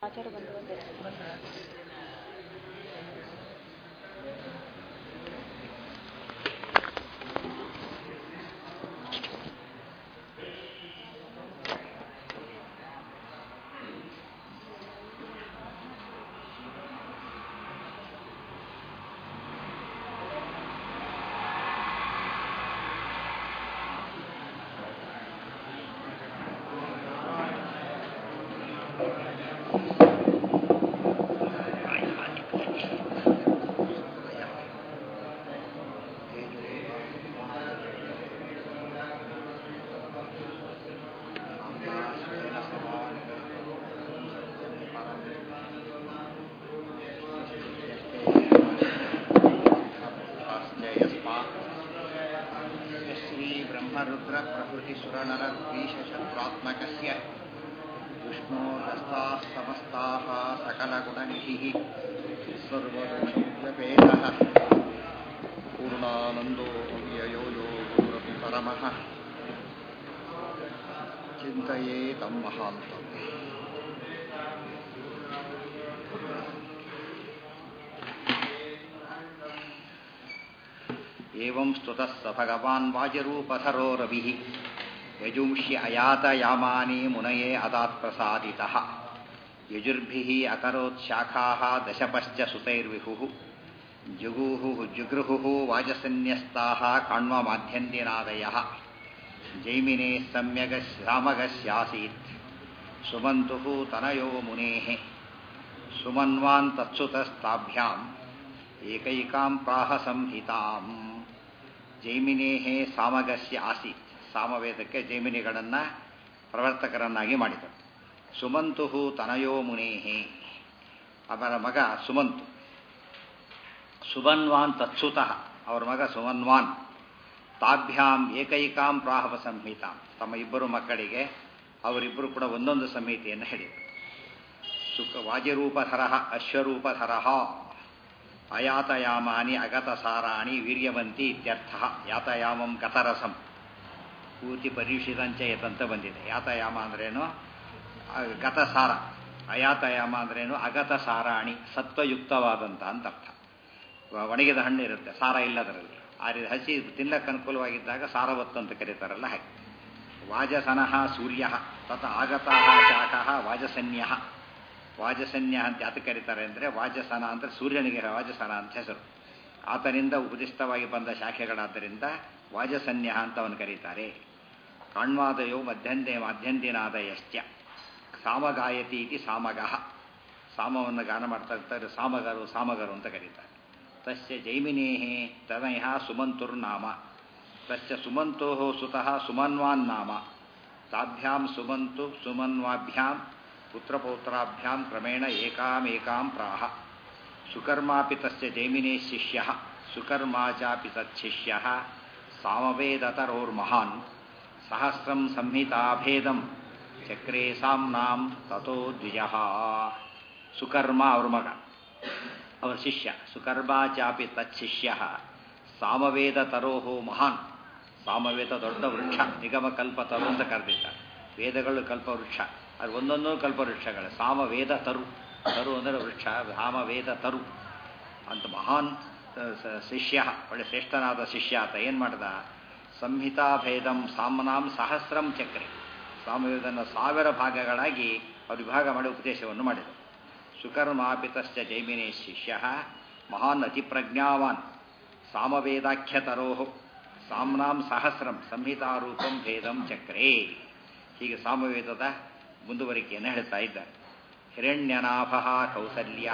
ಆಚಾರ ಬಂದು ಒಂದೇ श्रीब्रह्मरुद्र प्रभृतिसुरनरद्वीषशत्रुरात्मकस्य विष्णोरस्ताः समस्ताः सकलगुणनिधिः सर्वदोषव्यपेदः पूर्णानन्दो व्ययो यो गुरुरपि परमः चिन्तये तं महान्तम् एवं स्तुतः स भगवान् वाजरूपधरो रविः यजुंष्य अयातयामानि मुनये अदात्प्रसादितः यजुर्भिः अकरोत्शाखाः दशपश्च सुतैर्विहुः जुगुहुः जुगृहुः वाजसन्न्यस्ताः काण्वमाध्यन्तिनादयः जैमिने सम्यगस्यामगस्यासीत् सुमन्तुः तनयो मुनेः सुमन्वान् तत्सुतस्ताभ्याम् ಏಕೈಕಾಂ ಪ್ರಾಹ ಸಂಹಿತಾಂ ಜೈಮಿನೇಹೇ ಸಾಮಗಸ್ಯ ಆಸೀತ್ ಸಾಮವೇದಕ್ಕೆ ಜೈಮಿನಿಗಳನ್ನು ಪ್ರವರ್ತಕರನ್ನಾಗಿ ಮಾಡಿದರು ಸುಮಂತು ತನಯೋ ಮುನೇಹೇ ಅವರ ಮಗ ಸುಮಂತು ಸುಮನ್ವಾನ್ ತತ್ಸುತಃ ಅವರ ಮಗ ಸುಮನ್ವಾನ್ ತಾಭ್ಯಾಂ ಏಕೈಕಾಂ ಪ್ರಾಹವ ಸಂಹಿತಾಂ ತಮ್ಮ ಇಬ್ಬರು ಮಕ್ಕಳಿಗೆ ಅವರಿಬ್ಬರು ಕೂಡ ಒಂದೊಂದು ಸಂಹಿತೆಯನ್ನು ಹೇಳಿದರು ಸುಖ ವಾಜಿರೂಪಧರ ಅಶ್ವರೂಪಧರ ಅಯಾತಯಾಮಾನಿ ಅಗತಸಾರಾಣಿ ವೀರ್ಯವಂತಿ ಇತ್ಯರ್ಥ ಯಾತಯಾಮಂ ಗತರಸಂ ಪೂರ್ತಿ ಪರೀಕ್ಷಿತಂಚ ಯತಂತ ಬಂದಿದೆ ಯಾತಯಾಮ ಅಂದ್ರೇನು ಗತಸಾರ ಅಯಾತಯಾಮ ಅಂದ್ರೇನು ಅಗತಸಾರಾಣಿ ಸತ್ವಯುಕ್ತವಾದಂಥ ಅಂತ ಅರ್ಥ ಒಣಗಿದ ಹಣ್ಣು ಇರುತ್ತೆ ಸಾರ ಇಲ್ಲದರಲ್ಲಿ ಆ ರೀತಿ ಹಸಿ ತಿನ್ನಕ್ಕೆ ಅನುಕೂಲವಾಗಿದ್ದಾಗ ಸಾರವತ್ತು ಅಂತ ಕರೀತಾರಲ್ಲ ಹಾಗೆ ವಾಜಸನಃ ಸೂರ್ಯ ತತ ಆಗತಃ ಶಾಖ ವಾಜಸನ್ಯ ವಾಜಸನ್ಯ ಅಂತ ಯಾತ ಕರೀತಾರೆ ಅಂದರೆ ವಾಜಸನ ಅಂದರೆ ಸೂರ್ಯನಿಗೆ ವಾಜಸನ ಅಂತ ಹೆಸರು ಆತನಿಂದ ಉಪದಿಷ್ಟವಾಗಿ ಬಂದ ಶಾಖೆಗಳಾದ್ದರಿಂದ ವಾಜಸನ್ಯ ಅಂತ ಅವನು ಕರೀತಾರೆ ಕಾಣ್ವಾದಯೋ ಮಧ್ಯಂತೆ ಮಧ್ಯಂತಿನಾದಯಶ್ಚ ಸಾಮಗಾಯತಿ ಇತಿ ಸಾಮಗಃ ಸಾಮವನ್ನು ಗಾನ ಮಾಡ್ತಾ ಇರ್ತಾರೆ ಸಾಮಗರು ಸಾಮಗರು ಅಂತ ಕರೀತಾರೆ ತಸ್ಯ ಜೈಮಿನೇಹೇ ತನಯ ಸುಮಂತುರ್ನಾಮ ತಸ್ಯ ಸುಮಂತೋ ಸುತಃ ಸುಮನ್ವಾನ್ ನಾಮ ತಾಭ್ಯಾಂ ಸುಮಂತು ಸುಮನ್ವಾಭ್ಯಾಂ ಪುತ್ರಪೌತ್ರಾಭ್ಯಾಂ ಕ್ರಮೇಣ ಏಕಾಮೇಕಾಂ ಪ್ರಾಹ ಸುಕರ್ಮಾಪಿ ತಸ್ಯ ಜೈಮಿನೇ ಶಿಷ್ಯ ಸುಕರ್ಮಾ ಚಾಪಿ ತಚ್ಚಿಷ್ಯ ಸಾಮವೇದತರೋರ್ಮಹಾನ್ ಸಹಸ್ರಂ ಸಂಹಿತಾಭೇದಂ ಚಕ್ರೇ ಸಾಮ್ನಾಂ ತಥೋ ದ್ವಿಜ ಸುಕರ್ಮ ಅವ್ರ ಮಗ ಅವರ ಶಿಷ್ಯ ಸುಕರ್ಮಾ ಚಾಪಿ ತಚ್ಚಿಷ್ಯ ಸಾಮವೇದ ತರೋಹೋ ಮಹಾನ್ ಸಾಮವೇದ ದೊಡ್ಡ ವೃಕ್ಷ ನಿಗಮ ಕಲ್ಪತರು ಅಂತ ಕರೆದಿದ್ದಾರೆ ವೇದಗಳು ಕಲ್ಪವೃಕ್ಷ ಅದು ಒಂದೊಂದು ಕಲ್ಪವೃಕ್ಷಗಳು ಸಾಮವೇದ ತರು ತರು ಅಂದರೆ ವೃಕ್ಷ ಸಾಮವೇದ ತರು ಅಂತ ಮಹಾನ್ ಶಿಷ್ಯ ಒಳ್ಳೆ ಶ್ರೇಷ್ಠನಾದ ಶಿಷ್ಯ ಆತ ಏನು ಮಾಡ್ದ ಸಂಹಿತಾಭೇದಂ ಸಾಮನಾಂ ಸಹಸ್ರಂ ಚಕ್ರೆ ಸಾಮವೇದನ ಸಾವಿರ ಭಾಗಗಳಾಗಿ ಅವರು ವಿಭಾಗ ಮಾಡಿ ಉಪದೇಶವನ್ನು ಮಾಡಿದರು ಸುಕರ್ಮಾಪಿತಶ್ಚ ಜೈಮಿನೇ ಶಿಷ್ಯ ಮಹಾನ್ ಅತಿಪ್ರಜ್ಞಾವಾನ್ ಸಾಮವೇದಾಖ್ಯತರೋ ಸಾಮ್ನಾಂ ಸಹಸ್ರಂ ಸಂಹಿತಾರೂಪಂ ಭೇದಂ ಚಕ್ರೇ ಹೀಗೆ ಸಾಮವೇದದ ಮುಂದುವರಿಕೆಯನ್ನು ಹೇಳ್ತಾ ಇದ್ದಾರೆ ಹಿರಣ್ಯನಾಭ ಕೌಸಲ್ಯ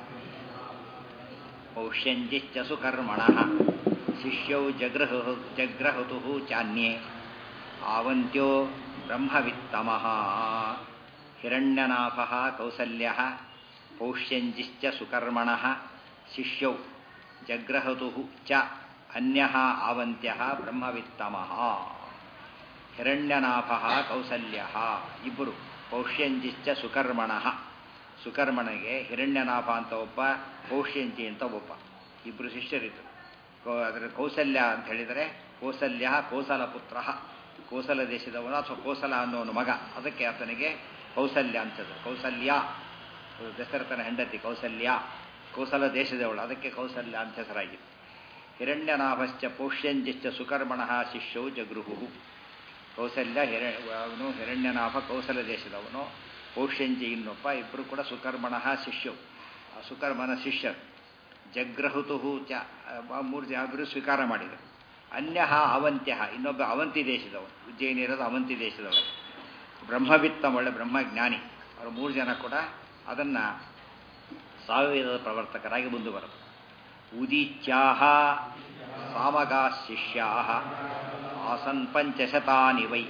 ಪೌಷ್ಯಂಜಿಶ್ಚ ಸುಕರ್ಮಣ ಶಿಷ್ಯೌ ಜಗೃಹು ಜಗ್ರಹುತು ಚಾನ್ಯೇ ಆವಂತ್ಯೋ ಬ್ರಹ್ಮವಿತ್ತಮಃ ಹಿರಣ್ಯನಾಭ ಕೌಸಲ್ಯ ಪೌಷ್ಯಂಜಿಶ್ಚ ಸುಕರ್ಮಣ ಶಿಷ್ಯೌ ಜಗ್ರಹತು ಚ ಅನ್ಯ ಆವಂತ್ಯ ಬ್ರಹ್ಮವಿತ್ತಮಃ ಹಿರಣ್ಯನಾಭ ಕೌಸಲ್ಯ ಇಬ್ಬರು ಪೌಷ್ಯಂಜಿಶ್ಚ ಸುಕರ್ಮಣ ಸುಕರ್ಮಣಿಗೆ ಹಿರಣ್ಯನಾಭ ಅಂತ ಒಬ್ಬ ಪೌಷ್ಯಂಜಿ ಅಂತ ಒಬ್ಬ ಇಬ್ಬರು ಶಿಷ್ಯರಿದ್ದರು ಕೋ- ಅದರ ಕೌಸಲ್ಯ ಅಂತ ಹೇಳಿದರೆ ಕೌಸಲ್ಯ ಕೋಸಲ ಪುತ್ರ ಕೋಸಲ ದೇಶದವನು ಅಥವಾ ಕೋಸಲ ಅನ್ನೋನು ಮಗ ಅದಕ್ಕೆ ಆತನಿಗೆ ಕೌಸಲ್ಯ ಅಂತದ್ದು ಕೌಸಲ್ಯ ದಶರಥನ ಹೆಂಡತಿ ಕೌಸಲ್ಯ ಕೌಸಲ ದೇಶದವಳು ಅದಕ್ಕೆ ಕೌಸಲ್ಯ ಅಂತ ಹೆಸರಾಗಿದೆ ಹಿರಣ್ಯನಾಭಶ್ಚ ಪೌಷ್ಯಂಜಿಶ್ಚ ಸುಕರ್ಮಣ ಶಿಷ್ಯೌ ಜಗೃಹು ಕೌಸಲ್ಯ ಹಿರ ಅವನು ಹಿರಣ್ಯನಾಭ ಕೌಸಲ ದೇಶದವನು ಪೌಷ್ಯಂಜಿ ಇನ್ನೊಬ್ಬ ಇಬ್ಬರು ಕೂಡ ಸುಕರ್ಮಣ ಶಿಷ್ಯವು ಆ ಸುಕರ್ಮನ ಶಿಷ್ಯರು ಜಗ್ರಹುತು ಚ ಆ ಮೂರು ಜನ ಇಬ್ಬರು ಸ್ವೀಕಾರ ಮಾಡಿದರು ಅನ್ಯ ಅವಂತ್ಯ ಇನ್ನೊಬ್ಬ ಅವಂತಿ ದೇಶದವನು ಉಜ್ಜಯಿನಿ ಇರೋದು ಅವಂತಿ ದೇಶದವರು ಬ್ರಹ್ಮವಿತ್ತ ಒಳ್ಳೆ ಬ್ರಹ್ಮಜ್ಞಾನಿ ಅವರು ಮೂರು ಜನ ಕೂಡ ಅದನ್ನು ಸಾವಯವದ ಪ್ರವರ್ತಕರಾಗಿ ಮುಂದೆ ಬರುತ್ತೆ ಉದೀಚ್ಯಾಹ ಸಾಮಗಾ ಶಿಷ್ಯಾ ಆಸನ್ ಪಂಚಶತಾನಿ ವೈ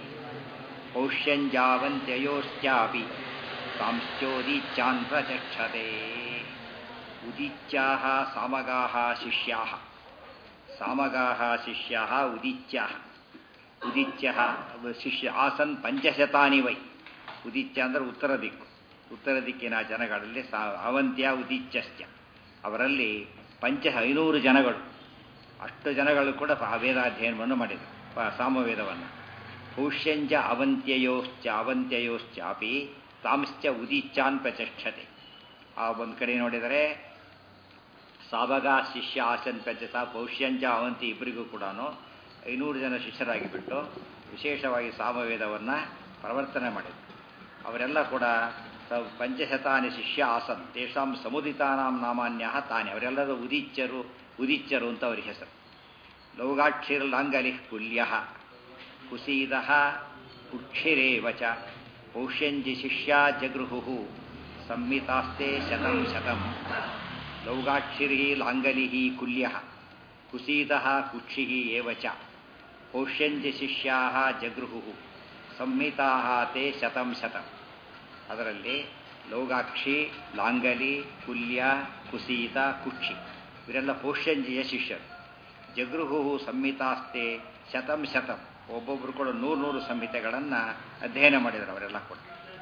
ಪೌಷ್ಯಂಜಾವಂತ್ಯಯೋಶ್ಚಾಪಿ ಸಾಂಶ್ಚೋದೀಚ್ಯಾನ್ ಪ್ರಚಕ್ಷತೆ ಉದೀಚ್ಯಾಹ ಸಾಮಗಾಹ ಶಿಷ್ಯಾಹ ಸಾಮಗಾಹ ಶಿಷ್ಯಾಹ ಉದೀಚ್ಯಾಹ ಉದಿತ್ಯ ಶಿಷ್ಯ ಆಸನ್ ಪಂಚಶತಾನಿ ವೈ ಉದಿತ್ಯ ಅಂದರೆ ಉತ್ತರ ದಿಕ್ಕು ಉತ್ತರ ದಿಕ್ಕಿನ ಜನಗಳಲ್ಲಿ ಸಾ ಅವಂತ್ಯ ಉದಿತ್ಯಶ್ಚ ಅವರಲ್ಲಿ ಪಂಚ ಐನೂರು ಜನಗಳು ಅಷ್ಟು ಜನಗಳು ಕೂಡ ವೇದಾಧ್ಯಯನವನ್ನು ಮಾಡಿದರು ಸಾಮವೇದವನ್ನು ಪೌಷ್ಯಂಚ ಅವಂತ್ಯಯೋಶ್ಚ ಅವಂತ್ಯಯೋಶ್ಚಾಪಿ ತಾಂಶ್ಚ ಉದಿಚ್ಚಾನ್ ಪ್ರಚಕ್ಷತೆ ಆ ಒಂದು ಕಡೆ ನೋಡಿದರೆ ಸಾಬಗ ಶಿಷ್ಯ ಆಸನ್ ಪ್ರಚಸ ಪೌಷ್ಯಂಚ ಅವಂತಿ ಇಬ್ಬರಿಗೂ ಕೂಡ ಐನೂರು ಜನ ಶಿಷ್ಯರಾಗಿಬಿಟ್ಟು ವಿಶೇಷವಾಗಿ ಸಾಮವೇದವನ್ನು ಪ್ರವರ್ತನೆ ಮಾಡಿದರು ಅವರೆಲ್ಲ ಕೂಡ ಪಂಚಶತಾನಿ ಶಿಷ್ಯ ಆಸನ್ ತೇಷಾಂ ಸಮುದಿತಾನಾಂ ನಾಮಾನ್ಯ ತಾನೆ ಅವರೆಲ್ಲರೂ ಉದಿಚ್ಚರು ಉದಿಚ್ಚರು ಅಂತ ಅವರ ಹೆಸರು ಲೌಗಾಕ್ಷಿರ್ಲಾಂಗಲಿ ಕುಲ್ಯ ಕುಸೀದ ಕುಕ್ಷಿರೇವ ಚ ಪೌಷ್ಯಂಜಿ ಶಿಷ್ಯ ಜಗೃಹು ಸಂಹಿತಾಸ್ತೆ ಶತಂ ಶತಂ ಲೌಗಾಕ್ಷಿರಿ ಲಾಂಗಲಿ ಕುಲ್ಯ ಕುಸೀದ ಕುಕ್ಷಿ ಏವ ಚ ಪೌಷ್ಯಂಜಿ ಶಿಷ್ಯಾ ಜಗೃಹು ಸಂಹಿತಾ ತೇ ಶತಂ ಶತಂ ಅದರಲ್ಲಿ ಲೌಗಾಕ್ಷಿ ಲಾಂಗಲಿ ಕುಲ್ಯ ಕುಸೀತ ಕುಕ್ಷಿ ಇವರೆಲ್ಲ ಪೌಷ್ಯಂಜಿಯ ಶಿಷ್ಯರು ಜಗೃಹು ಸಂಹಿತಾಸ್ತೆ ಶತಂ ಶತಂ ಒಬ್ಬೊಬ್ಬರು ಕೂಡ ನೂರು ನೂರು ಸಂಹಿತೆಗಳನ್ನು ಅಧ್ಯಯನ ಮಾಡಿದರು ಅವರೆಲ್ಲ ಕೂಡ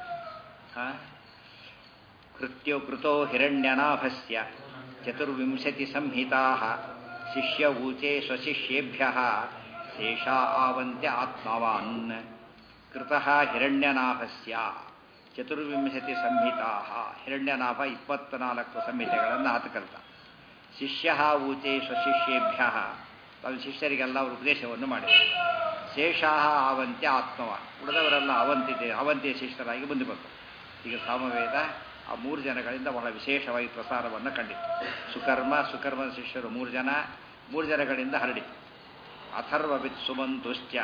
ಕೃತ್ಯೋ ಕೃತೋ ಹಿರಣ್ಯನಾಭಸ್ಯ ಚತುರ್ವಿಂಶತಿ ಸಂಹಿತಾ ಶಿಷ್ಯ ಊಚೆ ಸ್ವಶಿಷ್ಯೇಭ್ಯ ಶೇಷಾ ಆವಂತ್ಯ ಆತ್ಮವಾನ್ ಕೃತಃ ಹಿರಣ್ಯನಾಭಸ್ಯ ಚತುರ್ವಿಂಶತಿ ಸಂಹಿತಾ ಹಿರಣ್ಯನಾಭ ಇಪ್ಪತ್ನಾಲ್ಕು ಸಂಹಿತೆಗಳನ್ನು ಆತ ಕಲಿತ ಶಿಷ್ಯ ಊಚೆ ಸ್ವಶಿಷ್ಯೇಭ್ಯ ತನ್ನ ಶಿಷ್ಯರಿಗೆಲ್ಲ ಅವರು ಉಪದೇಶವನ್ನು ಮಾಡಿದರು ಶೇಷಾ ಆವಂತ್ಯ ಆತ್ಮವ ಉಳಿದವರೆಲ್ಲ ಅವಂತಿದೆ ಅವಂತಿಯ ಶಿಷ್ಯರಾಗಿ ಮುಂದೆ ಬಂದರು ಈಗ ಸಾಮವೇದ ಆ ಮೂರು ಜನಗಳಿಂದ ಬಹಳ ವಿಶೇಷವಾಗಿ ಪ್ರಸಾರವನ್ನು ಕಂಡಿತು ಸುಕರ್ಮ ಸುಕರ್ಮದ ಶಿಷ್ಯರು ಮೂರು ಜನ ಮೂರು ಜನಗಳಿಂದ ಹರಡಿತು ಅಥರ್ವವಿತ್ ಸುಮಂತುಶ್ಚ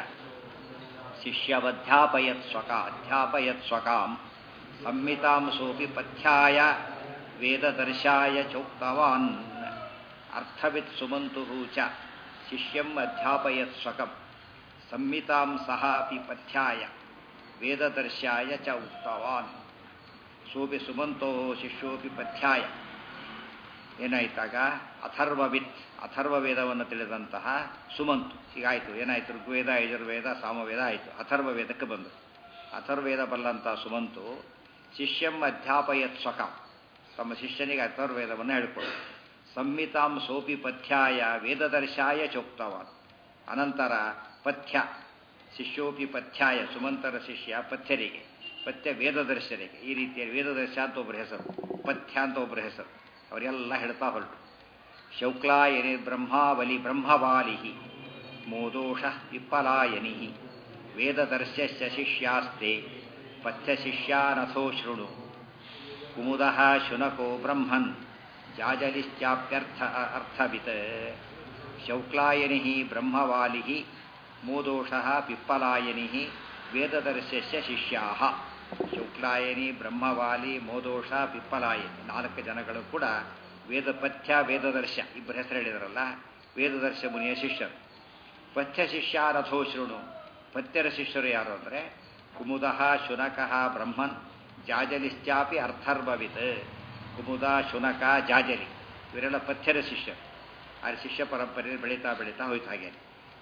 ಶಿಷ್ಯವಧ್ಯಾಪಯತ್ ಸ್ವಕ ಅಧ್ಯಾಪಯತ್ ಸ್ವಕಾಂ ಸಂಹಿತಾಂ ಸೋಪಿ ಪಥ್ಯಾಯ ವೇದದರ್ಶಾಯ ಚೋಕ್ತವಾನ್ ಅರ್ಥವಿತ್ ಸುಮಂತು ಚ ಶಿಷ್ಯಂ ಅಧ್ಯಾಪಯತ್ ಸ್ವಕಂ ಸಂಹಿತಾಂ ಸಹ ಅಪಿ ಪಥ್ಯಾಯ ವೇದದರ್ಶಾಯ ಚ ಉಕ್ತವಾನ್ ಸೋಪಿ ಸುಮಂತೋ ಶಿಷ್ಯೋಪಿ ಪಥ್ಯಾಯ ಏನಾಯ್ತಾಗ ಅಥರ್ವವಿತ್ ಅಥರ್ವ ವೇದವನ್ನು ತಿಳಿದಂತಹ ಸುಮಂತು ಹೀಗಾಯಿತು ಏನಾಯಿತು ಋಗ್ವೇದ ಯಜುರ್ವೇದ ಸಾಮವೇದ ಆಯಿತು ಅಥರ್ವ ವೇದಕ್ಕೆ ಬಂದು ಅಥರ್ವೇದ ಬಲ್ಲಂಥ ಸುಮಂತು ಶಿಷ್ಯಂ ಅಧ್ಯಾಪಯತ್ ಸ್ವಕಂ ತಮ್ಮ ಶಿಷ್ಯನಿಗೆ ಅಥರ್ವೇದವನ್ನು ಹೇಳಿಕೊಡು ಸಂಹಿತಾಂ ಸೋಪಿ ಪಥ್ಯಾಯ ವೇದದರ್ಶಾಯ ಚೋಕ್ತವಾನ್ ಅನಂತರ ಪಥ್ಯ ಶಿಷ್ಯೋಪಿ ಪಥ್ಯಾಯ ಸುಮಂತರ ಶಿಷ್ಯ ಪಥ್ಯರಿಗೆ ಪಥ್ಯ ವೇದದರ್ಶರಿಗೆ ಈ ರೀತಿಯಲ್ಲಿ ವೇದದರ್ಶ ಅಂತ ಒಬ್ಬರ ಹೆಸರು ಪಥ್ಯ ಅಂತ ಒಬ್ಬರ ಹೆಸರು ಅವರೆಲ್ಲ ಹೇಳ್ತಾ ಹೊರಟು ಶೌಕ್ಲಾಯನಿ ಬ್ರಹ್ಮಾವಲಿ ಬ್ರಹ್ಮವಾಲಿ ಮೋದೋಷ ವಿಪ್ಪಲಾಯನಿ ವೇದದರ್ಶಸ್ಯ ಶಿಷ್ಯಾಸ್ತೆ ಪಥ್ಯಶಿಷ್ಯಾನಥೋ ಶೃಣು ಕುಮುದ ಶುನಕೋ ಬ್ರಹ್ಮನ್ ಜಾಜಲಿಶ್ಚಾಪ್ಯರ್ಥ ಅರ್ಥವಿತ್ ಶೌಕ್ಲಾಯನಿ ಬ್ರಹ್ಮವಾಲಿ ಮೋದೋಷ ಪಿಪ್ಪಲಾಯನಿ ವೇದದರ್ಶಸ್ಯ ಶಿಷ್ಯಾ ಶುಕ್ಲಾಯನಿ ಬ್ರಹ್ಮವಾಲಿ ಮೋದೋಷ ಪಿಪ್ಪಲಾಯನಿ ನಾಲ್ಕು ಜನಗಳು ಕೂಡ ವೇದ ಪಥ್ಯ ವೇದದರ್ಶ ಇಬ್ಬರು ಹೆಸರು ಹೇಳಿದಾರಲ್ಲ ವೇದದರ್ಶ ಮುನಿಯ ಶಿಷ್ಯರು ಪಥ್ಯ ಶಿಷ್ಯಾರಥೋ ಶೃಣು ಪಥ್ಯರ ಶಿಷ್ಯರು ಯಾರು ಅಂದರೆ ಕುಮುದ ಶುನಕ ಬ್ರಹ್ಮನ್ ಜಾಜಲಿಶ್ಚಾಪಿ ಅರ್ಥರ್ಭವಿತ್ ಕುಮುದ ಶುನಕ ಜಾಜಲಿ ಇವರೆಲ್ಲ ಪಥ್ಯರ ಶಿಷ್ಯರು ಆ ಶಿಷ್ಯ ಪರಂಪರೆ ಬೆಳೀತಾ ಬೆಳೀತಾ ಹೋಯ್ತು ಹಾಗೆ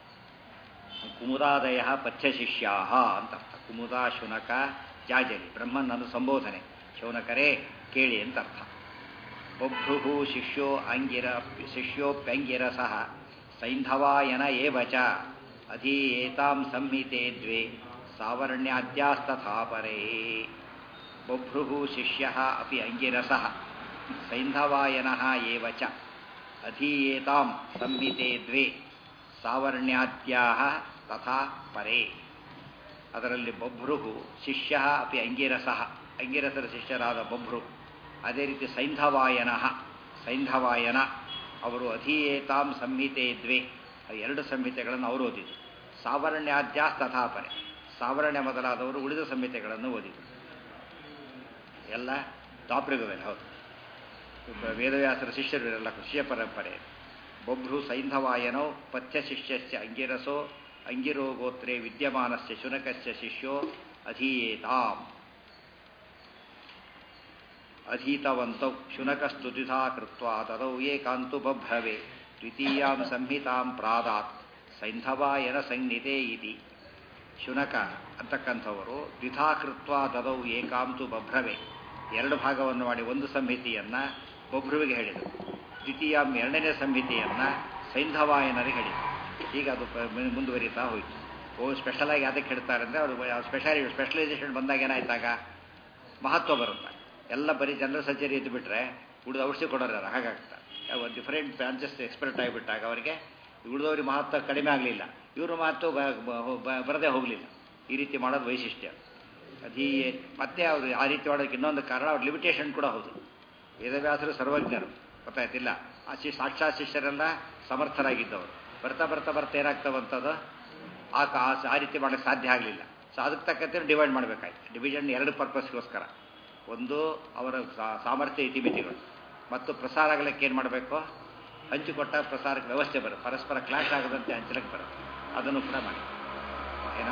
ಕುಮುದಾದಯ ಪಥ್ಯಶಿಷ್ಯಾ ಅಂತ ಅರ್ಥ ಕುಮುದ ಶುನಕ ಜಾಜಲಿ ಬ್ರಹ್ಮನ್ನನ್ನು ಸಂಬೋಧನೆ ಶೌನಕರೇ ಕೇಳಿ ಅಂತ ಅರ್ಥ ಬಭ್ರು ಶಿಷ್ಯೋ ಅಂಗಿರ ಶಿಷ್ಯೋಪ್ಯಂಗಿರ ಸಹ ಸೈಂಧವಾಯನ ಏವಚ ಅಧೀಯೇತಾಂ ಸಂಹಿತೆ ದ್ವೇ ಸಾವರ್ಣ್ಯಾದ್ಯಾಸ್ತಥಾ ಪರೇ ಬಭ್ರು ಶಿಷ್ಯ ಅಪಿ ಅಂಗಿರಸಃ ಸೈಂಧವಾಯನ ಏವ ಚ ಅಧೀಯೇತಾಂ ಸಂಹಿತೆ ದ್ವೇ ಸಾವರ್ಣ್ಯಾದ್ಯಾ ತಥಾ ಪರೇ ಅದರಲ್ಲಿ ಬಭ್ರು ಶಿಷ್ಯ ಅಪಿ ಅಂಗಿರಸಃ ಅಂಗಿರಸರ ಶಿಷ್ಯರಾದ ಬಭ್ರು ಅದೇ ರೀತಿ ಸೈಂಧವಾಯನ ಸೈಂಧವಾಯನ ಅವರು ಅಧೀಯೇತಾಂ ಸಂಹಿತೆ ದ್ವೇ ಎರಡು ಸಂಹಿತೆಗಳನ್ನು ಅವರು ಓದಿದರು ಸಾವರ್ಣ್ಯಾದ್ಯಾ ತಥಾ ಪರೆ ಸಾವರ್ಣ್ಯ ಮೊದಲಾದವರು ಉಳಿದ ಸಂಹಿತೆಗಳನ್ನು ಓದಿದರು ಎಲ್ಲ ದಾಪೃಗವೇನು ಹೌದು ವೇದವ್ಯಾಸರ ಶಿಷ್ಯರು ಇರಲ್ಲ ಶಿಷ್ಯ ಪರಂಪರೆ ಬೊಬ್ರು ಸೈಂಧವಾಯನೋ ಪಥ್ಯ ಶಿಷ್ಯಸ್ಯ ಅಂಗಿರಸೋ ಅಂಗಿರೋ ಗೋತ್ರೆ ವಿದ್ಯಮಾನಸ್ಯ ಶುನಕಸ್ಯ ಶಿಷ್ಯೋ ಅಧೀಯೇತಾಂ ಅಧೀತವಂತೌ ಶುನಕಸ್ತುತಿಧಾ ಕೃತ್ವಾ ತದೌ ಏಕಾಂತು ಬಭ್ರವೆ ದ್ವಿತೀಯಾಂ ಸಂಹಿತಾಂ ಪ್ರಾದಾತ್ ಸೈಂಧವಾಯನ ಸಂಹಿತೆ ಇತಿ ಶುನಕ ಅಂತಕ್ಕಂಥವರು ದ್ವಿಧಾಕೃತ್ವ ದದೌ ಏಕಾಂತು ಬಭ್ರವೆ ಎರಡು ಭಾಗವನ್ನು ಮಾಡಿ ಒಂದು ಸಂಹಿತೆಯನ್ನು ಬಭ್ರುವಿಗೆ ಹೇಳಿದರು ದ್ವಿತೀಯಾಂ ಎರಡನೇ ಸಂಹಿತೆಯನ್ನು ಸೈಂಧವಾಯನರಿಗೆ ಹೇಳಿದರು ಈಗ ಅದು ಮುಂದುವರಿತಾ ಹೋಯಿತು ಓ ಸ್ಪೆಷಲಾಗಿ ಅದಕ್ಕೆ ಹೇಳ್ತಾರೆ ಅಂದರೆ ಅವರು ಸ್ಪೆಷಾಲಿ ಸ್ಪೆಷಲೈಸೇಷನ್ ಬಂದಾಗ ಏನಾಯ್ತಾಗ ಮಹತ್ವ ಬರುತ್ತೆ ಎಲ್ಲ ಬರೀ ಜನರಲ್ ಸರ್ಜರಿ ಇದ್ದು ಬಿಟ್ಟರೆ ಉಳಿದ ಔಷಧಿ ಕೊಡೋರು ಹಾಗಾಗ್ತಾರೆ ಒಂದು ಡಿಫರೆಂಟ್ ಬ್ರಾಂಚಸ್ ಎಕ್ಸ್ಪರ್ಟ್ ಆಗಿಬಿಟ್ಟಾಗ ಅವರಿಗೆ ಉಳಿದವ್ರಿಗೆ ಮಹತ್ವ ಕಡಿಮೆ ಆಗಲಿಲ್ಲ ಇವರು ಮಹತ್ವ ಬರದೇ ಹೋಗಲಿಲ್ಲ ಈ ರೀತಿ ಮಾಡೋದು ವೈಶಿಷ್ಟ್ಯ ಅಧೀ ಮತ್ತೆ ಅವರು ಆ ರೀತಿ ಮಾಡೋದಕ್ಕೆ ಇನ್ನೊಂದು ಕಾರಣ ಅವ್ರ ಲಿಮಿಟೇಷನ್ ಕೂಡ ಹೌದು ವೇದವ್ಯಾಸರು ಸರ್ವಜ್ಞರು ಗೊತ್ತಾಯ್ತಿಲ್ಲ ಆ ಶಿ ಸಾಕ್ಷಾತ್ ಶಿಷ್ಯರೆಲ್ಲ ಸಮರ್ಥರಾಗಿದ್ದವರು ಬರ್ತಾ ಬರ್ತಾ ಬರ್ತಾ ಏನಾಗ್ತಾವಂಥದ್ದು ಆ ಆ ರೀತಿ ಮಾಡೋಕ್ಕೆ ಸಾಧ್ಯ ಆಗಲಿಲ್ಲ ಸೊ ಅದಕ್ಕೆ ತಕ್ಕಂತೆ ಡಿವೈಡ್ ಮಾಡಬೇಕಾಯ್ತು ಡಿವಿಷನ್ ಎರಡು ಪರ್ಪಸ್ಗೋಸ್ಕರ ಒಂದು ಅವರ ಸಾಮರ್ಥ್ಯ ಇತಿಮಿತಿಗಳು ಮತ್ತು ಪ್ರಸಾರ ಆಗಲಿಕ್ಕೆ ಏನು ಮಾಡಬೇಕು ಹಂಚಿಕೊಟ್ಟ ಪ್ರಸಾರಕ್ಕೆ ವ್ಯವಸ್ಥೆ ಬರುತ್ತೆ ಪರಸ್ಪರ ಕ್ಲಾಶ್ ಆಗದಂತೆ ಹಂಚಲಿಕ್ಕೆ ಬರುತ್ತೆ ಅದನ್ನು ಕೂಡ ಮಾಡಿ ಏನೋ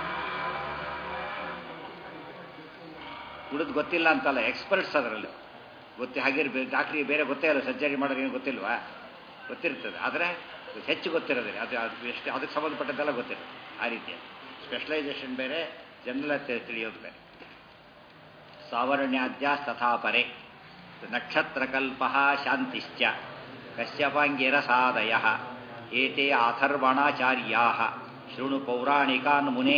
ಉಳಿದು ಗೊತ್ತಿಲ್ಲ ಅಂತಲ್ಲ ಎಕ್ಸ್ಪರ್ಟ್ಸ್ ಅದರಲ್ಲಿ ಗೊತ್ತಿ ಹಾಗೆ ಡಾಕ್ಟ್ರಿಗೆ ಬೇರೆ ಗೊತ್ತೇ ಇಲ್ಲ ಸರ್ಜರಿ ಮಾಡೋದು ಏನು ಗೊತ್ತಿಲ್ವಾ ಗೊತ್ತಿರ್ತದೆ ಆದರೆ ಹೆಚ್ಚು ಗೊತ್ತಿರೋದಿಲ್ಲ ಅದು ಅದು ಎಷ್ಟು ಅದಕ್ಕೆ ಸಂಬಂಧಪಟ್ಟದ್ದೆಲ್ಲ ಗೊತ್ತಿರೋದು ಆ ರೀತಿಯ ಸ್ಪೆಷಲೈಸೇಷನ್ ಬೇರೆ ಜನರಲ್ ತಿಳಿಯೋದು ಬೇರೆ ಸಾವರ್ಣ್ಯಾದ್ಯ ತಥಾ ಪರೆ ನಕ್ಷತ್ರಕಲ್ಪ ಶಾಂತಿಶ್ಚ ಕಶ್ಯಪಾಂಗಿರಸಾದಯ ಏತೆ ಅಥರ್ವಣಾಚಾರ್ಯಾ ಶೃಣು ಪೌರಾಣಿಕಾನ್ ಮುನೇ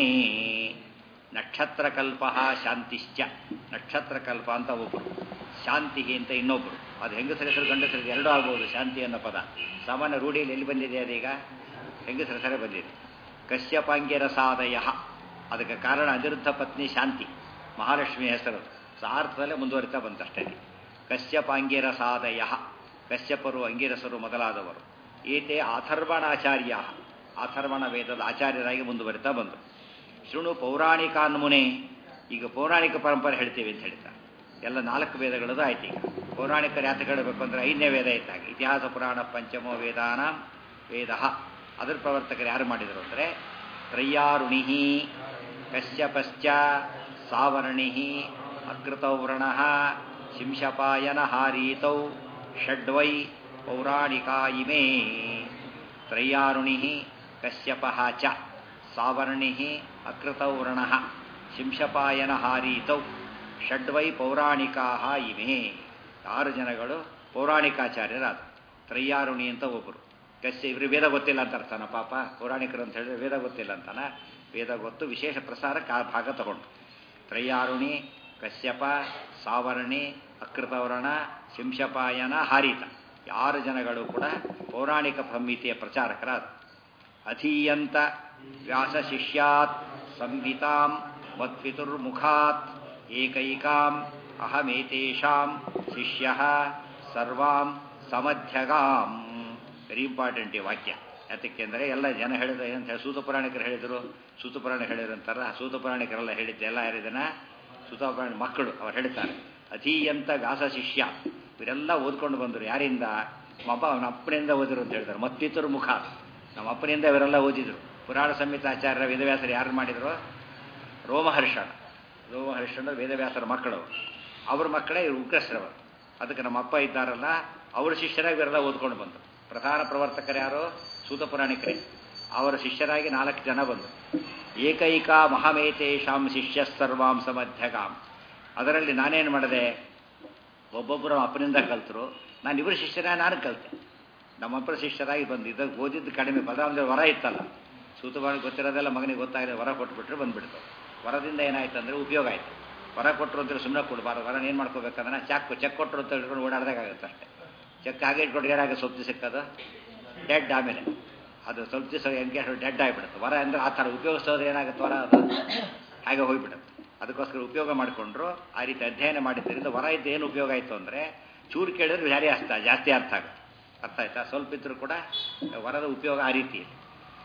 ನಕ್ಷತ್ರಕಲ್ಪ ಶಾಂತಿಶ್ಚ ನಕ್ಷತ್ರಕಲ್ಪ ಅಂತ ಒಬ್ಬರು ಶಾಂತಿಗೆ ಅಂತ ಇನ್ನೊಬ್ಬರು ಅದು ಹೆಂಗಸರ ಹೆಸರು ಗಂಡಸರ ಎರಡೂ ಆಗ್ಬೋದು ಶಾಂತಿ ಅನ್ನೋ ಪದ ಸಾಮಾನ್ಯ ರೂಢಿಯಲ್ಲಿ ಎಲ್ಲಿ ಬಂದಿದೆ ಅದೀಗ ಹೆಂಗಸರ ಹೆಸರೇ ಬಂದಿದೆ ಕಶ್ಯಪಾಂಗಿರಸಾದಯ ಅದಕ್ಕೆ ಕಾರಣ ಅನಿರುದ್ಧ ಪತ್ನಿ ಶಾಂತಿ ಮಹಾಲಕ್ಷ್ಮಿ ಹೆಸರು ಸಾರ್ಥದಲ್ಲೇ ಮುಂದುವರಿತಾ ಬಂತಷ್ಟೇ ಕಶ್ಯಪಾಂಗಿರಸಾದಯ ಕಶ್ಯಪರು ಅಂಗಿರಸರು ಮೊದಲಾದವರು ಏತೆ ಅಥರ್ವಣಾಚಾರ್ಯ ಅಥರ್ವಣ ವೇದದ ಆಚಾರ್ಯರಾಗಿ ಮುಂದುವರಿತಾ ಬಂದರು ಶೃಣು ಪೌರಾಣಿಕಾನ್ ಮುನೆ ಈಗ ಪೌರಾಣಿಕ ಪರಂಪರೆ ಹೇಳ್ತೀವಿ ಅಂತ ಹೇಳ್ತಾರೆ ಎಲ್ಲ ನಾಲ್ಕು ವೇದಗಳದು ಆಯ್ತು ಈಗ ಪೌರಾಣಿಕರು ಯಾತ ಹೇಳಬೇಕು ಅಂದರೆ ಐದನೇ ವೇದ ಇದ್ದಾಗ ಇತಿಹಾಸ ಪುರಾಣ ಪಂಚಮೋ ವೇದಾನ ವೇದ ಅದರ ಪ್ರವರ್ತಕರು ಯಾರು ಮಾಡಿದರು ಅಂದರೆ ತ್ರಯ್ಯಾರುಣಿ ಕಶ್ಯಪಶ್ಚ ಸಾವರ್ಣಿ ಅಕೃತೌವ್ರಣ ಶಿಂಶಪಾಯನ ಹಾರೀತೌ ಷಡ್ವೈ ಪೌರಾಣಿಕಾ ಇಮೇ ತ್ರಯ್ಯಾರುಣಿ ಕಶ್ಯಪ ಚ ಸಾವರ್ಣಿ ಅಕೃತೌವ್ರಣ ಶಿಂಶಪಾಯನ ಹಾರೀತೌ ಷಡ್ವೈ ಪೌರಾಣಿಕಾ ಇಮೇ ಆರು ಜನಗಳು ಪೌರಾಣಿಕಾಚಾರ್ಯರಾದ ತ್ರಯ್ಯಾರುಣಿ ಅಂತ ಒಬ್ಬರು ಕಶ್ಯ ಇವರು ವೇದ ಗೊತ್ತಿಲ್ಲ ಅಂತ ಅರ್ಥನ ಪಾಪ ಪೌರಾಣಿಕರು ಅಂತ ಹೇಳಿದ್ರೆ ವೇದ ಗೊತ್ತಿಲ್ಲ ಅಂತಾನ ವೇದ ಗೊತ್ತು ವಿಶೇಷ ಪ್ರಸಾರಕ್ಕೆ ಆ ಭಾಗ ತಗೊಂಡು ತ್ರಯ್ಯಾರುಣಿ ಕಶ್ಯಪ ಸಾವರ್ಣಿ ಅಕೃತವರ್ಣ ಶಿಂಶಪಾಯನ ಹಾರಿತ ಆರು ಜನಗಳು ಕೂಡ ಪೌರಾಣಿಕ ಸಂಹಿತೆಯ ಪ್ರಚಾರಕರಾದ ಅಧೀಯಂತ ವ್ಯಾಸ ಶಿಷ್ಯಾತ್ ಸಂಹಿತಾಂ ಮತ್ಪಿತುರ್ಮುಖಾತ್ ಏಕೈಕಾಂ ಅಹಮೇತೇಷಾಂ ಶಿಷ್ಯ ಸರ್ವಾಂ ಸಮಧ್ಯಗಾಂ ವೆರಿ ಇಂಪಾರ್ಟೆಂಟ್ ಈ ವಾಕ್ಯ ಯಾತಕ್ಕೆಂದರೆ ಎಲ್ಲ ಜನ ಹೇಳಿದ ಏನಂತ ಹೇಳಿ ಸೂತ ಪುರಾಣಿಕರು ಹೇಳಿದರು ಸೂತ ಪುರಾಣ ಹೇಳಿದ್ರು ಅಂತಾರ ಸೂತ ಪುರಾಣಿಕರೆಲ್ಲ ಹೇಳಿದ್ದೆಲ್ಲ ಯಾರಿದನ ಸೂತ ಪುರಾಣ ಮಕ್ಕಳು ಅವ್ರು ಹೇಳ್ತಾರೆ ಅಧೀಯಂತ ವ್ಯಾಸ ಶಿಷ್ಯ ಇವರೆಲ್ಲ ಓದ್ಕೊಂಡು ಬಂದರು ಯಾರಿಂದ ನಮ್ಮಪ್ಪ ಅವನ ಅಪ್ಪನಿಂದ ಓದಿರು ಅಂತ ಹೇಳ್ತಾರೆ ಮತ್ತಿತರು ಮುಖ ನಮ್ಮ ಅಪ್ಪನಿಂದ ಇವರೆಲ್ಲ ಓದಿದ್ರು ಪುರಾಣ ಸಂಹಿತಾಚಾರ್ಯರ ವೇದವ್ಯಾಸರು ಯಾರು ಮಾಡಿದ್ರು ರೋಮಹರ್ಷಣ ರೋಮಹರ್ಷಣ ವೇದವ್ಯಾಸರ ಮಕ್ಕಳು ಅವ್ರ ಮಕ್ಕಳೇ ಇವರು ಉಗ್ರಶ್ರವರು ಅದಕ್ಕೆ ನಮ್ಮ ಅಪ್ಪ ಇದ್ದಾರಲ್ಲ ಅವ್ರ ಶಿಷ್ಯರಾಗಿ ಇವರೆಲ್ಲ ಓದ್ಕೊಂಡು ಬಂದರು ಪ್ರಧಾನ ಪ್ರವರ್ತಕರು ಯಾರು ಸೂತ ಪುರಾಣಿಕರೇ ಅವರ ಶಿಷ್ಯರಾಗಿ ನಾಲ್ಕು ಜನ ಬಂದರು ಏಕೈಕ ಮಹಾಮೇತೇಶಾಂ ಶಿಷ್ಯ ಸರ್ವಾಂ ಸಮಧ್ಯಗಾಂ ಅದರಲ್ಲಿ ನಾನೇನು ಮಾಡಿದೆ ಒಬ್ಬೊಬ್ಬರು ಅಪ್ಪನಿಂದ ಕಲ್ತರು ನಾನು ಇಬ್ಬರು ಶಿಷ್ಯರಾಗಿ ನಾನು ಕಲಿತೆ ನಮ್ಮಬ್ಬರ ಶಿಷ್ಯರಾಗಿ ಬಂದು ಇದಕ್ಕೆ ಓದಿದ್ದು ಕಡಿಮೆ ಬದಲಾವಣೆ ವರ ಇತ್ತಲ್ಲ ಸೂತುಬಾಣಿಗೆ ಗೊತ್ತಿರೋದೆಲ್ಲ ಮಗನಿಗೆ ಗೊತ್ತಾಗಿದೆ ವರ ಕೊಟ್ಬಿಟ್ರೆ ಬಂದ್ಬಿಡ್ತು ವರದಿಂದ ಏನಾಯ್ತು ಅಂದರೆ ಉಪಯೋಗ ಆಯಿತು ವರ ಕೊಟ್ಟರು ಅಂತ ಸುಮ್ಮನೆ ಕೊಡಬಾರ್ದು ವರ ಏನು ಮಾಡ್ಕೋಬೇಕಂದ್ರೆ ಚೆಕ್ ಚೆಕ್ ಕೊಟ್ಟರು ಅಂತ ಹೇಳ್ಕೊಂಡು ಓಡಾಡ್ದಾಗುತ್ತೆ ಅಷ್ಟೇ ಚೆಕ್ ಹಾಗೆ ಇಟ್ಕೊಂಡು ಏನಾಗ ಸ್ವಲ್ಪ ದಿವಸ ಸಿಕ್ಕದು ಡೆಡ್ ಆಮೇಲೆ ಅದು ಸ್ವಲ್ಪ ದಿವಸ ಹೆಂಗೆ ಡೆಡ್ ಆಗಿಬಿಡುತ್ತೆ ವರ ಅಂದರೆ ಆ ಥರ ಉಪಯೋಗಿಸೋದು ಏನಾಗುತ್ತೆ ವರ ಅದು ಹಾಗೆ ಹೋಗಿಬಿಡುತ್ತೆ ಅದಕ್ಕೋಸ್ಕರ ಉಪಯೋಗ ಮಾಡಿಕೊಂಡ್ರು ಆ ರೀತಿ ಅಧ್ಯಯನ ಮಾಡಿದ್ದರಿಂದ ವರ ಇದ್ದು ಏನು ಉಪಯೋಗ ಆಯಿತು ಅಂದರೆ ಚೂರು ಕೇಳಿದ್ರೆ ಜಾರಿ ಅರ್ಥ ಜಾಸ್ತಿ ಅರ್ಥ ಆಗುತ್ತೆ ಅರ್ಥ ಆಯ್ತಾ ಸ್ವಲ್ಪ ಇದ್ರೂ ಕೂಡ ವರದ ಉಪಯೋಗ ಆ ರೀತಿ ಇದೆ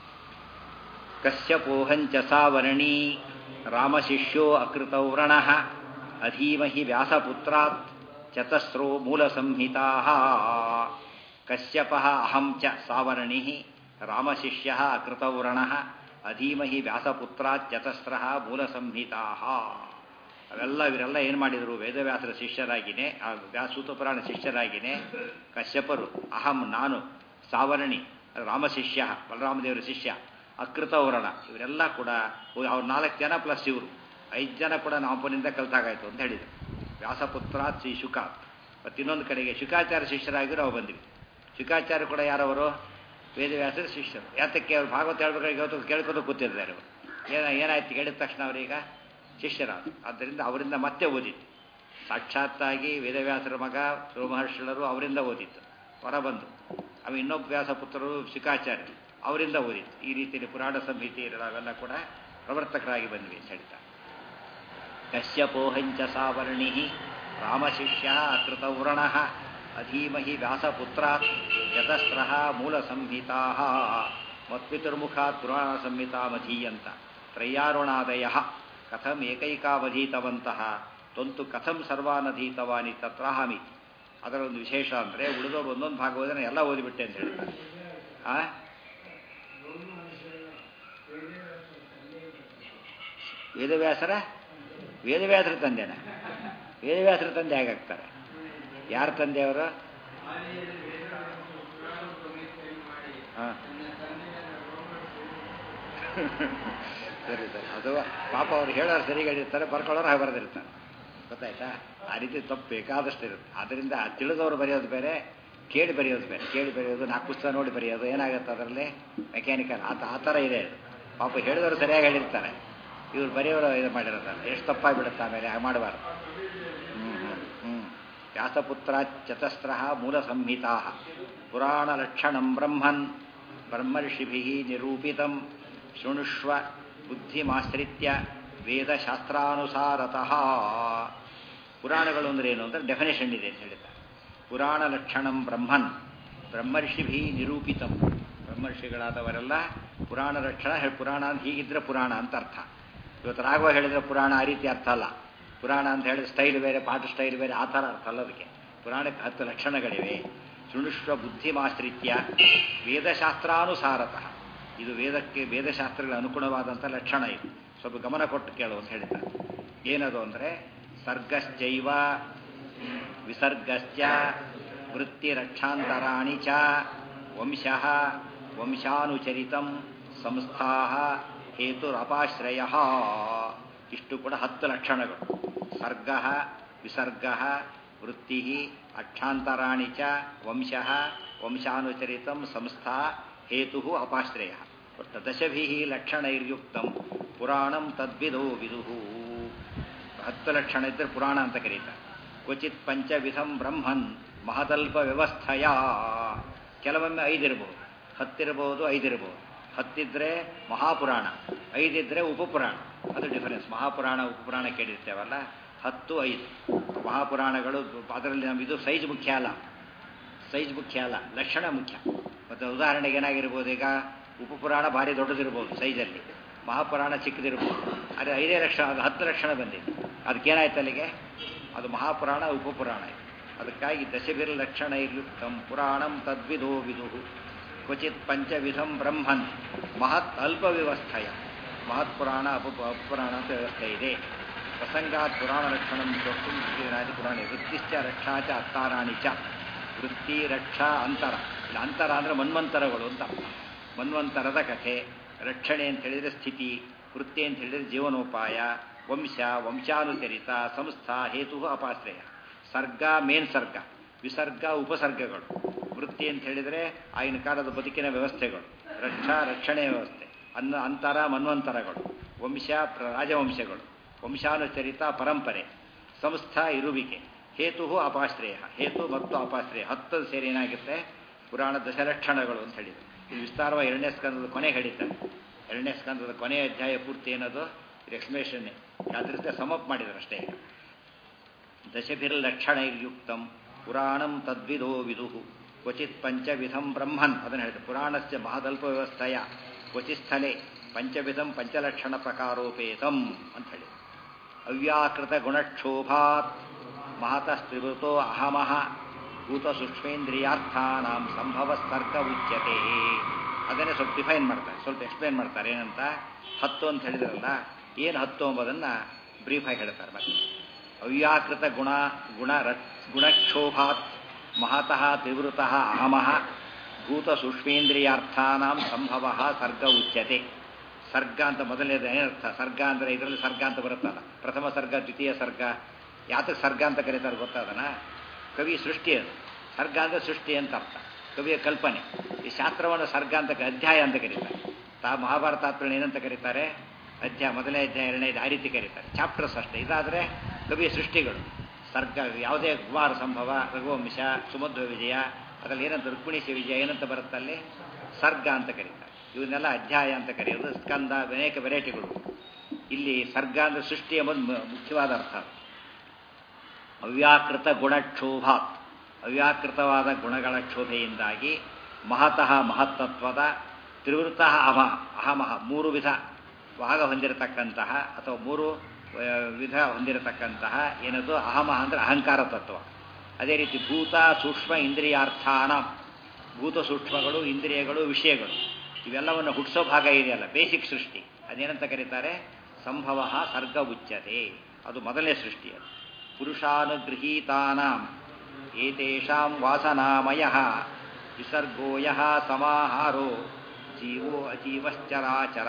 ಕಶ್ಯಪೋಹಂಚ ಸಾವರ್ಣೀ ರಾಮಶಿಷ್ಯೋ ಅಕೃತೌ ವ್ರಣಃ ಅಧೀಮಹಿ ವ್ಯಾಸಪುತ್ರಾತ್ ಚತಸ್ರೋ ಮೂಲಸಂಹಿತಾ ಕಶ್ಯಪ ಅಹಂ ಚ ಸಾವರ್ಣಿ ರಾಮಶಿಷ್ಯ ಅಕೃತೌ ವ್ರಣಃ ಅಧೀಮಹಿ ವ್ಯಾಸಪುತ್ರಾತ್ ಚತಸ್ರ ಮೂಲಸಂಹಿತಾ ಅವೆಲ್ಲ ಇವರೆಲ್ಲ ಏನು ಮಾಡಿದರು ವೇದವ್ಯಾಸರ ಶಿಷ್ಯರಾಗಿನೇ ಆ ವ್ಯಾಸೂತ ಪುರಾಣ ಶಿಷ್ಯರಾಗಿನೇ ಕಶ್ಯಪರು ಅಹಂ ನಾನು ಸಾವರ್ಣಿ ರಾಮಶಿಷ್ಯ ಬಲರಾಮದೇವರ ಶಿಷ್ಯ ಅಕೃತ ವರ್ಣ ಇವರೆಲ್ಲ ಕೂಡ ಅವ್ರು ನಾಲ್ಕು ಜನ ಪ್ಲಸ್ ಇವರು ಐದು ಜನ ಕೂಡ ನಾಮಪನಿಂದ ಕಲ್ತಾಗಾಯ್ತು ಅಂತ ಹೇಳಿದರು ವ್ಯಾಸಪುತ್ರಾತ್ ಶ್ರೀ ಶುಕಾತ್ ಮತ್ತು ಇನ್ನೊಂದು ಕಡೆಗೆ ಶುಕಾಚಾರ್ಯ ಶಿಷ್ಯರಾಗಿ ನಾವು ಬಂದ್ವಿ ಶುಕಾಚಾರ್ಯ ಕೂಡ ಯಾರವರು ವೇದವ್ಯಾಸರ ಶಿಷ್ಯರು ಯಾತಕ್ಕೆ ಅವ್ರು ಭಾಗವತ ಹೇಳ್ಬೇಕಾದ್ರೆ ಇವತ್ತು ಕೇಳ್ಕೊಂಡು ಕೂತಿದ್ದಾರೆ ಅವರು ಏನ ಏನಾಯ್ತು ಕೇಳಿದ ತಕ್ಷಣ ಅವರೀಗ ಶಿಷ್ಯರಾದ ಆದ್ದರಿಂದ ಅವರಿಂದ ಮತ್ತೆ ಓದಿತ್ತು ಸಾಕ್ಷಾತ್ತಾಗಿ ವೇದವ್ಯಾಸರ ಮಗ ರೋಮಹರ್ಷಳರು ಅವರಿಂದ ಓದಿತ್ತು ಹೊರ ಬಂದು ಅವ ಇನ್ನೊಬ್ಬ ವ್ಯಾಸಪುತ್ರರು ಶುಕಾಚಾರ್ಯರು ಅವರಿಂದ ಓದಿತ್ತು ಈ ರೀತಿಯಲ್ಲಿ ಪುರಾಣ ಸಂಹಿತೆ ನಾವೆಲ್ಲ ಕೂಡ ಪ್ರವರ್ತಕರಾಗಿ ಬಂದ್ವಿ ಅಂತ ಹೇಳ್ತಾರೆ ಕಶ್ಯಪೋಹಂಚ ಸಾವರ್ಣಿ ರಾಮಶಿಷ್ಯ ಅಕೃತ ವ್ರಣ ಅಧೀಮಹಿ ವ್ಯಾಸಪುತ್ರಾತ್ ಯತಸ್ತ್ರ ಮೂಲ ಸಂಹಿತಾ ಮತ್ಪಿತುರ್ಮುಖಾತ್ ಪುರಾಣ ಸಂಹಿತಾಮಧೀಯಂತ ತ್ರಯ್ಯಾರುಣಾದಯ ಕಥಂ ಏಕೈಕಾವಧೀತವಂತಹ ತೊಂತು ಕಥಂ ಸರ್ವಾನಧೀತವಾನಿ ತತ್ರಾಹಮಿ ಅದರ ಒಂದು ವಿಶೇಷ ಅಂದರೆ ಉಳಿದವರು ಒಂದೊಂದು ಭಾಗ ಓದಿದ್ರೆ ಎಲ್ಲ ಓದಿಬಿಟ್ಟೆ ಅಂತ ಹೇಳ್ತಾರೆ ಆ ವೇದವ್ಯಾಸರ ವೇದವ್ಯಾಸರ ತಂದೆನ ವೇದವ್ಯಾಸರ ತಂದೆ ಹೇಗಾಗ್ತಾರೆ ಯಾರ ತಂದೆಯವರು ಹಾಂ ಸರಿ ಸರಿ ಅದು ಪಾಪ ಅವ್ರು ಹೇಳೋರು ಸರಿ ಹೇಳಿರ್ತಾರೆ ಬರ್ಕೊಳ್ಳೋರು ಹಾಗೆ ಬರೆದಿರ್ತಾನೆ ಗೊತ್ತಾಯ್ತಾ ಆ ರೀತಿ ತಪ್ಪು ಬೇಕಾದಷ್ಟು ಇರುತ್ತೆ ಅದರಿಂದ ತಿಳಿದವರು ಬರೆಯೋದು ಬೇರೆ ಕೇಳಿ ಬರೆಯೋದು ಬೇರೆ ಕೇಳಿ ಬರೆಯೋದು ನಾಲ್ಕು ಪುಸ್ತಕ ನೋಡಿ ಬರೆಯೋದು ಏನಾಗುತ್ತೆ ಅದರಲ್ಲಿ ಮೆಕ್ಯಾನಿಕಲ್ ಆ ಆ ಥರ ಇದೆ ಅದು ಪಾಪ ಹೇಳಿದವರು ಸರಿಯಾಗಿ ಹೇಳಿರ್ತಾರೆ ಇವ್ರು ಬರೆಯೋರು ಇದು ಮಾಡಿರೋದಲ್ಲ ಎಷ್ಟು ತಪ್ಪಾಗಿಬಿಡುತ್ತೆ ಆಮೇಲೆ ಹಾಗೆ ಮಾಡಬಾರ್ದು ಹ್ಞೂ ಹ್ಞೂ ಹ್ಞೂ ವ್ಯಾಸಪುತ್ರ ಚತಸ್ರ ಮೂಲ ಸಂಹಿತಾ ಪುರಾಣ ಲಕ್ಷಣಂ ಬ್ರಹ್ಮನ್ ಬ್ರಹ್ಮರ್ಷಿಭಿ ನಿರೂಪಿತಂ ಶೃಣುಷ್ವ ಬುದ್ಧಿಮಾಶ್ರಿತ್ಯ ವೇದಶಾಸ್ತ್ರಾನುಸಾರತಃ ಪುರಾಣಗಳು ಅಂದ್ರೆ ಏನು ಅಂದರೆ ಡೆಫಿನೇಷನ್ ಇದೆ ಅಂತ ಹೇಳಿದ್ದಾರೆ ಪುರಾಣ ಲಕ್ಷಣಂ ಬ್ರಹ್ಮನ್ ಬ್ರಹ್ಮರ್ಷಿಭಿ ನಿರೂಪಿತಂ ಬ್ರಹ್ಮರ್ಷಿಗಳಾದವರೆಲ್ಲ ಪುರಾಣ ಲಕ್ಷಣ ಪುರಾಣ ಅಂತ ಹೀಗಿದ್ರೆ ಪುರಾಣ ಅಂತ ಅರ್ಥ ಇವತ್ತು ರಾಘವ ಹೇಳಿದ್ರೆ ಪುರಾಣ ಆ ರೀತಿ ಅರ್ಥ ಅಲ್ಲ ಪುರಾಣ ಅಂತ ಹೇಳಿದ್ರೆ ಸ್ಟೈಲ್ ಬೇರೆ ಪಾಠ ಸ್ಟೈಲ್ ಬೇರೆ ಆ ಥರ ಅರ್ಥ ಅಲ್ಲ ಅದಕ್ಕೆ ಪುರಾಣಕ್ಕೆ ಹತ್ತು ಲಕ್ಷಣಗಳಿವೆ ಶೃಣುಷ್ವ ಬುದ್ಧಿಮಾಶ್ರಿತ್ಯ ವೇದಶಾಸ್ತ್ರಾನುಸಾರತಃ ಇದು ವೇದಕ್ಕೆ ವೇದಶಾಸ್ತ್ರಗಳ ಅನುಗುಣವಾದಂಥ ಲಕ್ಷಣ ಇದು ಸ್ವಲ್ಪ ಗಮನ ಕೊಟ್ಟು ಕೇಳು ಅಂತ ಹೇಳಿದ್ದಾರೆ ಏನದು ಅಂದರೆ ಸರ್ಗಶ್ಚೈವ ವಿಸರ್ಗಶ್ಚ ವೃತ್ತಿರಕ್ಷಾಂತರಾಣಿ ಚ ವಂಶಃ ವಂಶಾನುಚರಿತಂ ಸಂಸ್ಥಾ ಹೇತುರಪಾಶ್ರಯ ಇಷ್ಟು ಕೂಡ ಹತ್ತು ಲಕ್ಷಣಗಳು ಸರ್ಗ ವಿಸರ್ಗ ವೃತ್ತಿ ಅಕ್ಷಾಂತರಾಣಿ ಚ ವಂಶಃ ವಂಶಾನುಚರಿತಂ ಸಂಸ್ಥಾ ಹೇತು ಅಪಾಶ್ರಯ ಒಟ್ಟು ದಶಭಿ ಲಕ್ಷಣೈರ್ಯುಕ್ತಂ ಪುರಾಣಂ ತದ್ವಿಧೋ ವಿದುಹು ಹತ್ತು ಲಕ್ಷಣ ಇದ್ದರೆ ಪುರಾಣ ಅಂತ ಕರೀತಾರೆ ಕ್ವಚಿತ್ ಪಂಚವಿಧಂ ಬ್ರಹ್ಮನ್ ಮಹದಲ್ಪ ವ್ಯವಸ್ಥೆಯ ಕೆಲವೊಮ್ಮೆ ಐದಿರ್ಬೋದು ಹತ್ತಿರಬಹುದು ಐದಿರ್ಬೋದು ಹತ್ತಿದ್ರೆ ಮಹಾಪುರಾಣ ಐದಿದ್ರೆ ಉಪಪುರಾಣ ಅದು ಡಿಫರೆನ್ಸ್ ಮಹಾಪುರಾಣ ಉಪಪುರಾಣ ಕೇಳಿರ್ತೇವಲ್ಲ ಹತ್ತು ಐದು ಮಹಾಪುರಾಣಗಳು ಅದರಲ್ಲಿ ನಮ್ಮ ಇದು ಸೈಜ್ ಮುಖ್ಯ ಅಲ್ಲ ಸೈಜ್ ಮುಖ್ಯ ಅಲ್ಲ ಲಕ್ಷಣ ಮುಖ್ಯ ಮತ್ತು ಉದಾಹರಣೆಗೆ ಏನಾಗಿರ್ಬೋದು ಈಗ ಉಪಪುರಾಣ ಭಾರಿ ದೊಡ್ಡದಿರ್ಬೋದು ಸೈಜಲ್ಲಿ ಮಹಾಪುರಾಣ ಚಿಕ್ಕದಿರ್ಬೋದು ಅದೇ ಐದೇ ಲಕ್ಷಣ ಅದು ಹತ್ತು ಲಕ್ಷಣ ಬಂದಿದೆ ಅದಕ್ಕೇನಾಯ್ತು ಅಲ್ಲಿಗೆ ಅದು ಮಹಾಪುರಾಣ ಉಪಪುರಾಣ ಇದೆ ಅದಕ್ಕಾಗಿ ದಶಭಿರ್ ಲಕ್ಷಣ ಇರ್ಯುಕ್ತಂ ಪುರಾಣಂ ತದ್ವಿಧೋ ವಿದುಹು ಕ್ವಚಿತ್ ಪಂಚವಿಧಂ ಬ್ರಹ್ಮನ್ ಮಹತ್ ಅಲ್ಪ ವ್ಯವಸ್ಥೆಯ ಮಹತ್ ಪುರಾಣ ಅಪ ಅಪುರಾಣ ಅಂತ ವ್ಯವಸ್ಥೆ ಇದೆ ಪ್ರಸಂಗಾತ್ ಪುರಾಣ ಲಕ್ಷಣ ವಕ್ತು ಪುರಾಣ ವೃತ್ತಿಶ್ಚ ರಕ್ಷಾ ಚ ಅತ್ತಾರಾಣಿ ಚ ವೃತ್ತಿ ರಕ್ಷಾ ಅಂತರ ಇಲ್ಲ ಅಂತರ ಅಂದರೆ ಮನ್ವಂತರಗಳು ಅಂತ ಮನ್ವಂತರದ ಕಥೆ ರಕ್ಷಣೆ ಅಂತ ಹೇಳಿದರೆ ಸ್ಥಿತಿ ವೃತ್ತಿ ಅಂತ ಹೇಳಿದರೆ ಜೀವನೋಪಾಯ ವಂಶ ವಂಶಾನುಚರಿತ ಸಂಸ್ಥಾ ಹೇತು ಅಪಾಶ್ರಯ ಸರ್ಗ ಮೇನ್ ಸರ್ಗ ವಿಸರ್ಗ ಉಪಸರ್ಗಗಳು ವೃತ್ತಿ ಅಂತ ಹೇಳಿದರೆ ಆಗಿನ ಕಾಲದ ಬದುಕಿನ ವ್ಯವಸ್ಥೆಗಳು ರಕ್ಷಾ ರಕ್ಷಣೆ ವ್ಯವಸ್ಥೆ ಅನ್ನ ಅಂತರ ಮನ್ವಂತರಗಳು ವಂಶ ರಾಜವಂಶಗಳು ವಂಶಾನುಚರಿತ ಪರಂಪರೆ ಸಂಸ್ಥಾ ಇರುವಿಕೆ ಹೇತು ಅಪಾಶ್ರಯ ಹೇತು ಮತ್ತು ಅಪಾಶ್ರಯ ಹತ್ತು ಸೇರಿ ಏನಾಗುತ್ತೆ ಪುರಾಣ ದಶಲಕ್ಷಣಗಳು ಅಂತ ಹೇಳಿದ್ರು ಇದು ವಿಸ್ತಾರವಾಗಿ ಎರಡನೇ ಸ್ಕಂದದ ಕೊನೆ ಹೇಳಿದ್ದಾರೆ ಎರಡನೇ ಸ್ಕಂದದ ಕೊನೆಯ ಅಧ್ಯಾಯ ಪೂರ್ತಿ ಏನದು ಇದು ಎಕ್ಸ್ಪ್ಲೇಷನ್ನೇ ಅದರಿಂದ ಸಮಪ್ ಮಾಡಿದ್ರು ಅಷ್ಟೇ ಈಗ ದಶಭಿರ್ಲಕ್ಷಣೈರ್ಯುಕ್ತಂ ಪುರಾಣಂ ತದ್ವಿಧೋ ವಿದುಹು ಕ್ವಚಿತ್ ಪಂಚವಿಧಂ ಬ್ರಹ್ಮನ್ ಅದನ್ನು ಹೇಳಿದ್ರು ಪುರಾಣಸ್ಯ ಮಹದಲ್ಪ ವ್ಯವಸ್ಥೆಯ ಕ್ವಚಿತ್ ಸ್ಥಳೇ ಪಂಚವಿಧಂ ಪಂಚಲಕ್ಷಣ ಪ್ರಕಾರೋಪೇತಂ ಅಂತ ಹೇಳಿ ಅವ್ಯಾಕೃತ ಗುಣಕ್ಷೋಭಾತ್ ಮಹತಸ್ತ್ರಿವೃತೋ ಅಹಮಃ ಭೂತ ಸೂಕ್ಷ್ಮೇಂದ್ರಿಯಾರ್ಥಾನಾಂ ಸಂಭವ ಸರ್ಗ ಉಚ್ಯತೆ ಅದನ್ನೇ ಸ್ವಲ್ಪ ಡಿಫೈನ್ ಮಾಡ್ತಾರೆ ಸ್ವಲ್ಪ ಎಕ್ಸ್ಪ್ಲೇನ್ ಮಾಡ್ತಾರೆ ಏನಂತ ಹತ್ತು ಅಂತ ಹೇಳಿದ್ರಲ್ಲ ಏನು ಹತ್ತು ಎಂಬುದನ್ನು ಬ್ರೀಫಾಗಿ ಹೇಳ್ತಾರೆ ಮತ್ತೆ ಅವ್ಯಾಕೃತ ಗುಣ ಗುಣ ಗುಣಕ್ಷೋಭಾತ್ ಮಹತಃ ತ್ರಿವೃತಃ ಅಹಮಃ ಭೂತ ಸೂಕ್ಷ್ಮೇಂದ್ರಿಯಾರ್ಥಾನಾಂ ಸಂಭವ ಸರ್ಗ ಉಚ್ಯತೆ ಸರ್ಗ ಅಂತ ಮೊದಲನೇದು ಏನರ್ಥ ಸರ್ಗ ಅಂದರೆ ಇದರಲ್ಲಿ ಸರ್ಗ ಅಂತ ಬರುತ್ತಲ್ಲ ಪ್ರಥಮ ಸರ್ಗ ದ್ವಿತೀಯ ಸರ್ಗ ಯಾತಕ್ಕೆ ಸರ್ಗ ಅಂತ ಕರೀತಾರೆ ಗೊತ್ತಾದನ ಕವಿ ಸೃಷ್ಟಿ ಅದು ಸರ್ಗ ಅಂದರೆ ಸೃಷ್ಟಿ ಅಂತ ಅರ್ಥ ಕವಿಯ ಕಲ್ಪನೆ ಈ ಶಾಸ್ತ್ರವನ್ನು ಸರ್ಗ ಅಂತ ಅಧ್ಯಾಯ ಅಂತ ಕರೀತಾರೆ ತಾ ಮಹಾಭಾರತ ತಾತ್ಪರ್ಯ ಏನಂತ ಕರೀತಾರೆ ಅಧ್ಯಾಯ ಮೊದಲನೇ ಅಧ್ಯಾಯ ಎರಡನೇ ಆ ರೀತಿ ಕರೀತಾರೆ ಚಾಪ್ಟರ್ಸ್ ಅಷ್ಟೇ ಇದಾದರೆ ಕವಿಯ ಸೃಷ್ಟಿಗಳು ಸರ್ಗ ಯಾವುದೇ ಕುಮಾರ ಸಂಭವ ರಘುವಂಶ ಸುಮಧ್ವ ವಿಜಯ ಅದರಲ್ಲಿ ಏನಂತ ರುಕ್ಮಿಣೀಶ ವಿಜಯ ಏನಂತ ಬರುತ್ತಲ್ಲಿ ಸರ್ಗ ಅಂತ ಕರೀತಾರೆ ಇವನ್ನೆಲ್ಲ ಅಧ್ಯಾಯ ಅಂತ ಕರೆಯೋದು ಸ್ಕಂದ ಅನೇಕ ವೆರೈಟಿಗಳು ಇಲ್ಲಿ ಸರ್ಗ ಅಂದರೆ ಸೃಷ್ಟಿ ಎಂಬುದು ಮುಖ್ಯವಾದ ಅರ್ಥ ಅವ್ಯಾಕೃತ ಗುಣಕ್ಷೋಭಾತ್ ಅವ್ಯಾಕೃತವಾದ ಗುಣಗಳ ಕ್ಷೋಭೆಯಿಂದಾಗಿ ಮಹತಃ ಮಹತ್ತತ್ವದ ತ್ರಿವೃತ ಅಹ ಅಹಮಹ ಮೂರು ವಿಧ ಭಾಗ ಹೊಂದಿರತಕ್ಕಂತಹ ಅಥವಾ ಮೂರು ವಿಧ ಹೊಂದಿರತಕ್ಕಂತಹ ಏನದು ಅಹಮಹ ಅಂದರೆ ಅಹಂಕಾರ ತತ್ವ ಅದೇ ರೀತಿ ಭೂತ ಸೂಕ್ಷ್ಮ ಇಂದ್ರಿಯಾರ್ಥಾನ ಭೂತ ಸೂಕ್ಷ್ಮಗಳು ಇಂದ್ರಿಯಗಳು ವಿಷಯಗಳು ಇವೆಲ್ಲವನ್ನು ಹುಟ್ಟಿಸೋ ಭಾಗ ಇದೆಯಲ್ಲ ಬೇಸಿಕ್ ಸೃಷ್ಟಿ ಅದೇನಂತ ಕರೀತಾರೆ ಸಂಭವ ಸರ್ಗ ಉಚ್ಯತೆ ಅದು ಮೊದಲನೇ ಸೃಷ್ಟಿ ಅದು ಪುರುಷಾನುಗೃಹೀತಾನಾಂ ಏತೇಷಾಂ ವಾಸನಾಮಯ ವಿಸರ್ಗೋಯ ಸಮಾಹಾರೋ ಜೀವೋ ಅಜೀವಶ್ಚರಾಚರ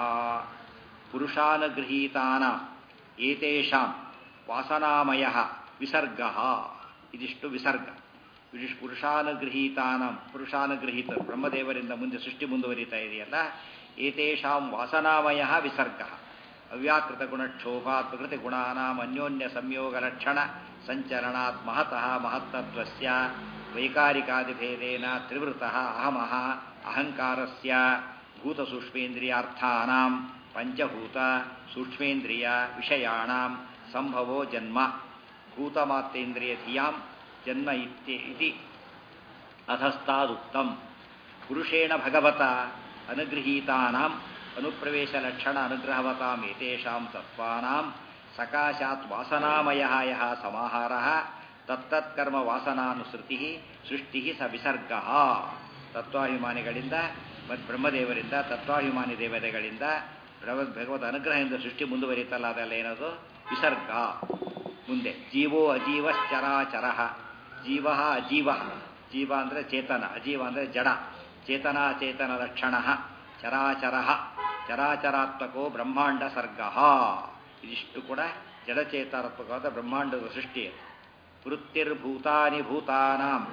ಪುರುಷಾನುಗೃಹೀತಾನಾಂ ಏತೇಷಾಂ ವಾಸನಾಮಯ ವಿಸರ್ಗ ಇದಿಷ್ಟು ವಿಸರ್ಗ ಇದಿಷ್ಟು ಪುರುಷಾನುಗೃಹೀತಾನಾಂ ಪುರುಷಾನುಗೃಹೀತರು ಬ್ರಹ್ಮದೇವರಿಂದ ಮುಂದೆ ಸೃಷ್ಟಿ ಮುಂದುವರಿತಾ ಇದೆಯಲ್ಲ ಏತೇಷಾಂ ವಾಸನಾಮಯ ವಿಸರ್ಗ ಅವ್ಯಾಕೃತ ಗುಣಕ್ಷೋಭಾತ್ ಪ್ರಕೃತಿ ಗುಣಾನಾಂ ಅನ್ಯೋನ್ಯ ಸಂಯೋಗ ಲಕ್ಷಣ ಸಂಚರಣಾತ್ ಮಹತಃ ಮಹತ್ತತ್ವಸ್ಯ ವೈಕಾರಿಕಾದಿಭೇದೇನ ತ್ರಿವೃತಃ ಅಹಮಃ ಅಹಂಕಾರಸ್ಯ ಭೂತಸೂಕ್ಷ್ಮೇಂದ್ರಿಯಾರ್ಥಾನಾಂ ಪಂಚಭೂತ ಸೂಕ್ಷ್ಮೇಂದ್ರಿಯ ವಿಷಯಾಣಾಂ ಸಂಭವೋ ಜನ್ಮ ಭೂತಮಾತ್ರೇಂದ್ರಿಯ ಧಿಯಾಂ ಜನ್ಮ ಇತಿ ಅಧಸ್ತಾದುಕ್ತಂ ಪುರುಷೇಣ ಭಗವತ ಅನುಗೃಹೀತಾನಾಂ ಅನುಪ್ರವೇಶ ಲಕ್ಷಣ ಅನುಗ್ರಹವತಾಂ ಏತೇಷಾಂ ತತ್ವಾನಾಂ ಸಕಾಶಾತ್ ವಾಸನಾಮಯ ಯಃ ಸಮಾಹಾರಃ ತತ್ತತ್ಕರ್ಮ ವಾಸನಾನುಸೃತಿ ಸೃಷ್ಟಿ ಸ ವಿಸರ್ಗ ತತ್ವಾಭಿಮಾನಿಗಳಿಂದ ಮತ್ತು ಬ್ರಹ್ಮದೇವರಿಂದ ತತ್ವಾಭಿಮಾನಿ ದೇವತೆಗಳಿಂದ ಭಗವತ್ ಅನುಗ್ರಹದಿಂದ ಸೃಷ್ಟಿ ಮುಂದುವರಿತಲ್ಲ ಅದೆಲ್ಲ ಏನದು ವಿಸರ್ಗ ಮುಂದೆ ಜೀವೋ ಅಜೀವಶ್ಚರಾಚರ ಜೀವ ಅಜೀವ ಜೀವ ಅಂದರೆ ಚೇತನ ಅಜೀವ ಅಂದರೆ ಜಡ ಚೇತನಾಚೇತನ ಲಕ್ಷಣ ಚರಾಚರ ಚರಾಚರಾತ್ಮಕೋ ಬ್ರಹ್ಮಾಂಡ ಸರ್ಗ ಇದಿಷ್ಟು ಕೂಡ ಜಡಚೇತನಾತ್ಮಕವಾದ ಬ್ರಹ್ಮಾಂಡದ ಸೃಷ್ಟಿ ವೃತ್ತಿರ್ಭೂತಾನಿ ಭೂತಾನಾಂ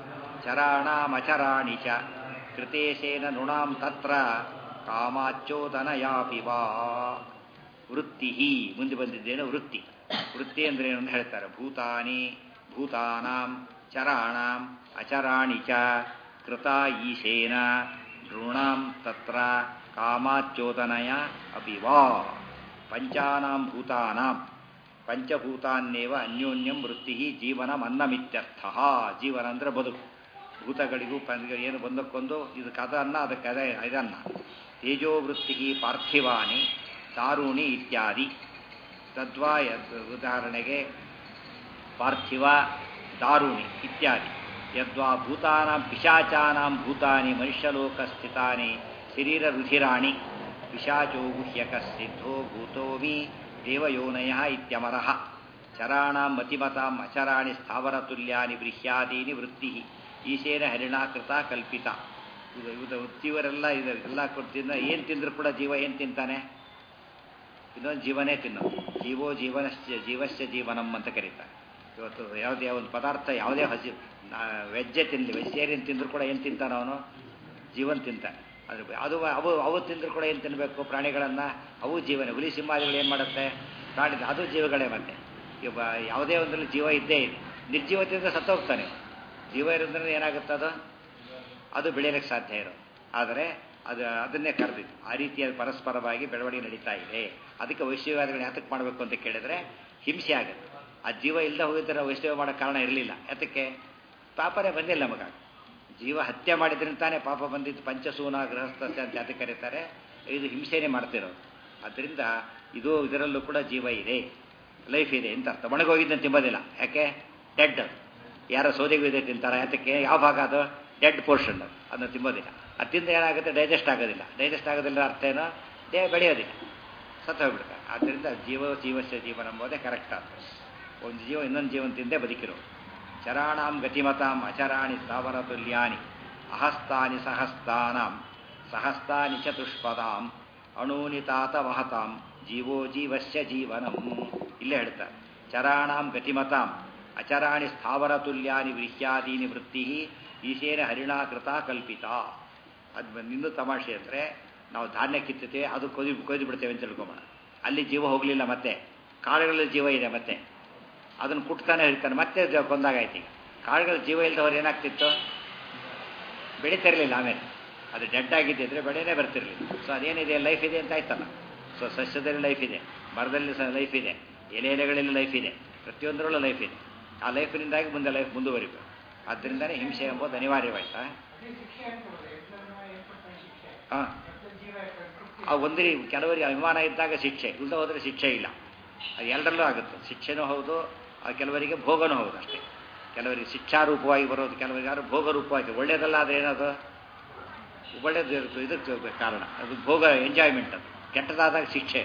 ಚರಾಣಾಮಚರಾಣಿ ಚ ಕೃತೇಶೇನ ನೃಣಾಂ ತತ್ರ ಕಾಮಾಚ್ಯೋದನಯಾಪಿ ವಾ ವೃತ್ತಿ ಮುಂದೆ ಬಂದಿದ್ದೇನು ವೃತ್ತಿ ವೃತ್ತಿ ಅಂದ್ರೆ ಏನು ಹೇಳ್ತಾರೆ ಭೂತಾನಿ ಭೂತಾನಾಂ ಚರಾಣಾಂ ಅಚರಾಣಿ ಚ ಕೃತ ಈಶೇನ ನೃಣಾಂ ತತ್ರ ಕಾಮಾಚ್ಯೋದನಯ ಅಪಿ ವಾ ಪಂಚಾನಾಂ ಭೂತಾನಾಂ ಪಂಚಭೂತಾನ್ನೇವ ಅನ್ಯೋನ್ಯಂ ವೃತ್ತಿ ಜೀವನಮನ್ನಮಿತ್ಯರ್ಥ ಜೀವನ ಅಂದರೆ ಬದುಕು ಭೂತಗಳಿಗೂ ಏನು ಒಂದಕ್ಕೊಂದು ಇದು ಕದ ಅನ್ನ ಅದಕ್ಕೆ ಅದೇ ಇದನ್ನ ತೇಜೋ ವೃತ್ತಿ ಪಾರ್ಥಿವಾನಿ ದಾರುಣಿ ಇತ್ಯಾದಿ ತದ್ವಾ ಉದಾಹರಣೆಗೆ ಪಾರ್ಥಿವ ದಾರುಣಿ ಇತ್ಯಾದಿ ಯದ್ವಾ ಭೂತಾನಾಂ ಪಿಶಾಚಾನಾಂ ಭೂತಾನಿ ಮನುಷ್ಯಲೋಕ ಸ್ಥಿತಾನಿ ಶರೀರ ರುಧಿರಾಣಿ ಪಿಶಾಚೋ ಗುಹ್ಯಕ ಸಿದ್ಧೋ ಭೂತೋವಿ ದೇವಯೋನಯ ಇತ್ಯಮರಃ ಚರಾಣಾಂ ಮತಿಮತಾಂ ಅಚರಾಣಿ ಸ್ಥಾವರತುಲ್ಯಾನಿ ಬೃಹ್ಯಾದೀನಿ ವೃತ್ತಿ ಈಶೇನ ಹರಿಣಾ ಕೃತ ಕಲ್ಪಿತ ಇದು ಇದು ವೃತ್ತಿಯವರೆಲ್ಲ ಇದು ಎಲ್ಲ ಕೊಡ್ತಿದ್ದ ಏನು ತಿಂದರೂ ಕೂಡ ಜೀವ ಏನು ತಿಂತಾನೆ ಇನ್ನೊಂದು ಜೀವನೇ ತಿನ್ನೋದು ಜೀವೋ ಜೀವನಶ್ಚ ಜೀವಶ್ಚ ಜೀವನಂ ಅಂತ ಕರೀತಾರೆ ಇವತ್ತು ಯಾವುದೇ ಒಂದು ಪದಾರ್ಥ ಯಾವುದೇ ಹಸಿ ವೆಜ್ಜೇ ತಿನ್ನಲಿ ವೆಜಿಟೇರಿಯನ್ ತಿಂದರೂ ಕೂಡ ಏನು ತಿಂತಾನೆ ಅವನು ಜೀವನ್ ತಿಂತಾನೆ ಅದು ಅದು ಅವು ಅವು ತಿಂದರೂ ಕೂಡ ಏನು ತಿನ್ನಬೇಕು ಪ್ರಾಣಿಗಳನ್ನು ಅವು ಜೀವನ ಹುಲಿ ಸಿಂಹಾದಿಗಳು ಏನು ಮಾಡುತ್ತೆ ಪ್ರಾಣಿ ಅದು ಜೀವಗಳೇ ಮತ್ತೆ ಇವ ಯಾವುದೇ ಒಂದರಲ್ಲಿ ಜೀವ ಇದ್ದೇ ಇದೆ ನಿರ್ಜೀವತೆಯಿಂದ ಸತ್ತೋಗ್ತಾನೆ ಜೀವ ಇರೋದ್ರಿಂದ ಏನಾಗುತ್ತೆ ಅದು ಅದು ಬೆಳೆಯಲಿಕ್ಕೆ ಸಾಧ್ಯ ಇರೋದು ಆದರೆ ಅದು ಅದನ್ನೇ ಕರೆದಿತ್ತು ಆ ರೀತಿಯಾದ ಪರಸ್ಪರವಾಗಿ ಬೆಳವಣಿಗೆ ನಡೀತಾ ಇದೆ ಅದಕ್ಕೆ ವೈಶ್ಯವಾದಿಗಳು ಯಾತಕ್ಕೆ ಮಾಡಬೇಕು ಅಂತ ಕೇಳಿದ್ರೆ ಹಿಂಸೆ ಆಗುತ್ತೆ ಆ ಜೀವ ಇಲ್ಲದೆ ಹೋಗಿದ್ದರೆ ವೈಷ್ಣವ ಮಾಡೋ ಕಾರಣ ಇರಲಿಲ್ಲ ಯಾತಕ್ಕೆ ಪಾಪನೇ ಬಂದಿಲ್ಲ ನಮಗಾಗ ಜೀವ ಹತ್ಯೆ ಮಾಡಿದ್ರಿಂದ ತಾನೇ ಪಾಪ ಬಂದಿದ್ದು ಪಂಚಸೂನ ಗೃಹಸ್ಥಸ್ಯ ಅಂತ ಯಾತಕ್ಕೆ ಕರೀತಾರೆ ಇದು ಹಿಂಸೆನೇ ಮಾಡ್ತಿರೋದು ಆದ್ದರಿಂದ ಇದು ಇದರಲ್ಲೂ ಕೂಡ ಜೀವ ಇದೆ ಲೈಫ್ ಇದೆ ಅಂತ ಅರ್ಥ ಒಣಗೋಗಿದ್ದನ್ನು ತಿಂಬೋದಿಲ್ಲ ಯಾಕೆ ಡೆಡ್ ಯಾರೋ ಸೋದೆಗೂ ಇದೆ ತಿಂತಾರೆ ಯಾತಕ್ಕೆ ಯಾವ ಭಾಗ ಅದು ಡೆಡ್ ಪೋರ್ಷನ್ ಅದನ್ನು ತಿಂಬೋದಿಲ್ಲ ಅದು ತಿಂದ ಏನಾಗುತ್ತೆ ಡೈಜೆಸ್ಟ್ ಆಗೋದಿಲ್ಲ ಡೈಜೆಸ್ಟ್ ಆಗೋದಿಲ್ಲ ಅರ್ಥ ಏನೋ ದೇಹ ಬೆಳೆಯೋದಿಲ್ಲ ಸತ್ತು ಹೋಗ್ಬಿಡುತ್ತೆ ಆದ್ದರಿಂದ ಜೀವ ಜೀವಸ್ಯ ಜೀವನ ಎಂಬುದೇ ಕರೆಕ್ಟ್ ಆಗ್ತದೆ ಒಂದು ಜೀವ ಇನ್ನೊಂದು ಜೀವನ ತಿಂದೇ ಬದುಕಿರೋ ಚರಾಣಾಂ ಗತಿಮತಾಂ ಅಚರಾಣಿ ಸ್ಥಾವರ ತುಲ್ಯಾನಿ ಅಹಸ್ತಾನಿ ಸಹಸ್ತಾನಾಂ ಸಹಸ್ತಾನಿ ಚತುಷ್ಪದಾಂ ಅಣೂನಿ ತಾತ ವಹತಾಂ ಜೀವೋ ಜೀವಸ್ಯ ಜೀವನಂ ಇಲ್ಲೇ ಹೇಳ್ತಾರೆ ಚರಾಣಾಂ ಗತಿಮತಾಂ ಅಚರಾಣಿ ಸ್ಥಾವರ ತುಲ್ಯಾನಿ ಗೃಹ್ಯಾದೀನಿ ವೃತ್ತಿ ಈಶೇನ ಹರಿಣಾಕೃತ ಕಲ್ಪಿತ ಅದು ಇನ್ನೂ ತಮಾಷೆ ಅಂದರೆ ನಾವು ಧಾನ್ಯ ಕಿತ್ತುತ್ತೇವೆ ಅದು ಕೊಯ್ದು ಕೊಯ್ದು ಬಿಡ್ತೇವೆ ಅಂತ ತಿಳ್ಕೊಂಬೋಣ ಅಲ್ಲಿ ಜೀವ ಹೋಗಲಿಲ್ಲ ಮತ್ತೆ ಕಾಳುಗಳಲ್ಲಿ ಜೀವ ಇದೆ ಮತ್ತೆ ಅದನ್ನು ಕುಟ್ತಾನೆ ಹೇಳ್ತಾನೆ ಮತ್ತೆ ಕೊಂದಾಗಾಯ್ತು ಈಗ ಕಾಳುಗಳ ಜೀವ ಇಲ್ಲದವ್ರು ಏನಾಗ್ತಿತ್ತು ಬೆಳೀತಿರಲಿಲ್ಲ ಆಮೇಲೆ ಅದು ಡೆಡ್ ಆಗಿದ್ದಿದ್ರೆ ಬೆಳೆನೇ ಬರ್ತಿರಲಿಲ್ಲ ಸೊ ಅದೇನಿದೆ ಲೈಫ್ ಇದೆ ಅಂತ ಆಯ್ತಲ್ಲ ಸೊ ಸಸ್ಯದಲ್ಲಿ ಲೈಫ್ ಇದೆ ಮರದಲ್ಲಿ ಸಹ ಲೈಫ್ ಇದೆ ಎಲೆ ಎಲೆಗಳಲ್ಲಿ ಲೈಫ್ ಇದೆ ಪ್ರತಿಯೊಂದರಲ್ಲೂ ಲೈಫ್ ಇದೆ ಆ ಲೈಫಿನಿಂದಾಗಿ ಮುಂದೆ ಲೈಫ್ ಮುಂದುವರಿಬೇಕು ಆದ್ದರಿಂದನೇ ಹಿಂಸೆ ಎಂಬುದು ಅನಿವಾರ್ಯವಾಯ್ತಾ ಹಾಂ ಆ ಒಂದೇ ಕೆಲವರಿಗೆ ಅಭಿಮಾನ ಇದ್ದಾಗ ಶಿಕ್ಷೆ ಇಲ್ಲದ ಹೋದರೆ ಶಿಕ್ಷೆ ಇಲ್ಲ ಅದು ಎಲ್ಲರಲ್ಲೂ ಆಗುತ್ತೆ ಶಿಕ್ಷೆನೂ ಹೌದು ಆ ಕೆಲವರಿಗೆ ಭೋಗನೂ ಹೌದು ಅಷ್ಟೇ ಕೆಲವರಿಗೆ ಶಿಕ್ಷಾರೂಪವಾಗಿ ಬರೋದು ಕೆಲವರಿಗೆ ಯಾರು ಭೋಗ ರೂಪವಾಗಿ ಒಳ್ಳೇದಲ್ಲ ಆದರೆ ಏನದು ಒಳ್ಳೇದು ಇರುತ್ತೆ ಇದಕ್ಕೆ ಕಾರಣ ಅದು ಭೋಗ ಎಂಜಾಯ್ಮೆಂಟ್ ಅದು ಕೆಟ್ಟದಾದಾಗ ಶಿಕ್ಷೆ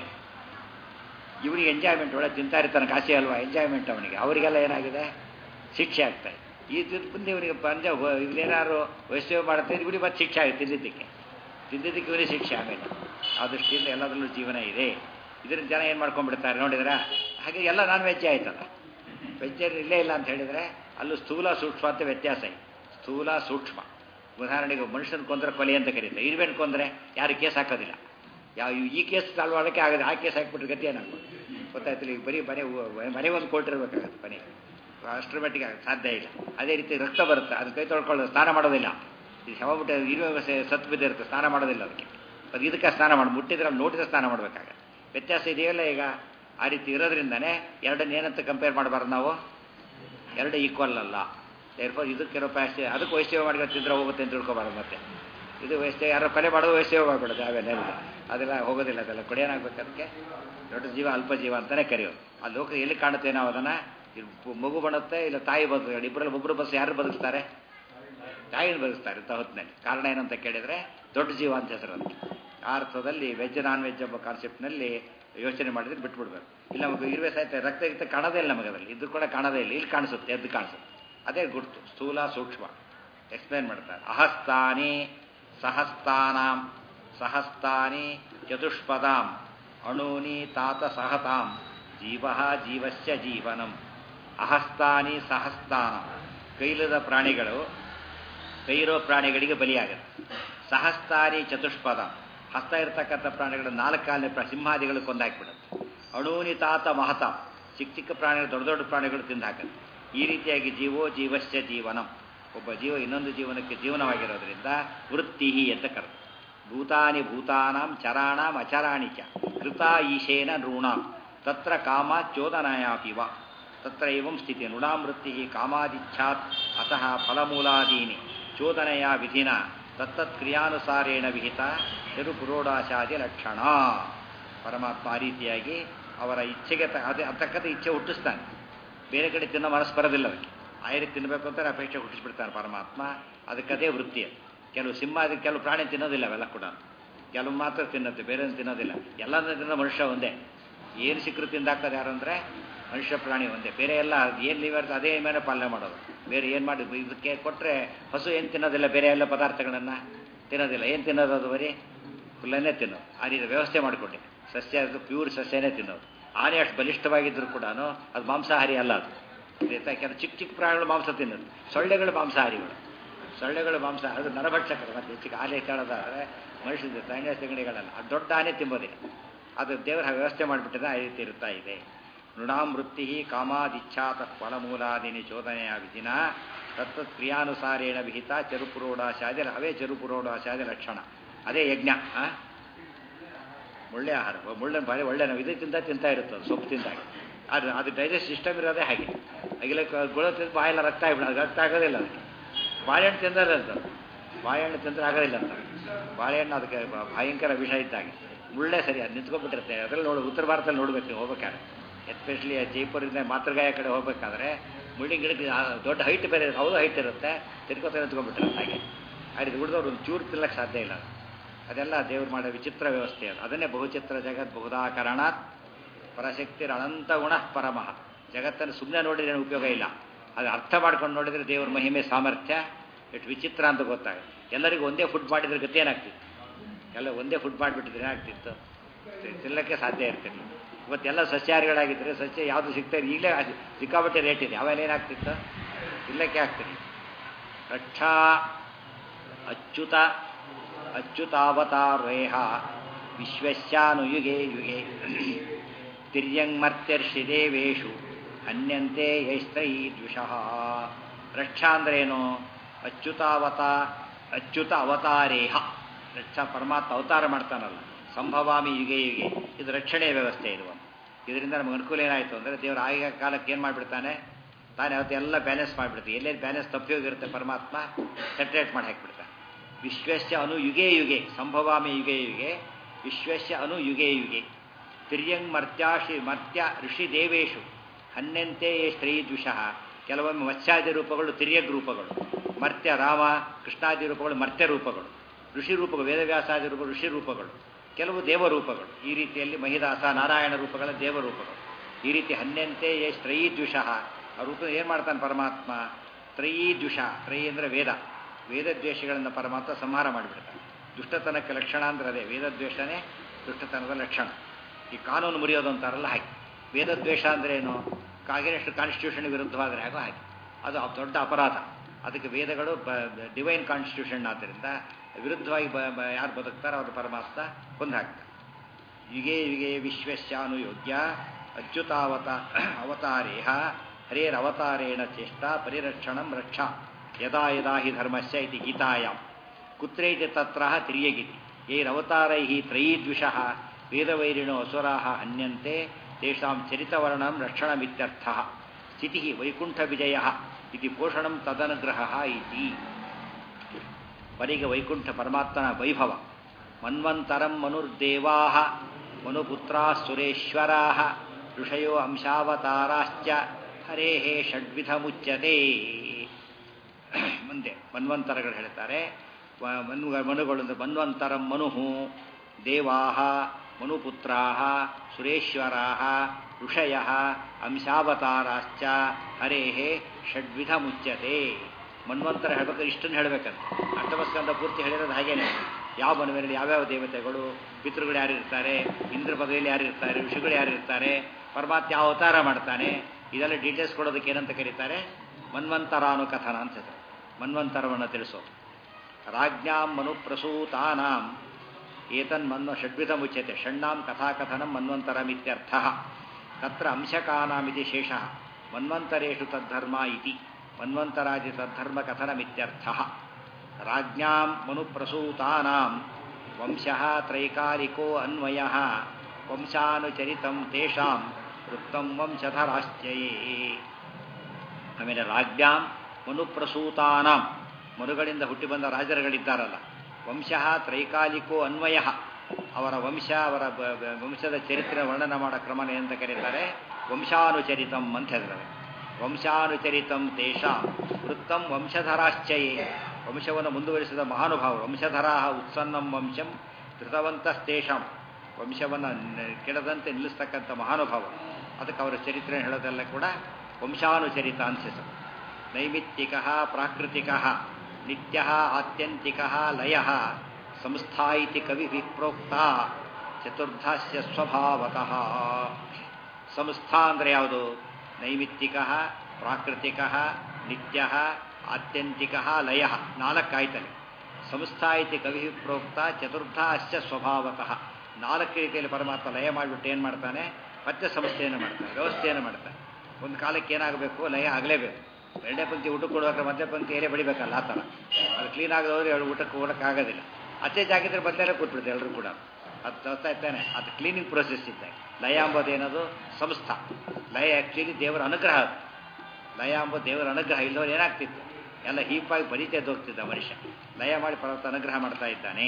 ಇವನಿಗೆ ಎಂಜಾಯ್ಮೆಂಟ್ ಒಳ್ಳೆ ತಿಂತಾ ಇರ್ತಾನೆ ಕಾಸಿ ಅಲ್ವಾ ಎಂಜಾಯ್ಮೆಂಟ್ ಅವನಿಗೆ ಅವರಿಗೆಲ್ಲ ಏನಾಗಿದೆ ಶಿಕ್ಷೆ ಆಗ್ತಾಯಿದೆ ಈ ಮುಂದೆ ಇವನಿಗೆ ಪಂಜ ಇವನೇನಾದ್ರು ವೈಷ್ಣವ ಮಾಡುತ್ತೆ ಇವನಿಗೆ ಮತ್ತೆ ಶಿಕ್ಷೆ ಆಗುತ್ತೆ ತಿಂದಿದ್ದಕ್ಕೆ ತಿಂದಿದ್ದಕ್ಕೆ ಇವನಿಗೆ ಶಿಕ್ಷೆ ಆಮೇಲೆ ಆ ದೃಷ್ಟಿಯಿಂದ ಎಲ್ಲದರಲ್ಲೂ ಜೀವನ ಇದೆ ಇದರಿಂದ ಜನ ಏನು ಮಾಡ್ಕೊಂಡ್ಬಿಡ್ತಾರೆ ನೋಡಿದ್ರೆ ಹಾಗೆ ಎಲ್ಲ ನಾನ್ ವೆಜ್ ಆಯ್ತಲ್ಲ ವೆಜ್ಜರ್ ಇಲ್ಲೇ ಇಲ್ಲ ಅಂತ ಹೇಳಿದರೆ ಅಲ್ಲೂ ಸ್ಥೂಲ ಸೂಕ್ಷ್ಮ ಅಂತ ವ್ಯತ್ಯಾಸ ಇದೆ ಸ್ಥೂಲ ಸೂಕ್ಷ್ಮ ಉದಾಹರಣೆಗೆ ಮನುಷ್ಯನ ಕೊಂದ್ರೆ ಕೊಲೆ ಅಂತ ಕರೀತಾರೆ ಇರ್ಬೇನ್ ಕೊಂದ್ರೆ ಯಾರು ಕೇಸ್ ಹಾಕೋದಿಲ್ಲ ಯಾವ ಈ ಕೇಸ್ ಸಾಲ್ವ್ ಮಾಡೋಕ್ಕೆ ಆಗೋದು ಆ ಕೇಸ್ ಹಾಕ್ಬಿಟ್ರೆ ಗತಿ ಏನಾಗ್ಬೋದು ಗೊತ್ತಾಯ್ತಿಲ್ಲ ಈಗ ಬರೀ ಮನೆ ಮನೆ ಒಂದು ಕೋರ್ಟ್ ಇರಬೇಕಾಗತ್ತೆ ಮನೆ ಅಷ್ಟರ ಮಟ್ಟಿಗೆ ಸಾಧ್ಯ ಇಲ್ಲ ಅದೇ ರೀತಿ ರಕ್ತ ಬರುತ್ತೆ ಅದು ಕೈ ತೊಳ್ಕೊಳ್ಳೋದು ಸ್ನಾನ ಮಾಡೋದಿಲ್ಲ ಇದು ಶವ ಬಿಟ್ಟು ಇರುವೆ ಸತ್ತು ಬಿದ್ದಿರುತ್ತೆ ಸ್ನಾನ ಮಾಡೋದಿಲ್ಲ ಅದಕ್ಕೆ ಅದು ಇದಕ್ಕೆ ಸ್ನಾನ ಮಾಡಿ ಮುಟ್ಟಿದ್ರೆ ಅಲ್ಲಿ ನೋಟಿದ್ರೆ ಸ್ನಾನ ಮಾಡಬೇಕಾಗತ್ತೆ ವ್ಯತ್ಯಾಸ ಇದೆಯಲ್ಲ ಈಗ ಆ ರೀತಿ ಇರೋದ್ರಿಂದನೇ ಎರಡನ್ನ ಏನಂತ ಕಂಪೇರ್ ಮಾಡಬಾರ್ದು ನಾವು ಎರಡು ಈಕ್ವಲ್ ಅಲ್ಲ ದೇರ್ಫೋರ್ ಇದಕ್ಕಿರೋ ಪ್ಯಾಸ್ಟೆ ಅದಕ್ಕೆ ವೈಷ್ಣವ ಮಾಡಿ ತಿಂದ್ರೆ ಹೋಗುತ್ತೆ ಅಂತ ತಿಳ್ಕೊಬಾರ್ದು ಮತ್ತೆ ಇದು ವೈಷ್ಣವ ಯಾರೋ ಕೊಲೆ ಮಾಡೋದು ವೈಷ್ಣವ ಮಾಡಿಬಿಡೋದು ಅವೆಲ್ಲ ಅದೆಲ್ಲ ಹೋಗೋದಿಲ್ಲ ಅದೆಲ್ಲ ಕೊಡೆಯೇನಾಗಬೇಕು ಅದಕ್ಕೆ ದೊಡ್ಡ ಜೀವ ಅಲ್ಪ ಜೀವ ಅಂತಲೇ ಕರೆಯೋದು ಆ ಲೋಕ ಎಲ್ಲಿ ಕಾಣುತ್ತೆ ನಾವು ಅದನ್ನು ಮಗು ಬಣುತ್ತೆ ಇಲ್ಲ ತಾಯಿ ಬದುಕು ಇಬ್ಬರಲ್ಲಿ ಒಬ್ಬರು ಬಸ್ ಯಾರು ಬದುಕ್ತಾರೆ ತಾಯಿನ ಬದುಕ್ತಾರೆ ಇಂಥ ಹೊತ್ತಿನಲ್ಲಿ ಕಾರಣ ಏನಂತ ಕೇಳಿದರೆ ದೊಡ್ಡ ಜೀವ ಅಂತ ಹೆಸರು ಅದಕ್ಕೆ ಆ ಅರ್ಥದಲ್ಲಿ ವೆಜ್ ನಾನ್ ವೆಜ್ ಎಂಬ ಕಾನ್ಸೆಪ್ಟ್ನಲ್ಲಿ ಯೋಚನೆ ಮಾಡಿದ್ರೆ ಬಿಟ್ಬಿಡ್ಬೇಕು ಇಲ್ಲ ನಮಗೆ ಇರುವೆ ಸಾಯ್ತ ರಕ್ತ ಗಿಕ್ತ ಕಾಣೋದೇ ಇಲ್ಲ ನಮಗೆ ಅದರಲ್ಲಿ ಇದು ಕೂಡ ಕಾಣೋದೇ ಇಲ್ಲ ಇಲ್ಲಿ ಕಾಣಿಸುತ್ತೆ ಎದ್ದು ಕಾಣಿಸುತ್ತೆ ಅದೇ ಗುರ್ತು ಸ್ಥೂಲ ಸೂಕ್ಷ್ಮ ಎಕ್ಸ್ಪ್ಲೇನ್ ಮಾಡ್ತಾರೆ ಅಹಸ್ತಾನಿ ಸಹಸ್ತಾನಾಂ ಸಹಸ್ತಾನಿ ಚತುಷ್ಪದಾಂ ಅಣೂನಿ ತಾತ ಸಹತಾಂ ಜೀವ ಜೀವಸ್ಯ ಜೀವನಂ ಅಹಸ್ತಾನಿ ಸಹಸ್ತಾನ ಕೈಲದ ಪ್ರಾಣಿಗಳು ಕೈರೋ ಪ್ರಾಣಿಗಳಿಗೆ ಬಲಿಯಾಗುತ್ತೆ ಸಹಸ್ತಾನಿ ಚತುಷ್ಪದ ಹಸ್ತ ಇರತಕ್ಕಂಥ ಪ್ರಾಣಿಗಳು ನಾಲ್ಕು ಕಾಲಿನ ಪ್ರ ಸಿಂಹಾದಿಗಳು ಕೊಂದಾಕ್ಬಿಡುತ್ತೆ ಅಣೂನಿ ತಾತ ಮಹತ ಚಿಕ್ಕ ಚಿಕ್ಕ ಪ್ರಾಣಿಗಳು ದೊಡ್ಡ ದೊಡ್ಡ ಪ್ರಾಣಿಗಳು ತಿಂದಾಕತ್ತೆ ಈ ರೀತಿಯಾಗಿ ಜೀವೋ ಜೀವಸ್ಯ ಜೀವನಂ ಒಬ್ಬ ಜೀವ ಇನ್ನೊಂದು ಜೀವನಕ್ಕೆ ಜೀವನವಾಗಿರೋದ್ರಿಂದ ವೃತ್ತಿ ಅಂತ ಕರೆದು ಭೂತಾನಿ ಭೂತಾನಾಂ ಚರಾಣಾಂ ಅಚರಾಣಿ ಚ ಕೃತ ಈಶೇನ ನೃಣಾಂ ತತ್ರ ಕಾಮ ಚೋದನಾಯಾಪಿವ ತತ್ರ ಏವಂ ಸ್ಥಿತಿ ನೃಣಾಂ ವೃತ್ತಿ ಕಾಮಾದಿಚ್ಛಾತ್ ಅತಃ ಫಲಮೂಲಾದೀನಿ ಚೋದನೆಯ ವಿಧಿನ ತತ್ತತ್ ಕ್ರಿಯಾನುಸಾರೇಣ ವಿಹಿತ ಚೆರು ಪುರೋಡಾಶಾದಿ ಲಕ್ಷಣ ಪರಮಾತ್ಮ ಆ ರೀತಿಯಾಗಿ ಅವರ ಇಚ್ಛೆಗೆ ತ ಅದೇ ಅಂತಕ್ಕಂಥ ಇಚ್ಛೆ ಹುಟ್ಟಿಸ್ತಾನೆ ಬೇರೆ ಕಡೆ ತಿನ್ನೋ ಮನಸ್ಸು ಬರೋದಿಲ್ಲ ಅವರಿಗೆ ಆ ರೀತಿ ತಿನ್ನಬೇಕು ಅಂತ ಅಪೇಕ್ಷೆ ಹುಟ್ಟಿಸ್ಬಿಡ್ತಾನೆ ಪರಮಾತ್ಮ ಅದಕ್ಕದೇ ವೃತ್ತಿ ಕೆಲವು ಸಿಂಹ ಅದಕ್ಕೆ ಕೆಲವು ಪ್ರಾಣಿ ತಿನ್ನೋದಿಲ್ಲ ಅವೆಲ್ಲ ಕೂಡ ಕೆಲವು ಮಾತ್ರ ತಿನ್ನುತ್ತೆ ಬೇರೆ ತಿನ್ನೋದಿಲ್ಲ ಎಲ್ಲದನ್ನ ತಿನ್ನೋ ಮನುಷ್ಯ ಒಂದೇ ಏನು ಸಿಕ್ಕರು ತಿಂದಾಕ್ತದೆ ಯಾರು ಅಂದರೆ ಮನುಷ್ಯ ಪ್ರಾಣಿ ಒಂದೇ ಬೇರೆ ಎಲ್ಲ ಏನು ನೀವಿರುತ್ತೆ ಅದೇ ಮೇಲೆ ಪಾಲನೆ ಮಾಡೋದು ಬೇರೆ ಏನು ಮಾಡಿ ಇದಕ್ಕೆ ಕೊಟ್ಟರೆ ಹಸು ಏನು ತಿನ್ನೋದಿಲ್ಲ ಬೇರೆ ಎಲ್ಲ ಪದಾರ್ಥಗಳನ್ನು ತಿನ್ನೋದಿಲ್ಲ ಏನು ತಿನ್ನೋದು ಅದು ಬರೀ ಹುಲ್ಲನ್ನೇ ತಿನ್ನೋದು ಆ ರೀತಿ ವ್ಯವಸ್ಥೆ ಮಾಡಿಕೊಂಡೆ ಸಸ್ಯ ಅದು ಪ್ಯೂರ್ ಸಸ್ಯನೇ ತಿನ್ನೋದು ಆನೆ ಅಷ್ಟು ಬಲಿಷ್ಠವಾಗಿದ್ದರೂ ಕೂಡ ಅದು ಮಾಂಸಾಹಾರಿ ಅಲ್ಲ ಅದು ಕೆಲವು ಚಿಕ್ಕ ಚಿಕ್ಕ ಪ್ರಾಣಿಗಳು ಮಾಂಸ ತಿನ್ನೋದು ಸೊಳ್ಳೆಗಳು ಮಾಂಸಾಹಾರಿಗಳು ಸೊಳ್ಳೆಗಳು ಮಾಂಸ ಅದು ನರಭಕ್ಷಕರು ಮತ್ತೆ ಹೆಚ್ಚಿಗೆ ಆನೆ ಕೇಳೋದಾದರೆ ಮನುಷ್ಯದ ಸೈನ್ಯ ತಿಂಗಳಿಗಳಲ್ಲ ಅದು ದೊಡ್ಡ ಆನೆ ತಿಂಬೋದಿಲ್ಲ ಅದು ದೇವರ ವ್ಯವಸ್ಥೆ ಮಾಡಿಬಿಟ್ಟಿದೆ ಆ ರೀತಿ ಇರ್ತಾ ಇದೆ ನೃಣಾಮೃತ್ತಿ ಕಾಮಾದಿಚ್ಛಾತ ಫಲಮೂಲಾದಿನಿ ಚೋದನೆಯ ವಿಧಿನ ತತ್ತತ್ ಕ್ರಿಯಾನುಸಾರೇಣ ವಿಹಿತ ಚರುಪುರೋಡಾಶಾದಿ ಅವೇ ಚರುಪುರೋಡಾಶಾದಿ ಲಕ್ಷಣ ಅದೇ ಯಜ್ಞ ಆ? ಒಳ್ಳೆ ಆಹಾರ ಒಳ್ಳೆ ಭಾರಿ ಒಳ್ಳೆ ನಾವು ಇದು ತಿಂತ ತಿಂತಾ ಇರುತ್ತೆ ಅದು ಸೊಪ್ಪು ತಿಂದಾಗ ಅದು ಅದು ಡೈಜೆಸ್ಟ್ ಸಿಸ್ಟಮ್ ಇರೋದೇ ಹಾಗೆ ಅಗಿಲ ಗುಳ ತಿಂದು ಬಾಯೆಲ್ಲ ರಕ್ತ ಆಗಿಬಿಡೋದು ರಕ್ತ ಆಗೋದಿಲ್ಲ ಅದಕ್ಕೆ ಬಾಳೆಹಣ್ಣು ತಿಂದರೆ ಅಂತ ಬಾಳೆಹಣ್ಣು ತಿಂದರೆ ಆಗೋದಿಲ್ಲ ಅಂತ ಬಾಳೆಹಣ್ಣು ಅದಕ್ಕೆ ಭ- ಭಯಂಕರ ವಿಷ ಇದ್ದಾಗೆ ಮುಳ್ಳೆ ಸರಿ ಅದು ನಿಂತ್ಕೊಂಡ್ಬಿಟ್ಟಿರುತ್ತೆ ಅದರಲ್ಲಿ ನೋಡು ಉತ್ತರ ಭಾರತದಲ್ಲಿ ನೋಡ್ಬೇಕು ನೀವು ಹೋಗ್ಬೇಕಾದ್ರೆ ಎಸ್ಪೆಷಲಿ ಜೈಪುರಿಂದ ಮಾತೃಗಾಯ ಕಡೆ ಹೋಗ್ಬೇಕಾದ್ರೆ ಮುಳ್ಳಿನ ಗಿಡಕ್ಕೆ ಆ ದೊಡ್ಡ ಹೈಟ್ ಬೇರೆ ಇರುತ್ತೆ ಹೌದು ಹೈಟ್ ಇರುತ್ತೆ ತಿರ್ಕೋತ ನಿಂತ್ಕೊಂಡ್ಬಿಟ್ಟಿರುತ್ತೆ ಹಾಗೆ ಆ ರೀತಿ ಉಳಿದವ್ರು ಒಂದು ಚೂರು ತಿನ್ನಕ್ಕೆ ಸಾಧ್ಯ ಇಲ್ಲ ಅದು. ಅದೆಲ್ಲ ದೇವ್ರು ಮಾಡೋ ವಿಚಿತ್ರ ವ್ಯವಸ್ಥೆ ಅದು ಅದನ್ನೇ ಬಹುಚಿತ್ರ ಜಗತ್ ಬಹುದಾಕರಣಾತ್ ಪರಶಕ್ತಿರ ಅನಂತ ಗುಣ ಪರಮಃ ಜಗತ್ತನ್ನು ಸುಮ್ಮನೆ ನೋಡಿದ್ರೆ ಏನು ಉಪಯೋಗ ಇಲ್ಲ ಅದು ಅರ್ಥ ಮಾಡ್ಕೊಂಡು ನೋಡಿದರೆ ದೇವ್ರ ಮಹಿಮೆ ಸಾಮರ್ಥ್ಯ ಎಷ್ಟು ವಿಚಿತ್ರ ಅಂತ ಗೊತ್ತಾಗುತ್ತೆ ಎಲ್ಲರಿಗೂ ಒಂದೇ ಫುಡ್ ಮಾಡಿದ್ರೆ ಗತಿ ಏನಾಗ್ತಿತ್ತು ಎಲ್ಲ ಒಂದೇ ಫುಡ್ ಮಾಡಿಬಿಟ್ಟಿದ್ರೆ ಏನಾಗ್ತಿತ್ತು ತಿ- ತಿನ್ನಕ್ಕೆ ಸಾಧ್ಯ ಇರ್ತಿರ್ಲಿಲ್ಲ ಇವತ್ತೆಲ್ಲ ಸಸ್ಯಾಹಾರಿಗಳಾಗಿದ್ದರೆ ಸಸ್ಯ ಯಾವುದು ಸಿಗ್ತಾ ಇದೆ ಈಗಲೇ ಅದು ಸಿಕ್ಕಾಪಟ್ಟೆ ರೇಟ್ ಇದೆ ಅವೆಲ್ಲ ಏನಾಗ್ತಿತ್ತು ತಿನ್ನಕ್ಕೆ ಆಗ್ತಿರಲಿಲ್ಲ ರಕ್ಷಾ ಅಚ್ಯುತ ಅಚ್ಯುತಾವತಾರೇಹ ವಿಶ್ವಸ್ಯಾನುಯುಗೆ ಯುಗೆ ತಿರ್ಯಂಮರ್ತ್ಯರ್ಷಿ ದೇವೇಶು ಹನ್ಯಂತೆ ಯೈಸ್ತೈ ದ್ವಿಷಃ ರಕ್ಷಾ ಅಂದ್ರೇನು ಅಚ್ಯುತಾವತ ಅಚ್ಯುತ ಅವತಾರೇಹ ರಕ್ಷಾ ಪರಮಾತ್ಮ ಅವತಾರ ಮಾಡ್ತಾನಲ್ಲ ಸಂಭವಾಮಿ ಯುಗೆ ಯುಗೆ ಇದು ರಕ್ಷಣೆಯ ವ್ಯವಸ್ಥೆ ಇದು ಒಂದು ಇದರಿಂದ ನಮಗೆ ಅನುಕೂಲ ಏನಾಯಿತು ಅಂದರೆ ದೇವರು ಆಗ ಕಾಲಕ್ಕೆ ಏನು ಮಾಡಿಬಿಡ್ತಾನೆ ತಾನೇ ಅವತ್ತೆಲ್ಲ ಬ್ಯಾಲೆನ್ಸ್ ಮಾಡಿಬಿಡ್ತೀವಿ ಎಲ್ಲೆಲ್ಲಿ ಬ್ಯಾಲೆನ್ಸ್ ತಪ್ಪಿ ಹೋಗಿರುತ್ತೆ ಪರಮಾತ್ಮ ಸೆಟ್ರೇಟ್ ಮಾಡಿ ಹಾಕಿಬಿಡ್ತಾನೆ ವಿಶ್ವಸ್ಯ ಅನು ಯುಗೆ ಯುಗೆ ಸಂಭವಾಮಿ ಯುಗೆ ಯುಗೆ ವಿಶ್ವಸ್ಯ ಅನು ಯುಗೆ ಯುಗೆ ತಿರ್ಯಂಗ್ ಮರ್ತ್ಯಾಶಿ ಮರ್ತ್ಯ ಋಷಿ ದೇವೇಶು ಹನ್ನೆಂತೆ ಸ್ತ್ರೀ ದ್ವಿಷಃ ಕೆಲವೊಮ್ಮೆ ಮತ್ಸ್ಯಾದಿ ರೂಪಗಳು ತಿರ್ಯಗ್ ರೂಪಗಳು ಮರ್ತ್ಯ ರಾಮ ಕೃಷ್ಣಾದಿ ರೂಪಗಳು ಮರ್ತ್ಯ ರೂಪಗಳು ಋಷಿ ರೂಪಗಳು ವೇದವ್ಯಾಸಾದಿ ರೂಪಗಳು ಋಷಿ ರೂಪಗಳು ಕೆಲವು ದೇವರೂಪಗಳು ಈ ರೀತಿಯಲ್ಲಿ ಮಹಿದಾಸ ನಾರಾಯಣ ರೂಪಗಳ ದೇವರೂಪಗಳು ಈ ರೀತಿ ಹನ್ನೆಂತೆ ಸ್ತ್ರಯೀ ದ್ವಿಷಃ ಆ ರೂಪ ಏನು ಮಾಡ್ತಾನೆ ಪರಮಾತ್ಮ ತ್ರಯೀ ದ್ವಿಷ ತ್ರಯಿ ಅಂದರೆ ವೇದ ವೇದದ್ವೇಷಗಳನ್ನು ಪರಮಾತ್ಮ ಸಂಹಾರ ಮಾಡಿಬಿಡ್ತಾನೆ ದುಷ್ಟತನಕ್ಕೆ ಲಕ್ಷಣ ಅಂದ್ರೆ ಅದೇ ವೇದದ್ವೇಷನೇ ದುಷ್ಟತನದ ಲಕ್ಷಣ ಈ ಕಾನೂನು ಮುರಿಯೋದು ಅಂತಾರಲ್ಲ ಹಾಗೆ ವೇದದ್ವೇಷ ಅಂದ್ರೆ ಏನು ಕಾಗಿನಷ್ಟು ಕಾನ್ಸ್ಟಿಟ್ಯೂಷನ್ ವಿರುದ್ಧವಾದರೆ ಹಾಗೋ ಹಾಗೆ ಅದು ಅ- ದೊಡ್ಡ ಅಪರಾಧ ಅದಕ್ಕೆ ವೇದಗಳು ಡಿವೈನ್ ಕಾನ್ಸ್ಟಿಟ್ಯೂಷನ್ ಆದ್ದರಿಂದ ವಿರುದ್ಧವಾಗಿ ಬ ಬ- ಯಾರು ಬದುಕ್ತಾರೋ ಅವರು ಪರಮಾತ್ಮ ಕೊಂದು ಹಾಕ್ತಾರೆ ಯುಗೆ ಯುಗೆ ವಿಶ್ವಸ್ಯಾನುಯೋಗ್ಯ ಅಚ್ಯುತಾವತ ಅವತಾರೇಹ ಹರೇರವತಾರೇಣ ಚೇಷ್ಟ ಪರಿರಕ್ಷಣಂ ರಕ್ಷಾ ಯದಾ ಯದಾ ಹಿ ಧರ್ಮಸ್ಯ ಇತಿ ಗೀತಾಯಾಂ ಕುತ್ರೈತಿ ತತ್ರ ತಿರ್ಯಗಿತಿ ಯೈರವತಾರೈ ತ್ರಯೀದ್ವಿಷಃ ವೇದವೈರಿಣೋ ಅಸುರಾः ಹನ್ಯಂತೆ ತೇಷಾಂ ಚರಿತವರ್ಣಂ ರಕ್ಷಣಮಿತ್ಯರ್ಥಃ ಸ್ಥಿತಿಃ ವೈಕುಂಠವಿಜಯಃ ಇತಿ ಪೋಷಣಂ ತದನುಗ್ರಹಃ ಇತಿ ಪರಿಗೆ ವೈಕುಂಠ ಪರಮಾತ್ಮನ ವೈಭವ ಮನ್ವಂತರಂ ಮನುರ್ದೇವಾ ಮನುಪುತ್ರಾ ಸುರೇಶ್ವರಾ ಋಷಯೋ ಅಂಶಾವತಾರಾಶ್ಚ ಹರೇ ಷಡ್ವಿಧ ಮುಚ್ಯತೆ ಮುಂದೆ ಮನ್ವಂತರಗಳು ಹೇಳ್ತಾರೆ ವ- ಮನು ಮನುಗಳು ಅಂದ್ರೆ ಮನ್ವಂತರಂ ಮನುಹು ದೇವಾ ಮನುಪುತ್ರಾ ಸುರೇಶ್ವರಾ ಋಷಯ ಅಂಶಾವತಾರಾಶ್ಚ ಹರೇ ಷಡ್ವಿಧ ಮುಚ್ಯತೆ ಮನ್ವಂತರ ಹೇಳ್ಬೇಕಾದ್ರೆ ಇಷ್ಟನ್ನು ಹೇಳ್ಬೇಕಂತ ಅಷ್ಟಮಸ್ಕಂದ ಪೂರ್ತಿ ಹೇಳಿರೋದು ಹಾಗೇನೆ ಯಾವ ಮನುವಿನಲ್ಲಿ ಯಾವ್ಯಾವ ದೇವತೆಗಳು ಪಿತೃಗಳು ಯಾರಿರ್ತಾರೆ ಇಂದ್ರ ಪದವಿಯಲ್ಲಿ ಯಾರಿರ್ತಾರೆ ಋಷಿಗಳು ಯಾರಿರ್ತಾರೆ ಪರಮಾತ್ಮ ಯಾವ ಅವತಾರ ಮಾಡ್ತಾನೆ ಇದೆಲ್ಲ ಡೀಟೇಲ್ಸ್ ಕೊಡೋದಕ್ಕೆ ಏನಂತ ಕರೀತಾರೆ ಮನ್ವಂತರಾನುಕಥನ ಅಂತ ಹೇಳ್ತಾರೆ. ಮನ್ವಂತರವನ್ನು ತಿಳಿಸೋದು ರಾಜ್ಞಾಂ ಮನುಪ್ರಸೂತಾನಾಂ ಏತನ್ ಮನ್ವ ಷಡ್ವಿಧ ಮುಚ್ಯತೆ ಷಣ್ಣಾಂ ಕಥಾಕಥನಂ ಮನ್ವಂತರಮಿತ್ಯರ್ಥ ತತ್ರ ಅಂಶಕಾನಾಮಿತಿ ಶೇಷಃ ಮನ್ವಂತರೇಷು ತದ್ಧರ್ಮ ಇತಿ ಮನ್ವಂತರಾದಿ ತದ್ಧರ್ಮ ಕಥನಮಿತ್ಯರ್ಥ ರಾಜ್ಞಾಂ ಮನುಪ್ರಸೂತಾನಾಂ ವಂಶಃ ತ್ರೈಕಾಲಿಕೋ ಅನ್ವಯಃ ವಂಶಾನುಚರಿತಂ ತೇಷಾಂ ವೃತ್ತಂ ವಂಶಧರಾಶ್ಚಯೇ ಆಮೇಲೆ ರಾಜ್ಞಾಂ ಮನುಪ್ರಸೂತಾನಾಂ ಮನುಗಳಿಂದ ಹುಟ್ಟಿ ಬಂದ ರಾಜರುಗಳಿದ್ದಾರಲ್ಲ ವಂಶಃ ತ್ರೈಕಾಲಿಕೋ ಅನ್ವಯ ಅವರ ವಂಶ ಅವರ ಬ- ಬ- ವಂಶದ ಚರಿತ್ರೆ ವರ್ಣನ ಮಾಡೋ ಕ್ರಮನ ಏನಂತ ಕರೀತಾರೆ ವಂಶಾನುಚರಿತಂ ಅಂತ ಹೇಳ್ತಾರೆ ವಂಶಾನುಚರಿತಂ ತೇಷಾಂ ವೃತ್ತಂ ವಂಶಧರಾಶ್ಚಯೇ ವಂಶವನ್ನು ಮುಂದುವರಿಸಿದ ಮಹಾನುಭಾವರು ವಂಶಧರಾ ಉತ್ಸನ್ನಂ ವಂಶಂ ಧೃತವಂತಸ್ತೇಷಾಂ ವಂಶವನ್ನು ನ- ಕೆಡದಂತೆ ನಿಲ್ಲಿಸ್ತಕ್ಕಂಥ ಮಹಾನುಭಾವರು ಅದಕ್ಕೆ ಅವರ ಚರಿತ್ರೆ ಹೇಳೋದೆಲ್ಲ ಕೂಡ ವಂಶಾನುಚರಿತ ಅನಿಸಿತು ನೈಮಿತ್ತಿಕ ಪ್ರಾಕೃತಿಕ ನಿತ್ಯ ಆತ್ಯಂತಿಕ ಲಯ ಸಂಸ್ಥಾ ಇತಿ ಕವಿ ಪ್ರೋಕ್ತ ಚತುರ್ಧಸ್ಯ ಸ್ವಭಾವತಃ ಸಂಸ್ಥಾ ಅಂದರೆ ಯಾವುದು ನೈಮಿತ್ತಿಕ ಪ್ರಾಕೃತಿಕ ನಿತ್ಯ ಆತ್ಯಂತಿಕ ಲಯ ನಾಲ್ಕಾಯ್ತಲೆ ಸಂಸ್ಥಾ ಇತಿ ಕವಿ ಪ್ರೋಕ್ತ ಚತುರ್ಧ ಅಸ್ಯ ಸ್ವಭಾವತಃ ನಾಲ್ಕು ರೀತಿಯಲ್ಲಿ ಪರಮಾತ್ಮ ಲಯ ಮಾಡಿಬಿಟ್ಟು ಏನು ಮಾಡ್ತಾನೆ ಮತ್ತೆ ಸಮಸ್ಯೆಯನ್ನು ಮಾಡ್ತಾನೆ ವ್ಯವಸ್ಥೆಯನ್ನು ಮಾಡ್ತಾನೆ ಒಂದು ಕಾಲಕ್ಕೆ ಏನಾಗಬೇಕು ಲಯ ಆಗಲೇಬೇಕು ಎರಡನೇ ಪಂಕ್ತಿ ಊಟಕ್ಕೆ ಕೊಡುವಾಗ ಮಧ್ಯ ಪಂಕ್ತಿ ಏನೇ ಬಡಿಬೇಕಲ್ಲ ಆ ಥರ ಅದು ಕ್ಲೀನ್ ಆಗದೆ ಹೋದ್ರೆ ಎರಡು ಊಟಕ್ಕೆ ಹೋಗಕ್ಕೆ ಆಗೋದಿಲ್ಲ ಅಚ್ಚೆ ಜಾಗಿದ್ರೆ ಬದಲೇ ಕೂತ್ಬಿಡುತ್ತೆ ಎಲ್ಲರೂ ಕೂಡ ಅದು ತೋರ್ತಾ ಇದ್ದಾನೆ ಅದು ಕ್ಲೀನಿಂಗ್ ಪ್ರೋಸೆಸ್ ಇದ್ದೆ ಲಯ ಅಂಬೋದು ಏನದು ಸಂಸ್ಥಾ ಲಯ ಆ್ಯಕ್ಚುಲಿ ದೇವರ ಅನುಗ್ರಹ ಅದು ಲಯ ಅಂಬೋದು ದೇವರ ಅನುಗ್ರಹ ಇಲ್ಲದವ್ರು ಏನಾಗ್ತಿತ್ತು ಎಲ್ಲ ಹೀಪಾಗಿ ಬರಿತೇದ್ದು ಹೋಗ್ತಿದ್ದ ಮನುಷ್ಯ ಲಯ ಮಾಡಿ ಪರ್ವತ ಅನುಗ್ರಹ ಮಾಡ್ತಾ ಇದ್ದಾನೆ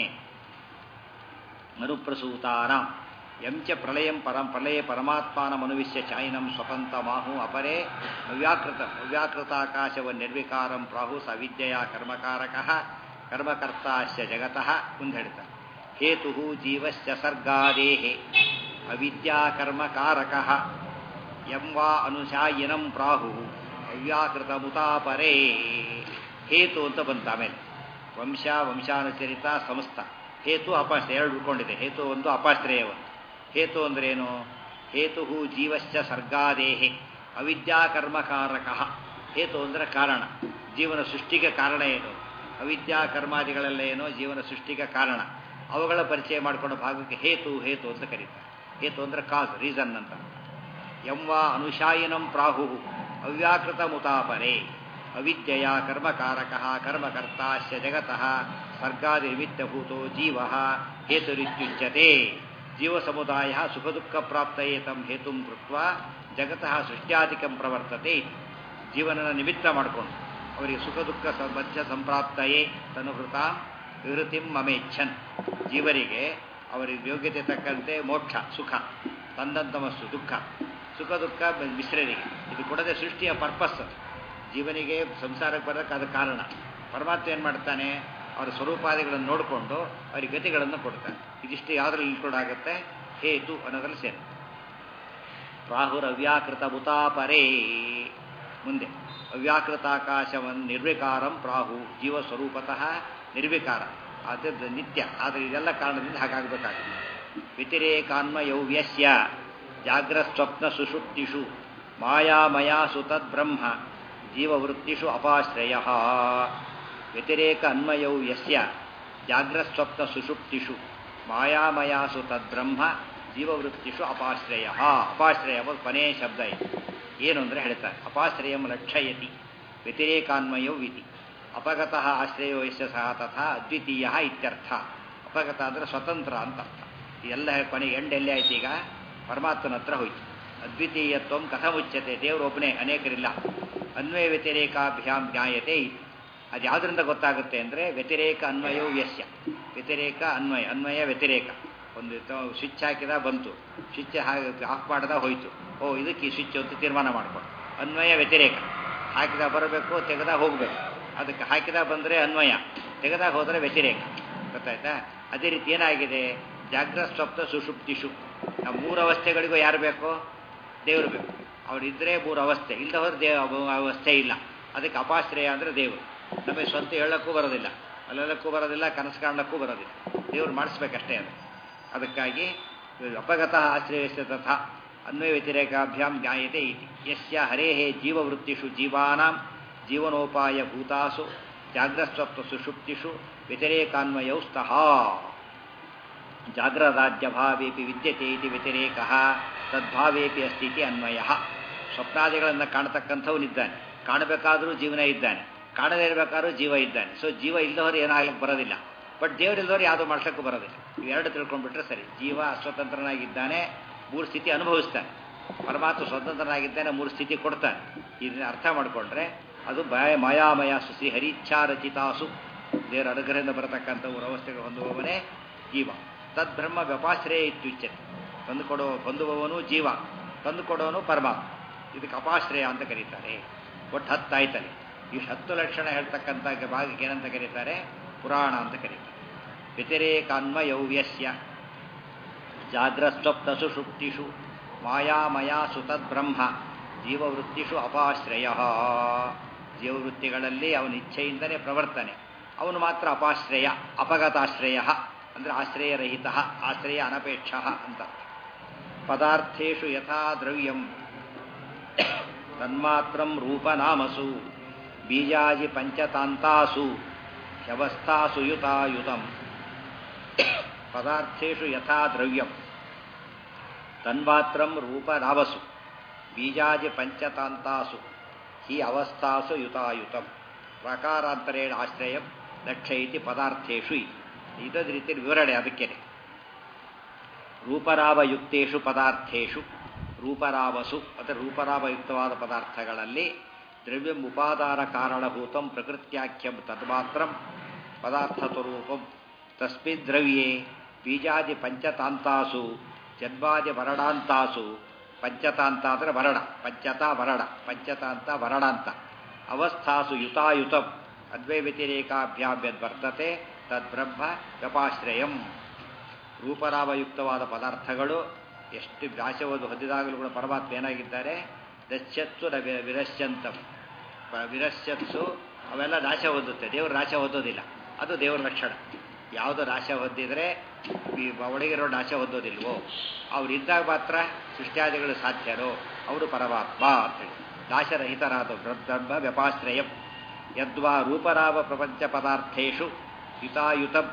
ಮರುಪ್ರಸೂತಾನಾಂ ಎಂಚ ಪ್ರಳಯಂ ಪರಂ ಪ್ರಳಯ ಪರಮಾತ್ಮಾನ ಮನುವಿಶ್ಯ ಚಾಯಿನಂ ಸ್ವಪಂತ ಮಾಹು ಅಪರೇ ಅವ್ಯಾಕೃತ ಅವ್ಯಾಕೃತಾಕಾಶವ ನಿರ್ವಿಕಾರಂ ಪ್ರಾಹು ಸವಿದ್ಯೆಯ ಕರ್ಮಕಾರಕ ಕರ್ಮಕರ್ತಾಶ್ಯ ಜಗತಃ ಕುಂದಡಿತ ಹೇತು ಜೀವಶ್ಚ ಸರ್ಗಾದೇಹೆ ಅವಿದ್ಯಾಕರ್ಮಕಾರಕ ಎಂ ವಾ ಅನುಶಾಯಿನಂ ಪ್ರಾಹು ಅವ್ಯಾಕೃತ ಮುತಾಪರೇ ಹೇತು ಅಂತ ಬಂತ ಆಮೇಲೆ ವಂಶ ವಂಶಾನುಚರಿತ ಸಂಸ್ಥ ಹೇತು ಅಪಾಶ್ರಯ ಎರಡು ಉಳ್ಕೊಂಡಿದೆ ಹೇತು ಒಂದು ಅಪಾಶ್ರಯ ಒಂದು ಹೇತು ಅಂದ್ರೇನು ಹೇತು ಜೀವಶ್ಚ ಸರ್ಗಾದೇಹೆ ಅವಿದ್ಯಾಕರ್ಮಕಾರಕ ಹೇತು ಅಂದರೆ ಕಾರಣ ಜೀವನ ಸೃಷ್ಟಿಗೆ ಕಾರಣ ಏನು ಅವಿದ್ಯಾ ಕರ್ಮಾದಿಗಳೆಲ್ಲ ಏನೋ ಜೀವನ ಸೃಷ್ಟಿಗೆ ಕಾರಣ ಅವುಗಳ ಪರಿಚಯ ಮಾಡಿಕೊಂಡ ಭಾಗಕ್ಕೆ ಹೇತು ಹೇತು ಅಂತ ಕರೀತಾರೆ ಹೇತು ಅಂದರೆ ಕಾಸ್ ರೀಸನ್ ಅಂತ ಎಂವಾ ಅನುಶಾಯಿನಂ ಪ್ರಾಹು ಅವ್ಯಾಕೃತ ಮುತಾಪರೆ ಅವಿದ್ಯೆಯ ಕರ್ಮಕಾರಕ ಕರ್ಮಕರ್ತಾಶ್ಯ ಜಗತಃ ಸರ್ಗಾದಿ ನಿಮಿತ್ತಭೂತೋ ಜೀವ ಹೇತುರಿತ್ಯುಚ್ಯತೆ ಜೀವ ಸಮುದಾಯ ಸುಖ ದುಃಖ ಪ್ರಾಪ್ತಯೇ ತಂ ಹೇತು ಕೃತ್ವ ಜಗತಃ ಸೃಷ್ಟ್ಯಾಧಿಕಂ ಪ್ರವರ್ತತೆ ಜೀವನನ ನಿಮಿತ್ತ ಮಾಡಿಕೊಂಡು ಅವರಿಗೆ ಸುಖ ದುಃಖ ಮಧ್ಯ ಸಂಪ್ರಾಪ್ತಯೇ ತನುಹೃತ ವಿವೃತಿಂ ಮಮೇಚ್ಛನ್ ಜೀವರಿಗೆ ಅವರಿಗೆ ಯೋಗ್ಯತೆ ತಕ್ಕಂತೆ ಮೋಕ್ಷ ಸುಖ ತಂದಂತಮಸ್ಸು ದುಃಖ ಸುಖ ದುಃಖ ಮಿಶ್ರರಿಗೆ ಇದು ಕೊಡದೆ ಸೃಷ್ಟಿಯ ಪರ್ಪಸ್ ಜೀವನಿಗೆ ಸಂಸಾರಕ್ಕೆ ಬರೋಕ್ಕೆ ಅದು ಕಾರಣ ಪರಮಾತ್ಮ ಏನು ಮಾಡ್ತಾನೆ ಅವರ ಸ್ವರೂಪಾದಿಗಳನ್ನು ನೋಡಿಕೊಂಡು ಅವರಿಗೆ ಗತಿಗಳನ್ನು ಕೊಡ್ತಾನೆ ಇದಿಷ್ಟು ಯಾವುದ್ರಲ್ಲಿ ಇನ್ಕ್ಲೂಡ್ ಆಗುತ್ತೆ ಹೇತು ಅನ್ನೋದ್ರಲ್ಲಿ ಸೇರಿ ರಾಹುರ ಅವ್ಯಾಕೃತ ಮುತಾಪರೇ ಮುಂದೆ ಅವ್ಯಾಕೃತಾಕಾಶವನ್ನು ನಿರ್ವಿಕಾರಂ ಪ್ರಾಹು ಜೀವ ಸ್ವರೂಪತಃ ನಿರ್ವಿಕಾರ ಅದು ನಿತ್ಯ ಆದರೆ ಇದೆಲ್ಲ ಕಾರಣದಿಂದ ಹಾಗಾಗಬೇಕಾಗುತ್ತೆ ವ್ಯತಿರೇಕಾನ್ಮಯೌವ್ಯಸ್ಯ ಜಾಗ್ರಸ್ವಪ್ನ ಸುಷುಪ್ತಿಷು ಮಾಯಾಮಯಾಸು ತದ್ಬ್ರಹ್ಮ ಜೀವವೃತ್ತಿಷು ಅಪಾಶ್ರಯ ವ್ಯತಿರೇಕ ಅನ್ವಯೌ ಯಸ್ಯ ಜಾಗ್ರಸ್ವಪ್ನ ಸುಷುಪ್ತಿಷು ಮಾಯಾಮಯಾಸು ತದ್ಬ್ರಹ್ಮ ಜೀವವೃತ್ತಿಷು ಅಪಾಶ್ರಯ ಅಪಾಶ್ರಯ ಕೊನೆಯ ಶಬ್ದ ಇದೆ ಏನು ಅಂದರೆ ಹೇಳ್ತಾರೆ ಅಪಾಶ್ರಯಂ ಲಕ್ಷಯತಿ ವ್ಯತಿರೇಕಾನ್ವಯೌ ಇತಿ ಅಪಗತಃ ಆಶ್ರಯೋ ಯಸ್ಯ ಸಹ ತಥಾ ಅದ್ವಿತೀಯ ಇತ್ಯರ್ಥ ಅಪಗತ ಅಂದರೆ ಸ್ವತಂತ್ರ ಅಂತ ಅರ್ಥ ಇದೆಲ್ಲ ಕೊನೆಗೆ ಎಂಡ್ ಎಲ್ಲೇ ಆಯ್ತು ಈಗ ಪರಮಾತ್ಮನ ಹತ್ರ ಹೋಯ್ತು ಅದ್ವಿತೀಯತ್ವ ಕಥಮುಚ್ಯತೆ ದೇವರೊಬ್ಬನೇ ಅನೇಕರಿಲ್ಲ ಅನ್ವಯ ವ್ಯತಿರೇಕಾಭ್ಯಾಂ ಜ್ಞಾಯತೆ ಅದು ಯಾವುದರಿಂದ ಗೊತ್ತಾಗುತ್ತೆ ಅಂದರೆ ವ್ಯತಿರೇಕ ಅನ್ವಯೋ ಯಸ್ಯ ವ್ಯತಿರೇಕ ಅನ್ವಯ ಅನ್ವಯ ವ್ಯತಿರೇಕ ಒಂದು ಸ್ವಿಚ್ ಹಾಕಿದ ಬಂತು ಸ್ವಿಚ್ ಆಫ್ ಮಾಡ್ದ ಹೋಯ್ತು ಓ ಇದಕ್ಕೆ ಈ ಸ್ವಿಚ್ ಅಂತ ತೀರ್ಮಾನ ಮಾಡ್ಕೊಂಡು ಅನ್ವಯ ವ್ಯತಿರೇಕ ಹಾಕಿದ ಬರಬೇಕು ತೆಗೆದಾಗ ಹೋಗಬೇಕು ಅದಕ್ಕೆ ಹಾಕಿದ ಬಂದರೆ ಅನ್ವಯ ತೆಗೆದಾಗ ಹೋದರೆ ವ್ಯತಿರೇಕ ಗೊತ್ತಾಯ್ತಾ ಅದೇ ರೀತಿ ಏನಾಗಿದೆ ಜಾಗ್ರತ ಸ್ವಪ್ನ ಸುಷುಪ್ತಿಷು ನಾವು ಮೂರು ಅವಸ್ಥೆಗಳಿಗೂ ಯಾರು ಬೇಕು ದೇವರು ಬೇಕು ಅವರಿದ್ದರೆ ಮೂರು ಅವಸ್ಥೆ ಇಲ್ಲದ ಹೋದ್ರೆ ದೇವ ಅವಸ್ಥೆ ಇಲ್ಲ ಅದಕ್ಕೆ ಅಪಾಶ್ರಯ ಅಂದರೆ ದೇವರು ನಮಗೆ ಸ್ವಂತ ಹೇಳೋಕ್ಕೂ ಬರೋದಿಲ್ಲ ಅಲ್ಲೆಲ್ಲಕ್ಕೂ ಬರೋದಿಲ್ಲ ಕನಸು ಕಾಣಕ್ಕೂ ಬರೋದಿಲ್ಲ ದೇವ್ರು ಮಾಡಿಸ್ಬೇಕಷ್ಟೇ ಅದು ಅದಕ್ಕಾಗಿ ಅಪಗತಃ ಆಶ್ರಯಸ್ಯ ತಥಾ ಅನ್ವಯ ವ್ಯತಿರೇಕಾಭ್ಯಾಂ ಜ್ಞಾಯತೆ ಇತಿ ಯಸ್ಯ ಹರೇಃ ಜೀವವೃತ್ತಿಷು ಜೀವಾನಾಂ ಜೀವನೋಪಾಯ ಭೂತಾಸು ಜಾಗ್ರಸ್ವಪ್ನ ಸುಷುಪ್ತಿಷು ವ್ಯತಿರೇಕಾನ್ವಯೌ ಸ್ತಃ ಜಾಗ್ರರಾಜ್ಯಭಾವೇಪಿ ವಿದ್ಯತೆ ಇತಿ ವ್ಯತಿರೇಕ ತದ್ಭಾವೇಪಿ ಅಸ್ತಿ ಇತಿ ಅನ್ವಯ ಸ್ವಪ್ನಾದಿಗಳನ್ನು ಕಾಣತಕ್ಕಂಥವನಿದ್ದಾನೆ ಕಾಣಬೇಕಾದರೂ ಜೀವನ ಇದ್ದಾನೆ ಕಾಣದೇ ಇರಬೇಕಾದ್ರೂ ಜೀವ ಇದ್ದಾನೆ ಸೊ ಜೀವ ಇಲ್ಲದವರು ಏನಾಗ್ಲಿಕ್ಕೆ ಬರೋದಿಲ್ಲ ಬಟ್ ದೇವರಿಲ್ಲದವ್ರು ಯಾವುದೂ ಮಾಡ್ಸೋಕ್ಕೂ ಬರೋದಿಲ್ಲ ಇವೆರಡು ತಿಳ್ಕೊಂಡ್ಬಿಟ್ರೆ ಸರಿ ಜೀವ ಅಸ್ವತಂತ್ರನಾಗಿದ್ದಾನೆ ಮೂರು ಸ್ಥಿತಿ ಅನುಭವಿಸ್ತಾನೆ ಪರಮಾತ್ಮ ಸ್ವತಂತ್ರನಾಗಿದ್ದಾನೆ ಮೂರು ಸ್ಥಿತಿ ಕೊಡ್ತಾನೆ ಇದನ್ನ ಅರ್ಥ ಮಾಡಿಕೊಂಡ್ರೆ ಅದು ಭಯ ಮಾಯಾಮಯ ಸುಸಿ ಹರಿಚ್ಛಾ ರಚಿತಾಸು ದೇವರ ಅನುಗ್ರಹದಿಂದ ಬರತಕ್ಕಂಥ ಮೂರು ಅವಸ್ಥೆಗಳು ಹೊಂದುವವನೇ ಜೀವ ತದ್ಬ್ರಹ್ಮ ವ್ಯಪಾಶ್ರಯ ಇತ್ಯುಚ್ಯತೆ ತಂದು ಕೊಡೋ ಹೊಂದುವವನು ಜೀವ ತಂದು ಕೊಡೋನು ಪರಮಾತ್ಮ ಇದಕ್ಕೆ ಅಪಾಶ್ರಯ ಅಂತ ಕರೀತಾರೆ ಒಟ್ಟು ಹತ್ತಾಯ್ತಲ್ಲಿ ಇಷ್ಟು ಹತ್ತು ಲಕ್ಷಣ ಹೇಳ್ತಕ್ಕಂಥ ಭಾಗಕ್ಕೆ ಏನಂತ ಕರೀತಾರೆ ಪುರಾಣ ಅಂತ ಕರೀತಾರೆ ವ್ಯತಿರೇಕಾನ್ವಯೌವ್ಯಸ್ಯ ಜಾಗ್ರಸ್ವಪ್ನ ಸುಷುಪ್ತಿಷು ಮಾಯಾಮಯಾಸು ತದ್ಬ್ರಹ್ಮ ಜೀವವೃತ್ತಿಷು ಅಪಾಶ್ರಯ ಜೀವವೃತ್ತಿಗಳಲ್ಲಿ ಅವನ ಇಚ್ಛೆಯಿಂದಲೇ ಪ್ರವರ್ತನೆ ಅವನು ಮಾತ್ರ ಅಪಾಶ್ರಯ ಅಪಗತಾಶ್ರಯ ಅಂದರೆ ಆಶ್ರಯರಹಿತ ಆಶ್ರಯ ಅನಪೇಕ್ಷ ಅಂತ ಪದಾರ್ಥೇಶು ಯಥಾ ದ್ರವ್ಯಂ ತನ್ಮಾತ್ರಂ ರೂಪನಾಮಸು ಬೀಜಾಜಿ ಪಂಚತಾಂತಾಸು ಹ್ಯವಸ್ಥಾಸು ಯುತಾಯುತಂ ಪದಾರ್ಥೇಶು ಯಥಾ ದ್ರವ್ಯಂ ತನ್ಮಾತ್ರಂ ರೂಪರಾವಸು ಬೀಜಾದಿ ಪಂಚತಾಂತಾಸು ಹಿ ಅವಸ್ಥಾಸು ಯುತಾಯುತಂ ಪ್ರಕಾರಾಂತರೇಣ ಆಶ್ರಯಂ ಲಕ್ಷಯಿತಿ ಪದಾರ್ಥೇಶು ಇತಿ. ಇದೊಂದು ರೀತಿ ವಿವರಣೆ ಅದಕ್ಕೇನೆ ರೂಪರಾವಯುಕ್ತೇಷು ಪದಾರ್ಥೇಶು ರೂಪರಾವಸು ಅಥವಾ ರೂಪರಾವಯುಕ್ತವಾದ ಪದಾರ್ಥಗಳಲ್ಲಿ ದ್ರವ್ಯಂ ಉಪಾದಾನ ಕಾರಣಭೂತಂ ಪ್ರಕೃತ್ಯಾಖ್ಯಂ ತನ್ಮಾತ್ರಂ ಪದಾರ್ಥಸ್ವರೂಪಂ ತಸ್ಮಿನ್ ದ್ರವ್ಯೇ ಬೀಜಾದಿ ಪಂಚತಾಂತಾಸು ಜನ್ಮಾದಿ ವರಣಾಂತಾಸು ಪಂಚತಾಂತ ಅಂದರೆ ವರಣ ಪಂಚತ ವರಣ ಪಂಚತಾಂತ ವರಣಾಂತ ಅವಸ್ಥಾಸು ಯುತಾಯುತಂ ಅದ್ವೈ ವ್ಯತಿರೇಕಾಭ್ಯಾಂ ಯದ್ವರ್ತತೆ ತದ್ಬ್ರಹ್ಮ ವ್ಯಪಾಶ್ರಯಂ ರೂಪರಾಮಯುಕ್ತವಾದ ಪದಾರ್ಥಗಳು ಎಷ್ಟು ನಾಶವನ್ನು ಹೊಂದಿದಾಗಲೂ ಕೂಡ ಪರಮಾತ್ಮ ಏನಾಗಿದ್ದಾರೆ ದಶ್ಯತ್ಸು ನ ವಿ- ವಿರಶ್ಯಂತಂ ಪ- ವಿರಶ್ಯತ್ಸು ಅವೆಲ್ಲ ನಾಶ ಹೊಂದುತ್ತೆ ದೇವರು ನಾಶ ಹೊಂದೋದಿಲ್ಲ ಅದು ದೇವರ ಲಕ್ಷಣ ಯಾವುದು ನಾಶ ಹೊಂದಿದರೆ ಈ ಒಳಗಿರೋ ನಾಶ ಹೊಂದೋದಿಲ್ವೋ ಅವರಿದ್ದಾಗ ಮಾತ್ರ ಸೃಷ್ಟ್ಯಾದಿಗಳು ಸಾಧ್ಯರೋ ಅವರು ಪರಮಾತ್ಮ ಅಂತೇಳಿ ನಾಶರಹಿತರಾದ ಬ್ರಹ್ಮ ವ್ಯಪಾಶ್ರಯಂ ಯದ್ವಾ ರೂಪರಾಮ ಪ್ರಪಂಚ ಪದಾರ್ಥೇಶು ಹಿತಾಯುತಂ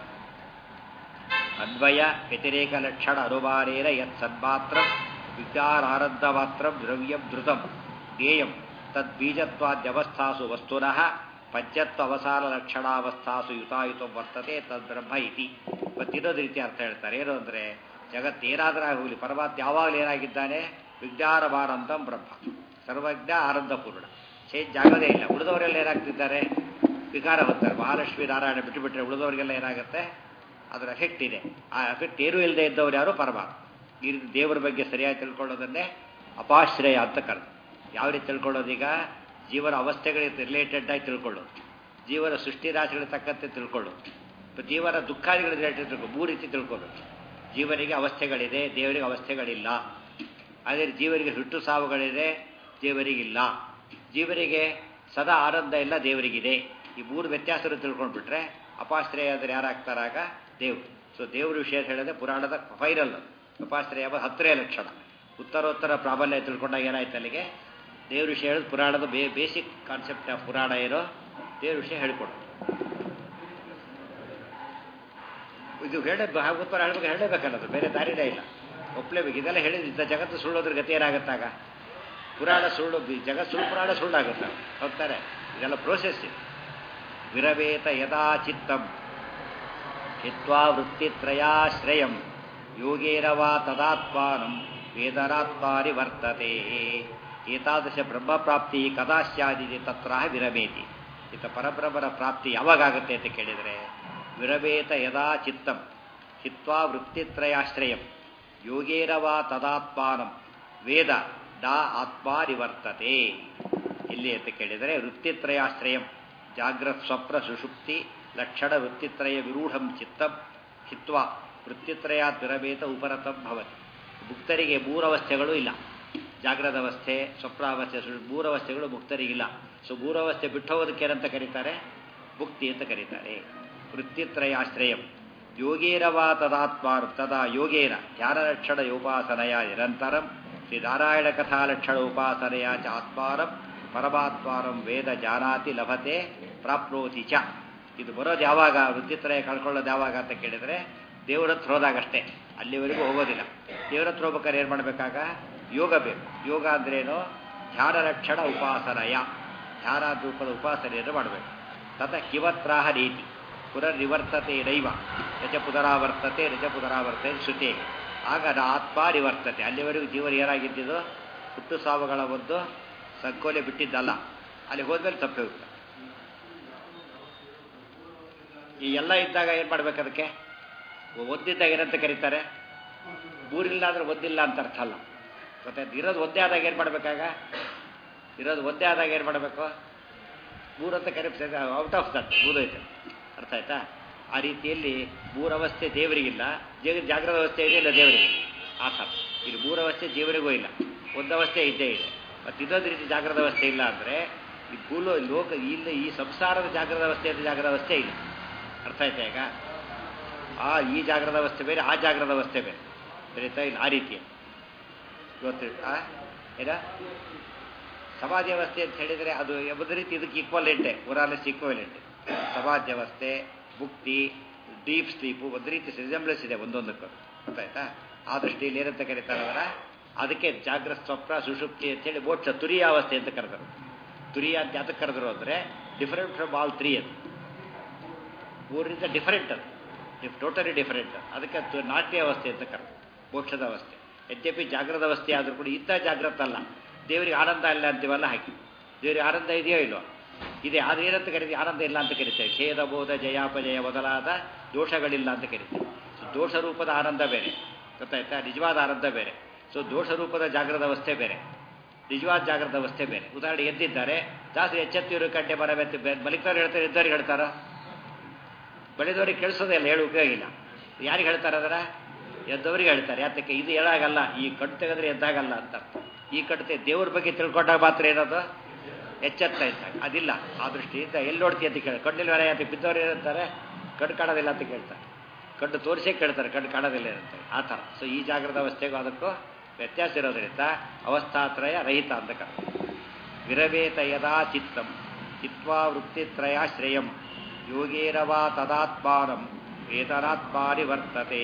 ಅನ್ವಯ ವ್ಯತಿರೇಕ ಲಕ್ಷಣ ಅನುಮಾನೇನ ಯತ್ ಸನ್ಮಾತ್ರ ವಿಚಾರಾನಂದ ಮಾತ್ರ ದ್ರವ್ಯಂ ಧೃತಂ ಜ್ಞೇಯಂ ತದ್ಬೀಜತ್ವಾದ್ಯವಸ್ಥಾಸು ವಸ್ತುನಃ ಪಂಚತ್ವ ಅವಸಾನ ಲಕ್ಷಣಾವಸ್ಥಾಸು ಯುತಾಯುತಂ ವರ್ತತೆ ತದ್ಬ್ರಹ್ಮ ಇತಿ ಮತ್ತಿನ್ನೊಂದು ರೀತಿ ಅರ್ಥ ಹೇಳ್ತಾರೆ ಏನು ಅಂದರೆ ಜಗತ್ತೇನಾದರೂ ಹೋಗಲಿ ಪರಮಾತ್ಮ ಯಾವಾಗಲೂ ಏನಾಗಿದ್ದಾನೆ ವಿಜ್ಞಾನವಾನಂದಂ ಬ್ರಹ್ಮ ಸರ್ವಜ್ಞ ಆನಂದಪೂರ್ಣ ಚೇಂಜ್ ಆಗೋದೇ ಇಲ್ಲ ಉಳಿದವರೆಲ್ಲ ಏನಾಗ್ತಿದ್ದಾರೆ ವಿಕಾರ ಹೊತ್ತಾರೆ ಮಹಾಲಕ್ಷ್ಮಿ ನಾರಾಯಣ ಬಿಟ್ಟು ಬಿಟ್ಟರೆ ಉಳಿದವರಿಗೆಲ್ಲ ಏನಾಗುತ್ತೆ ಅದರ ಎಫೆಕ್ಟ್ ಇದೆ ಆ ಎಫೆಕ್ಟ್ ಏನೂ ಇಲ್ಲದೆ ಇದ್ದವ್ರು ಯಾರು ಪರಮಾತ್ಮ ಈ ರೀತಿ ದೇವರ ಬಗ್ಗೆ ಸರಿಯಾಗಿ ತಿಳ್ಕೊಳ್ಳೋದನ್ನೇ ಅಪಾಶ್ರಯ ಅಂತ ಕರೆದು ಯಾವ ರೀತಿ ತಿಳ್ಕೊಳ್ಳೋದೀಗ ಜೀವನ ಅವಸ್ಥೆಗಳಿಗೆ ರಿಲೇಟೆಡ್ ಆಗಿ ತಿಳ್ಕೊಳ್ಳೋದು ಜೀವನ ಸೃಷ್ಟಿ ರಾಶಿಗಳಿಗೆ ತಕ್ಕಂತೆ ತಿಳ್ಕೊಳ್ಳೋದು ಮತ್ತು ಜೀವನ ದುಃಖಾದಿಗಳ ರಿಲೇಟೆಡ್ ತಿಳ್ಕೊಳ್ಳೋದು ಮೂರು ರೀತಿ ತಿಳ್ಕೊಳ್ಳೋದು ಜೀವನಿಗೆ ಅವಸ್ಥೆಗಳಿದೆ ದೇವರಿಗೆ ಅವಸ್ಥೆಗಳಿಲ್ಲ ಅದೇ ಜೀವನಿಗೆ ಹುಟ್ಟು ಸಾವುಗಳಿದೆ ದೇವರಿಗಿಲ್ಲ ಜೀವನಿಗೆ ಸದಾ ಆನಂದ ಇಲ್ಲ ದೇವರಿಗಿದೆ ಈ ಮೂರು ವ್ಯತ್ಯಾಸಗಳು ತಿಳ್ಕೊಂಡ್ಬಿಟ್ರೆ ಅಪಾಶ್ರಯ ಅಂದರೆ ಯಾರಾಗ್ತಾರಾಗ ದೇವರು ಸೊ ದೇವ್ರ ವಿಷಯ ಅಂತ ಹೇಳಿದ್ರೆ ಪುರಾಣದ ಫೈನಲ್ ಅಪಾಶ್ರಯ ಹತ್ತನೇ ಲಕ್ಷಣ ಉತ್ತರೋತ್ತರ ಪ್ರಾಬಲ್ಯ ತಿಳ್ಕೊಂಡಾಗ ಏನಾಯ್ತು ಅಲ್ಲಿಗೆ ದೇವ್ರ ವಿಷಯ ಹೇಳೋದು ಪುರಾಣದ ಬೇ ಬೇಸಿಕ್ ಕಾನ್ಸೆಪ್ಟ್ ಆಫ್ ಪುರಾಣ ಏನೋ ದೇವ್ರ ವಿಷಯ ಹೇಳ್ಕೊಡು ಇದು ಹೇಳ ಉತ್ತರ ಹೇಳ್ಬೇಕು ಹೇಳಲೇಬೇಕಲ್ಲ ಅದು ಬೇರೆ ದಾರಿನೇ ಇಲ್ಲ ಒಪ್ಲೇಬೇಕು ಇದೆಲ್ಲ ಹೇಳಿದ್ರೆ ಇಂಥ ಜಗತ್ತು ಸುಳ್ಳೋದ್ರ ಗತಿ ಏನಾಗುತ್ತಾಗ ಪುರಾಣ ಸುಳ್ಳು ಬಿ- ಜಗತ್ ಸುಳ್ಳು ಪುರಾಣ ಸುಳ್ಳಾಗುತ್ತೆ ಹೋಗ್ತಾರೆ ಇದೆಲ್ಲ ಪ್ರೋಸೆಸ್ ಇದು ವಿರವೇತ ಯದಾ ಚಿತ್ತಂ ಹಿತ್ವಾ ವೃತ್ತಿತ್ರಯಾಶ್ರಯಂ ಯೋಗೇನ ವಾ ತದಾತ್ಮಾನಂ ವೇದನಾತ್ಮಾನಿ ವರ್ತತೆ ಏತಾದೃಶ ಬ್ರಹ್ಮಪ್ರಾಪ್ತಿ ಕದಾ ಸ್ಯಾದಿದೆ ತತ್ರ ವಿರಮೇತಿ ಇತ ಪರಬ್ರಹ್ಮರ ಪ್ರಾಪ್ತಿ ಯಾವಾಗುತ್ತೆ ಅಂತ ಕೇಳಿದರೆ ವಿರವೇತ ಯದಾ ಚಿತ್ತಂ ಹಿತ್ವಾ ವೃತ್ತಿತ್ರಯಾಶ್ರಯಂ ಯೋಗೇನ ವಾ ತದಾತ್ಮಾನಂ ವೇದ ಡಾ ಆತ್ಮಾನಿವರ್ತತೆ ಇಲ್ಲಿ ಅಂತ ಕೇಳಿದರೆ ವೃತ್ತಿತ್ರಯಾಶ್ರಯಂ ಜಾಗ್ರತ್ ಸ್ವಪ್ನ ಸುಷುಪ್ತಿ ಲಕ್ಷಣ ವೃತ್ತಿತ್ರಯ ವಿರೂಢಂ ಚಿತ್ತಂ ಹಿತ್ವಾ ವೃತ್ತಿತ್ರಯಾತ್ ವಿರಮೇತ ಉಪರತಂ ಭವತಿ ಮುಕ್ತರಿಗೆ ಮೂರವಸ್ಥೆಗಳು ಇಲ್ಲ ಜಾಗ್ರದ ಅವಸ್ಥೆ ಸ್ವಪ್ನಾವಸ್ಥೆ ಸು- ಮೂರವಸ್ಥೆಗಳು ಮುಕ್ತರಿಗಿಲ್ಲ ಸೊ ಮೂರವಸ್ಥೆ ಬಿಟ್ಟು ಹೋಗೋದಕ್ಕೆ ಏನಂತ ಕರೀತಾರೆ ಮುಕ್ತಿ ಅಂತ ಕರೀತಾರೆ ವೃತ್ತಿತ್ರಯಾಶ್ರಯಂ ಯೋಗೇರವಾ ತದಾತ್ಮ ತದಾ ಯೋಗೇನ ಧ್ಯಾನಲಕ್ಷಣ ಯೋಪಾಸನಯ ನಿರಂತರಂ ಶ್ರೀ ನಾರಾಯಣ ಕಥಾಲಕ್ಷಣ ಉಪಾಸನೆಯ ಚ ಆತ್ಮಾನಂ ಪರಮಾತ್ಮಾನಂ ವೇದ ಜಾನಾತಿ ಲಭತೆ ಪ್ರಾಪ್ನೋತಿ ಚ ಇದು ಬರೋದು ಯಾವಾಗ ವೃತ್ತಿತ್ರಯ ಕಳ್ಕೊಳ್ಳೋದು ಯಾವಾಗ ಅಂತ ಕೇಳಿದರೆ ದೇವರ ಹತ್ರ ಹೋದಾಗಷ್ಟೇ ಅಲ್ಲಿವರೆಗೂ ಹೋಗೋದಿಲ್ಲ ದೇವರ ಹತ್ರ ಹೋಗ್ಬೇಕಾದ್ರೆ ಏನು ಮಾಡಬೇಕಾಗ ಯೋಗ ಬೇಕು ಯೋಗ ಅಂದ್ರೇನು ಧ್ಯಾನ ಲಕ್ಷಣ ಉಪಾಸನಯ ಧ್ಯಾನ ರೂಪದ ಉಪಾಸನೆಯನ್ನು ಮಾಡಬೇಕು ತತ ಕಿವತ್ರಾಹ ನೀತಿ ಪುನರ್ನಿವರ್ತತೆ ನೈವ ರಜ ಪುನರಾವರ್ತತೆ ರಜ ಪುನರಾವರ್ತತೆ ಶ್ರುತಿ ಆಗ ನ ಆತ್ಮ ನಿವರ್ತತೆ ಅಲ್ಲಿವರೆಗೂ ಜೀವನ ಏನಾಗಿದ್ದಿದ್ದು ಹುಟ್ಟು ಸಾವುಗಳ ಒಂದು ಸಂಕೋಲೆ ಬಿಟ್ಟಿದ್ದಲ್ಲ ಅಲ್ಲಿ ಹೋದ್ಮೇಲೆ ತಪ್ಪಿ ಹೋಗ್ತದೆ ಈ ಎಲ್ಲ ಇದ್ದಾಗ ಏನು ಮಾಡ್ಬೇಕು ಅದಕ್ಕೆ ಒದ್ದಿದ್ದಾಗ ಏನಂತ ಕರೀತಾರೆ ಮೂರಿಲ್ಲ ಅಂದ್ರೆ ಒದ್ದಿಲ್ಲ ಅಂತ ಅರ್ಥ ಅಲ್ಲ ಮತ್ತೆ ಇರೋದು ಒಂದೇ ಆದಾಗ ಏನು ಮಾಡಬೇಕಾಗ ಇರೋದು ಒಂದೇ ಆದಾಗ ಏನು ಮಾಡಬೇಕು ಮೂರಂತ ಕರೆ ಔಟ್ ಆಫ್ ದಟ್ ಮೂರೈತೆ ಅರ್ಥ ಆಯ್ತಾ ಆ ರೀತಿಯಲ್ಲಿ ಮೂರವಸ್ಥೆ ದೇವರಿಗಿಲ್ಲ ಜಗ ಜಾಗ್ರದ ಅವಸ್ಥೆ ಇದೆ ಇಲ್ಲ ದೇವರಿಗೆ ಆ ಥರ ಇಲ್ಲಿ ಮೂರವಸ್ಥೆ ದೇವರಿಗೂ ಇಲ್ಲ ಒಂದವಸ್ಥೆ ಇದ್ದೇ ಇದೆ ಮತ್ತು ಇನ್ನೊಂದು ರೀತಿ ಜಾಗ್ರದ ಅವಸ್ಥೆ ಇಲ್ಲ ಅಂದರೆ ಈ ಭೂಲೋ ಲೋಕ ಇಲ್ಲ ಈ ಸಂಸಾರದ ಜಾಗ್ರದ ಅವಸ್ಥೆ ಅಂತ ಜಾಗ್ರದ ಅವಸ್ಥೆ ಇಲ್ಲ ಅರ್ಥ ಆಯ್ತಾ ಈಗ ಆ ಈ ಜಾಗ್ರದ ಅವಸ್ಥೆ ಬೇರೆ ಆ ಜಾಗ್ರದ ಅವಸ್ಥೆ ಬೇರೆ ಸರಿತಾ ಇಲ್ಲ ಆ ರೀತಿ ಇವತ್ತು ಆ ಏನ ಸಮಾಧಿ ಅವಸ್ಥೆ ಅಂತ ಹೇಳಿದರೆ ಅದು ಒಂದು ರೀತಿ ಇದಕ್ಕೆ ಈಕ್ವಲೆಂಟೆ ಉರಾಲೆಸ್ ಈಕ್ವಲೆಂಟ್ ಸಮಾಧಿ ಅವಸ್ಥೆ ಮುಕ್ತಿ ಡೀಪ್ ಸ್ಲೀಪು ಒಂದು ರೀತಿ ರಿಸೆಂಬ್ಲೆನ್ಸ್ ಇದೆ ಒಂದೊಂದಕ್ಕೂ ಗೊತ್ತಾಯ್ತಾ ಆ ದೃಷ್ಟಿಯಲ್ಲಿ ಏನಂತ ಕರೀತಾರೆ ಅದರ ಅದಕ್ಕೆ ಜಾಗ್ರತ ಸ್ವಪ್ನ ಸುಷುಪ್ತಿ ಅಂತೇಳಿ ಮೋಕ್ಷ ತುರಿಯಾವಸ್ಥೆ ಅಂತ ಕರೆದರು ತುರಿಯ ಅಂತ ಯಾತಕ್ಕೆ ಕರೆದರು ಅಂದರೆ ಡಿಫರೆಂಟ್ ಫ್ರಮ್ ಆಲ್ ತ್ರೀ ಅದು ಮೂರರಿಂದ ಡಿಫರೆಂಟ್ ಅದು ಟೋಟಲಿ ಡಿಫರೆಂಟ್ ಅದಕ್ಕೆ ತು- ನಾಟ್ಯ ಅವಸ್ಥೆ ಅಂತ ಕರೆದು ಮೋಕ್ಷದ ಅವಸ್ಥೆ ಯದ್ಯಪಿ ಜಾಗ್ರದ ಅವಸ್ಥೆ ಆದರೂ ಕೂಡ ಇಂಥ ಜಾಗ್ರತ ಅಲ್ಲ ದೇವರಿಗೆ ಆನಂದ ಇಲ್ಲ ಅಂತೀವಲ್ಲ ಹಾಕಿ ದೇವರಿಗೆ ಆನಂದ ಇದೆಯೋ ಇಲ್ವೋ ಇದೆ ಆದರೆ ಏನಂತ ಕರಿತೀವಿ ಆನಂದ ಇಲ್ಲ ಅಂತ ಕರಿತೇವೆ ಖೇದ ಬೋಧ ಜಯಾಪಜಯ ಮೊದಲಾದ ದೋಷಗಳಿಲ್ಲ ಅಂತ ಕರಿತೇವೆ ಸೊ ದೋಷ ರೂಪದ ಆನಂದ ಬೇರೆ ಗೊತ್ತಾಯ್ತಾ ನಿಜವಾದ ಆನಂದ ಬೇರೆ ಸೊ ದೋಷ ರೂಪದ ಜಾಗ್ರದ ಅವಸ್ಥೆ ಬೇರೆ ನಿಜವಾದ ಜಾಗ್ರದ ಅವಸ್ಥೆ ಬೇರೆ ಉದಾಹರಣೆ ಎದ್ದಿದ್ದಾರೆ ಜಾಸ್ತಿ ಎಚ್ಚೆತ್ತಿರು ಗಂಟೆ ಬರ ಮಲಿಕವ್ರು ಹೇಳ್ತಾರೆ ಎದ್ದವ್ರಿಗೆ ಹೇಳ್ತಾರೋ ಬೆಳೆದವ್ರಿಗೆ ಕೇಳಿಸೋದೇ ಇಲ್ಲ ಹೇಳು ಉಪಯೋಗ ಇಲ್ಲ ಯಾರಿಗೆ ಹೇಳ್ತಾರೆ ಅದರ ಎದ್ದವರಿಗೆ ಹೇಳ್ತಾರೆ ಯಾತಕ್ಕೆ ಇದು ಹೇಳಾಗಲ್ಲ ಈ ಕಟ್ಟು ತೆಗೆದ್ರೆ ಎದ್ದಾಗಲ್ಲ ಅಂತ ಅರ್ಥ. ಈ ಕಟ್ಟು ದೇವ್ರ ಬಗ್ಗೆ ತಿಳ್ಕೊಂಡಾಗ ಮಾತ್ರ ಏನದು ಎಚ್ಚೆತ್ತ ಇದ್ದಾಗ ಅದಿಲ್ಲ ಆ ದೃಷ್ಟಿಯಿಂದ ಎಲ್ಲಿ ನೋಡ್ತೀಯ ಅಂತ ಕೇಳಿ ಕಣ್ಣಿಲ್ ಹೊರ ಯಾತಕ್ಕೆ ಬಿದ್ದವ್ರು ಏನಂತಾರೆ ಕಣ್ಣು ಕಾಣೋದಿಲ್ಲ ಅಂತ ಕೇಳ್ತಾರೆ ಕಣ್ಣು ತೋರಿಸೇ ಕೇಳ್ತಾರೆ ಕಣ್ಣು ಕಾಣೋದಿಲ್ಲ ಇರುತ್ತೆ ಆ ಥರ ಸೊ ಈ ಜಾಗ್ರದ ಅವಸ್ಥೆಗೂ ಅದಕ್ಕೂ ವ್ಯತ್ಯಾಸ ಇರೋದ್ರಿಂದ ಅವಸ್ಥಾತ್ರಯ ರಹಿತ ಅಂತ ಕರ್ತಾರೆ ವಿರವೇತ ಯದಾ ಚಿತ್ತಂ ಚಿತ್ವಾ ವೃತ್ತಿತ್ರಯಾಶ್ರಯಂ ಯೋಗೇರವಾ ತದಾತ್ಮಾನಂ ವೇತನಾತ್ಮಾನಿ ವರ್ತತೆ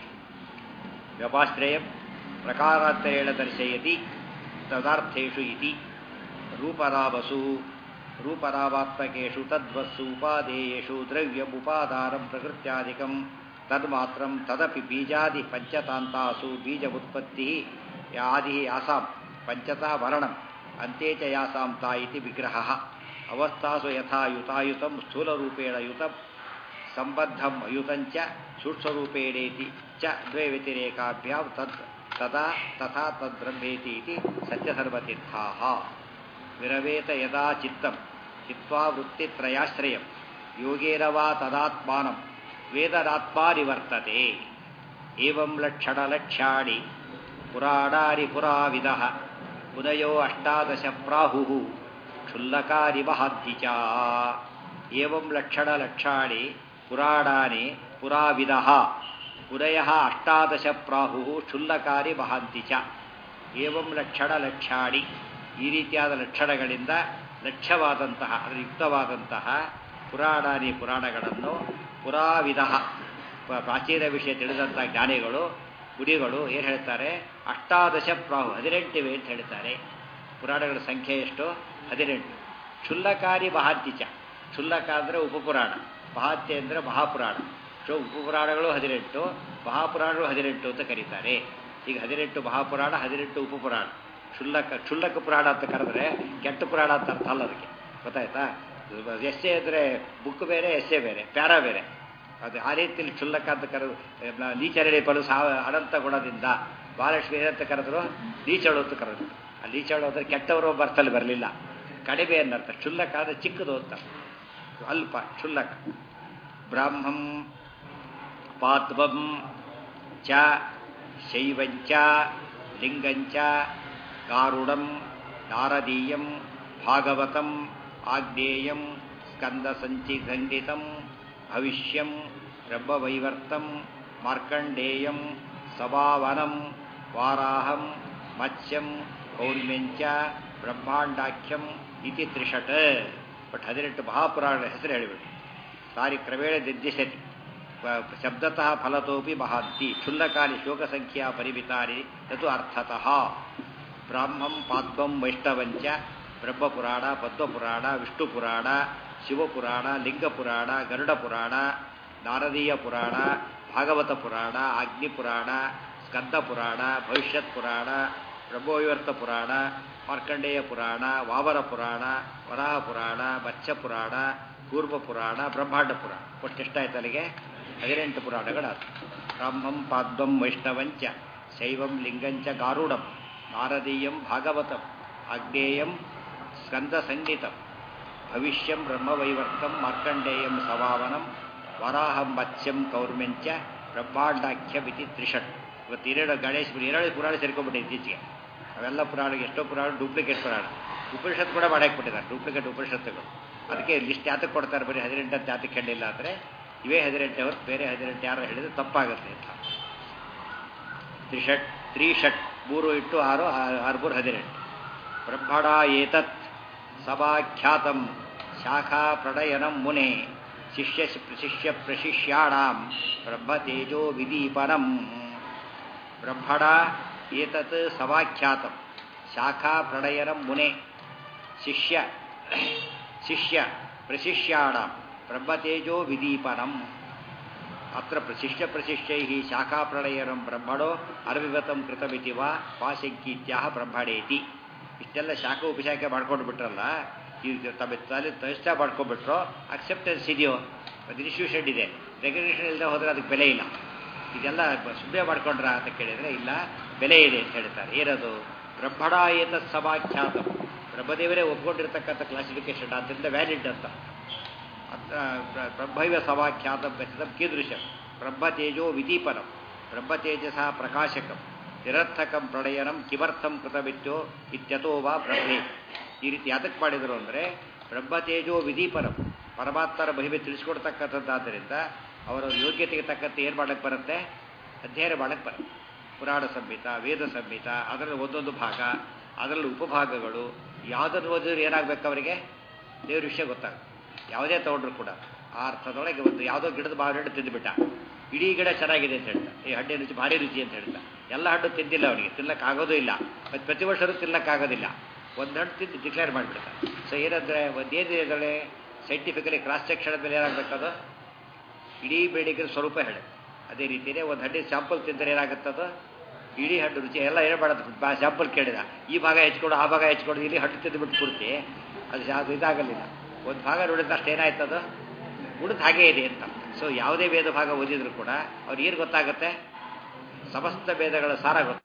ವ್ಯಪಾಶ್ರಯಂ ಪ್ರಕಾರಾಂತರೇಣ ದರ್ಶಯತಿ ತದಾರ್ಥೇಷು ಇತಿ ರೂಪರಾವಸು ರೂಪರಾವಾತ್ಮಕೇಷು ತದ್ವಸ್ಸು ಉಪಾದೇಯೇಷು ದ್ರವ್ಯಮುಪಾದಾನಂ ಪ್ರಕೃತ್ಯಾದಿಕಂ ತನ್ಮಾತ್ರಂ ತದಪಿ ಬೀಜಾದಿ ಪಂಚತಾಂತಾಸು ಬೀಜ ಉತ್ಪತ್ತಿ ಆದಿ ಯಾಸಾಂ ಪಂಚತಾ ವರ್ಣಂ ಅಂತೆ ಚ ಯಾಸಾಂ ತಾ ಇತಿ ವಿಗ್ರಹ ಅವಸ್ಥಾಸು ಯಥಾ ಯುತಾಯುತಂ ಸ್ಥೂಲರೂಪೇಣ ಯುತಂ ಸಂಬದ್ಧಂ ಅಯುತಂಚ ಸೂಕ್ಷ್ಮರೂಪೇಣೇತಿ ಚ ದ್ವೇ ವ್ಯತಿರೇಕಾಭ್ಯಾಂ ತದ್ ತದಾ ತಥಾ ತದ್ಬ್ರಹ್ಮೇತಿ ಇತಿ ಸತ್ಯಸರ್ವತೀರ್ಥಾಃ ವಿರವೇತ ಯದಾ ಚಿತ್ತಂ ಚಿತ್ವಾ ವೃತ್ತಿತ್ರಯಾಶ್ರಯಂ ಯೋಗೇನ ವಾ ತದಾತ್ಮಾನಂ ವೇದನಾತ್ಮಾನಿವರ್ತತೆ ಏವಂ ಲಕ್ಷಣಲಕ್ಷ್ಯಾಣಿ ಪುರಾಣಾನಿ ಪುರಾವಿದಃ ಉದಯೋ ಅಷ್ಟಾದಶ ಪ್ರಾಹುಃ ಕ್ಷುಲ್ಲಕಾರಿ ಮಹಾದ್ದಿ ಚ ಏವಂ ಲಕ್ಷಣಲಕ್ಷಾಣಿ ಪುರಾಣಾನಿ ಪುರಾವಿದಃ ಉದಯಃ ಅಷ್ಟಾದಶ ಪ್ರಾಹುಃ ಕ್ಷುಲ್ಲಕಾರಿ ಮಹಾಂತಿ ಚ ಏವಂ ಲಕ್ಷಣಲಕ್ಷಾಣಿ ಈ ರೀತಿಯಾದ ಲಕ್ಷಣಗಳಿಂದ ಲಕ್ಷ್ಯವಾದಂತಹ ಅದರ ಯುಕ್ತವಾದಂತಹ ಪುರಾಣಾನಿ ಪುರಾಣಗಳನ್ನು ಪುರಾವಿಧ ಪ- ಪ್ರಾಚೀನ ವಿಷಯ ತಿಳಿದಂಥ ಜ್ಞಾನಿಗಳು ಗುಡಿಗಳು ಏನು ಹೇಳ್ತಾರೆ ಅಷ್ಟಾದಶ ಪ್ರಾಹು ಹದಿನೆಂಟಿವೆ ಅಂತ ಹೇಳ್ತಾರೆ ಪುರಾಣಗಳ ಸಂಖ್ಯೆ ಎಷ್ಟು ಹದಿನೆಂಟು ಕ್ಷುಲ್ಲಕಾರಿ ಮಹಾಂತಿಚ ಕ್ಷುಲ್ಲಕ ಅಂದರೆ ಉಪಪುರಾಣ ಮಹಾತ್ಯ ಅಂದರೆ ಮಹಾಪುರಾಣ ಸೊ ಉಪಪುರಾಣಗಳು ಹದಿನೆಂಟು ಮಹಾಪುರಾಣಗಳು ಹದಿನೆಂಟು ಅಂತ ಕರೀತಾರೆ ಈಗ ಹದಿನೆಂಟು ಮಹಾಪುರಾಣ ಹದಿನೆಂಟು ಉಪಪುರಾಣ ಕ್ಷುಲ್ಲಕ ಕ್ಷುಲ್ಲಕ ಪುರಾಣ ಅಂತ ಕರೆದ್ರೆ ಕೆಟ್ಟ ಪುರಾಣ ಅಂತ ಅರ್ಥ ಅಲ್ಲ ಅದಕ್ಕೆ ಗೊತ್ತಾಯ್ತಾ ಎಸ್ಸೆ ಅಂದರೆ ಬುಕ್ ಬೇರೆ ಎಸ್ಸೆ ಬೇರೆ ಪ್ಯಾರಾ ಬೇರೆ ಅದು ಆ ರೀತಿಯಲ್ಲಿ ಕ್ಷುಲ್ಲಕ ಅಂತ ಕರೆದು ನೀಚರಳಿ ಪಲು ಸಾವ ಅನಂತ ಗುಣದಿಂದ ಮಹಾಲಕ್ಷ್ಮಿ ಏನಂತ ಕರೆದ್ರು ನೀಚಳು ಅಂತ ಕರೆದ್ರು ಆ ನೀಚಳು ಅಂದರೆ ಕೆಟ್ಟವರು ಬರ್ತಲ್ಲಿ ಬರಲಿಲ್ಲ ಕಡಿಮೆ ಅನ್ನರ್ಥ ಕ್ಷುಲ್ಲಕ ಅಂದರೆ ಚಿಕ್ಕದು ಅಂತ ಅಲ್ಪ ಕ್ಷುಲ್ಲಕ ಬ್ರಾಹ್ಮಂ ಪಾತ್ವಂ ಚ ಶೈವಂಚ ಲಿಂಗಂಚ ಗಾರುಡಂ ನಾರದೀಯಂ ಭಾಗವತಂ ಆಗ್ನೇಯಂ ಸ್ಕಂದಸಂಚಿಖಂಡಿತಂ ಭವಿಷ್ಯಂ ಬ್ರಹ್ಮವೈವರ್ತಂ ಮಾರ್ಕಂಡೇಯಂ ಸಭಾವನಂ ವಾರಾಹಂ ಮತ್ಸ್ಯಂ ಕೌರ್ಮ್ಯಂಚ ಬ್ರಹ್ಮಾಂಡಾಖ್ಯಂ ಇತಿ ತ್ರಿಷಟ್ ಬಟ್ ಹದಿನೆಂಟು ಮಹಾಪುರಾಣಗಳ ಹೆಸರು ಹೇಳಿಬಿಟ್ಟು ಸಾರಿ ಕ್ರಮೇಣ ನಿರ್ದಿಶತಿ ಪ- ಶಬ್ದತಃ ಫಲತೋಪಿ ಮಹಾಂತಿ ಕ್ಷುಲ್ಲಕಾನಿ ಶೋಕಸಂಖ್ಯಾ ಪರಿಮಿತಾನಿ ತದು ಅರ್ಥತಃ ಬ್ರಾಹ್ಮಂ ಪಾದ್ಮಂ ವೈಷ್ಣವಂಚ ಬ್ರಹ್ಮಪುರಾಣ ಪದ್ಮಪುರಾಣ ವಿಷ್ಣುಪುರಾಣ ಶಿವಪುರಾಣ ಲಿಂಗಪುರಾಣ ಗರುಡ ಪುರಾಣ ನಾರದೀಯ ಪುರಾಣ ಭಾಗವತ ಪುರಾಣ ಅಗ್ನಿಪುರಾಣ ಸ್ಕಂದ ಪುರಾಣ ಭವಿಷ್ಯತ್ ಪುರಾಣ ಬ್ರಹ್ಮವೈವರ್ತ ಪುರಾಣ ಮಾರ್ಕಂಡೇಯ ಪುರಾಣ ವಾಮನ ಪುರಾಣ ವರಾಹ ಪುರಾಣ ಮತ್ಸ್ಯ ಪುರಾಣ ಕೂರ್ಮ ಪುರಾಣ ಬ್ರಹ್ಮಾಂಡ ಪುರಾಣ ಒಟ್ಟು ಎಷ್ಟಾಯ್ತು ಅಲ್ಲಿಗೆ ಹದಿನೆಂಟು ಪುರಾಣಗಳಾದ ಬ್ರಾಹ್ಮಂ ಪಾದ್ಮಂ ವೈಷ್ಣವಂಚ ಶೈವಂ ಲಿಂಗಂಚ ಗಾರುಡಂ ನಾರದೀಯಂ ಭಾಗವತಂ ಆಗ್ನೇಯಂ ಸ್ಕಂದ ಸಂಗೀತಂ ಭವಿಷ್ಯಂ ಬ್ರಹ್ಮವೈವರ್ತಂ ಮಾರ್ಕಂಡೇಯಂ ಸವಾವನಂ ವರಾಹಂ ಮತ್ಸ್ಯಂ ಕೌರ್ಮೆಂಚ ಬ್ರಹ್ಮಾಂಡಾಖ್ಯಂ ಇತಿ ತ್ರಿಷಟ್ ಇವತ್ತು ಎರಡು ಗಣೇಶ್ ಎರಡು ಪುರಾಣ ಸೇರ್ಕೊಂಡ್ಬಿಟ್ಟೆ ಇತ್ತೀಚೆಗೆ ಅವೆಲ್ಲ ಪುರಾಣ ಎಷ್ಟೋ ಪುರಾಣ ಡೂಪ್ಲಿಕೇಟ್ ಪುರಾಣ ಉಪನಿಷತ್ ಕೂಡ ಮಾಡಾಕ್ಬಿಟ್ಟಿದ್ದಾರೆ ಡೂಪ್ಲಿಕೇಟ್ ಉಪನಿಷತ್ತುಗಳು ಅದಕ್ಕೆ ಲಿಸ್ಟ್ ಯಾತಕ್ಕೆ ಕೊಡ್ತಾರೆ ಬರೀ ಹದಿನೆಂಟು ಜಾತಕ್ಕೆ ಹೇಳಿಲ್ಲ ಅಂದರೆ ಇವೇ ಹದಿನೆಂಟು ಹೊರತು ಬೇರೆ ಹದಿನೆಂಟು ಯಾರು ಹೇಳಿದ್ರೆ ತಪ್ಪಾಗುತ್ತೆ ಅಂತ ತ್ರಿಷಟ್ ತ್ರಿಷಟ್ ಮೂರು ಇಟ್ಟು ಆರು ಆ- ಆರು ಮೂರು ಹದಿನೆಂಟು ಬ್ರಹ್ಮಣ ಏತತ್ ಸಭಾಖ್ಯಾತಂ ಶಾಖಾ ಪ್ರಣಯನಂ ಮುನೆ ಶಿಷ್ಯ ಶಿಷ್ಯ ಪ್ರಶಿಷ್ಯಾಣಾಂ ಬ್ರಹ್ಮತೇಜೋ ವಿದೀಪನಂ ಬ್ರಹ್ಮಣ ಏತತ್ ಸವಾಖ್ಯಾತಂ ಶಾಖಾ ಪ್ರಣಯನಂ ಮುನೆ ಶಿಷ್ಯ ಶಿಷ್ಯ ಪ್ರಶಿಷ್ಯಾಣಾಂ ಬ್ರಹ್ಮತೇಜೋ ವಿದೀಪನಂ ಅತ್ರ ಶಿಷ್ಯ ಪ್ರಶಿಷ್ಯೈ ಶಾಖಾ ಪ್ರಣಯನಂ ಬ್ರಹ್ಮಣೋ ಅರ್ವಿವತಂ ಕೃತಮಿತಿ ವಾ ಪಾಶಂಕೀತ್ಯಾಹ ಬ್ರಹ್ಮಣೇತಿ ಇಷ್ಟೆಲ್ಲ ಶಾಖ ಉಪಶಾಖೆ ಮಾಡ್ಕೊಂಡು ಬಿಟ್ರಲ್ಲ ಈಗ ತಮ್ಮ ತಲೆ ತಷ್ಟ ಮಾಡ್ಕೊಂಡ್ಬಿಟ್ರು ಅಕ್ಸೆಪ್ಟೆನ್ಸ್ ಇದೆಯೋ ಒಂದು ಇನ್ಸ್ಟಿಟ್ಯೂಷನ್ ಇದೆ ರೆಗ್ಯುಲೇಷನ್ ಇಲ್ಲದೆ ಹೋದ್ರೆ ಅದಕ್ಕೆ ಬೆಲೆ ಇಲ್ಲ ಇದೆಲ್ಲ ಸುಮ್ಮನೆ ಮಾಡ್ಕೊಂಡ್ರ ಅಂತ ಕೇಳಿದರೆ ಇಲ್ಲ ಬೆಲೆ ಇದೆ ಅಂತ ಹೇಳ್ತಾರೆ ಏನದು ಬ್ರಹ್ಮಣ ಏತ ಸಮಾಖ್ಯಾತ ಬ್ರಹ್ಮದೇವರೇ ಒಪ್ಕೊಂಡಿರ್ತಕ್ಕಂಥ ಕ್ಲಾಸಿಫಿಕೇಶನ್ ಆದ್ದರಿಂದ ವ್ಯಾಲಿಡ್ ಅಂತ ಬ್ರಹ್ಮೈವ ಸಮಾಖ್ಯಾತ ಗತಿತಂ ಕೀದೃಶಂ ಬ್ರಹ್ಮತೇಜೋ ವಿದೀಪನಂ ಬ್ರಹ್ಮತೇಜಸ ಪ್ರಕಾಶಕಂ ನಿರರ್ಥಕಂ ಪ್ರಣಯನಂ ಕಿಮರ್ಥಂ ಕೃತವಿತ್ಯೋ ಇತ್ಯತೋ ವಾ ಬ್ರಹ್ಮೇ ಈ ರೀತಿ ಯಾತಕ್ಕೆ ಮಾಡಿದರು ಅಂದರೆ ಬ್ರಹ್ಮತೇಜೋ ವಿದೀಪನಂ ಪರಮಾತ್ಮರ ಮಹಿಮೆ ತಿಳಿಸ್ಕೊಡ್ತಕ್ಕಂಥದ್ದಾದ್ದರಿಂದ ಅವರ ಯೋಗ್ಯತೆಗೆ ತಕ್ಕಂತೆ ಏನು ಮಾಡಕ್ಕೆ ಬರುತ್ತೆ ಅಧ್ಯಯನ ಮಾಡಕ್ಕೆ ಬರುತ್ತೆ ಪುರಾಣ ಸಂಹಿತ ವೇದ ಸಂಹಿತ ಅದರಲ್ಲಿ ಒಂದೊಂದು ಭಾಗ ಅದರಲ್ಲಿ ಉಪಭಾಗಗಳು ಯಾವುದನ್ನು ಓದಿದ್ರೆ ಏನಾಗಬೇಕು ಅವರಿಗೆ ದೇವ್ರ ವಿಷಯ ಗೊತ್ತಾಗುತ್ತೆ ಯಾವುದೇ ತಗೊಂಡ್ರು ಕೂಡ ಆ ಅರ್ಥದೊಳಗೆ ಒಂದು ಯಾವುದೋ ಗಿಡದ ಬಾರಿ ಹಣ್ಣು ತಿಂದುಬಿಟ್ಟ ಇಡೀ ಗಿಡ ಚೆನ್ನಾಗಿದೆ ಅಂತ ಹೇಳ್ತಾ ಈ ಹಣ್ಣಿನ ರುಚಿ ಭಾರಿ ರುಚಿ ಅಂತ ಹೇಳ್ತಾ ಎಲ್ಲ ಹಣ್ಣು ತಿಂದಿಲ್ಲ ಅವನಿಗೆ ತಿನ್ನಕ್ಕಾಗೋದು ಇಲ್ಲ ಮತ್ತು ಪ್ರತಿ ವರ್ಷವೂ ತಿನ್ನಕ್ಕಾಗೋದಿಲ್ಲ ಒಂದು ಹಣ್ಣು ತಿಂದು ಡಿಕ್ಲೇರ್ ಮಾಡಿಬಿಡ್ತಾರೆ ಸೊ ಏನಂದರೆ ಒಂದೇನಿದೆ ಅದರಲ್ಲಿ ಸೈಂಟಿಫಿಕಲಿ ಕ್ರಾಸ್ ಚೆಕ್ ಮೇಲೆ ಏನಾಗಬೇಕದು ಇಡೀ ಬೆಳಿಗ್ಗೆ ಸ್ವರೂಪ ಹೇಳಿ ಅದೇ ರೀತಿಯೇ ಒಂದು ಹಣ್ಣಿನ ಸ್ಯಾಂಪಲ್ ತಿಂದರೆ ಏನಾಗುತ್ತದು ಇಡೀ ಹಣ್ಣು ರುಚಿ ಎಲ್ಲ ಏನು ಮಾಡೋದು ಸ್ಯಾಂಪಲ್ ಕೇಳಿದ ಈ ಭಾಗ ಹೆಚ್ಕೊಡು ಆ ಭಾಗ ಹೆಚ್ಕೊಡು ಇಲ್ಲಿ ಹಣ್ಣು ತಿಂದುಬಿಟ್ಟು ಪೂರ್ತಿ ಅದು ಅದು ಇದಾಗಲಿಲ್ಲ ಒಂದು ಭಾಗ ನೋಡಿದ ಅಷ್ಟು ಏನಾಯ್ತದು ಉಳಿದು ಹಾಗೇ ಇದೆ ಅಂತ ಸೊ ಯಾವುದೇ ವೇದ ಭಾಗ ಓದಿದ್ರು ಕೂಡ ಅವ್ರಿಗೆ ಏನು ಗೊತ್ತಾಗುತ್ತೆ ಸಮಸ್ತ ವೇದಗಳ ಸಾರ ಗೊತ್ತು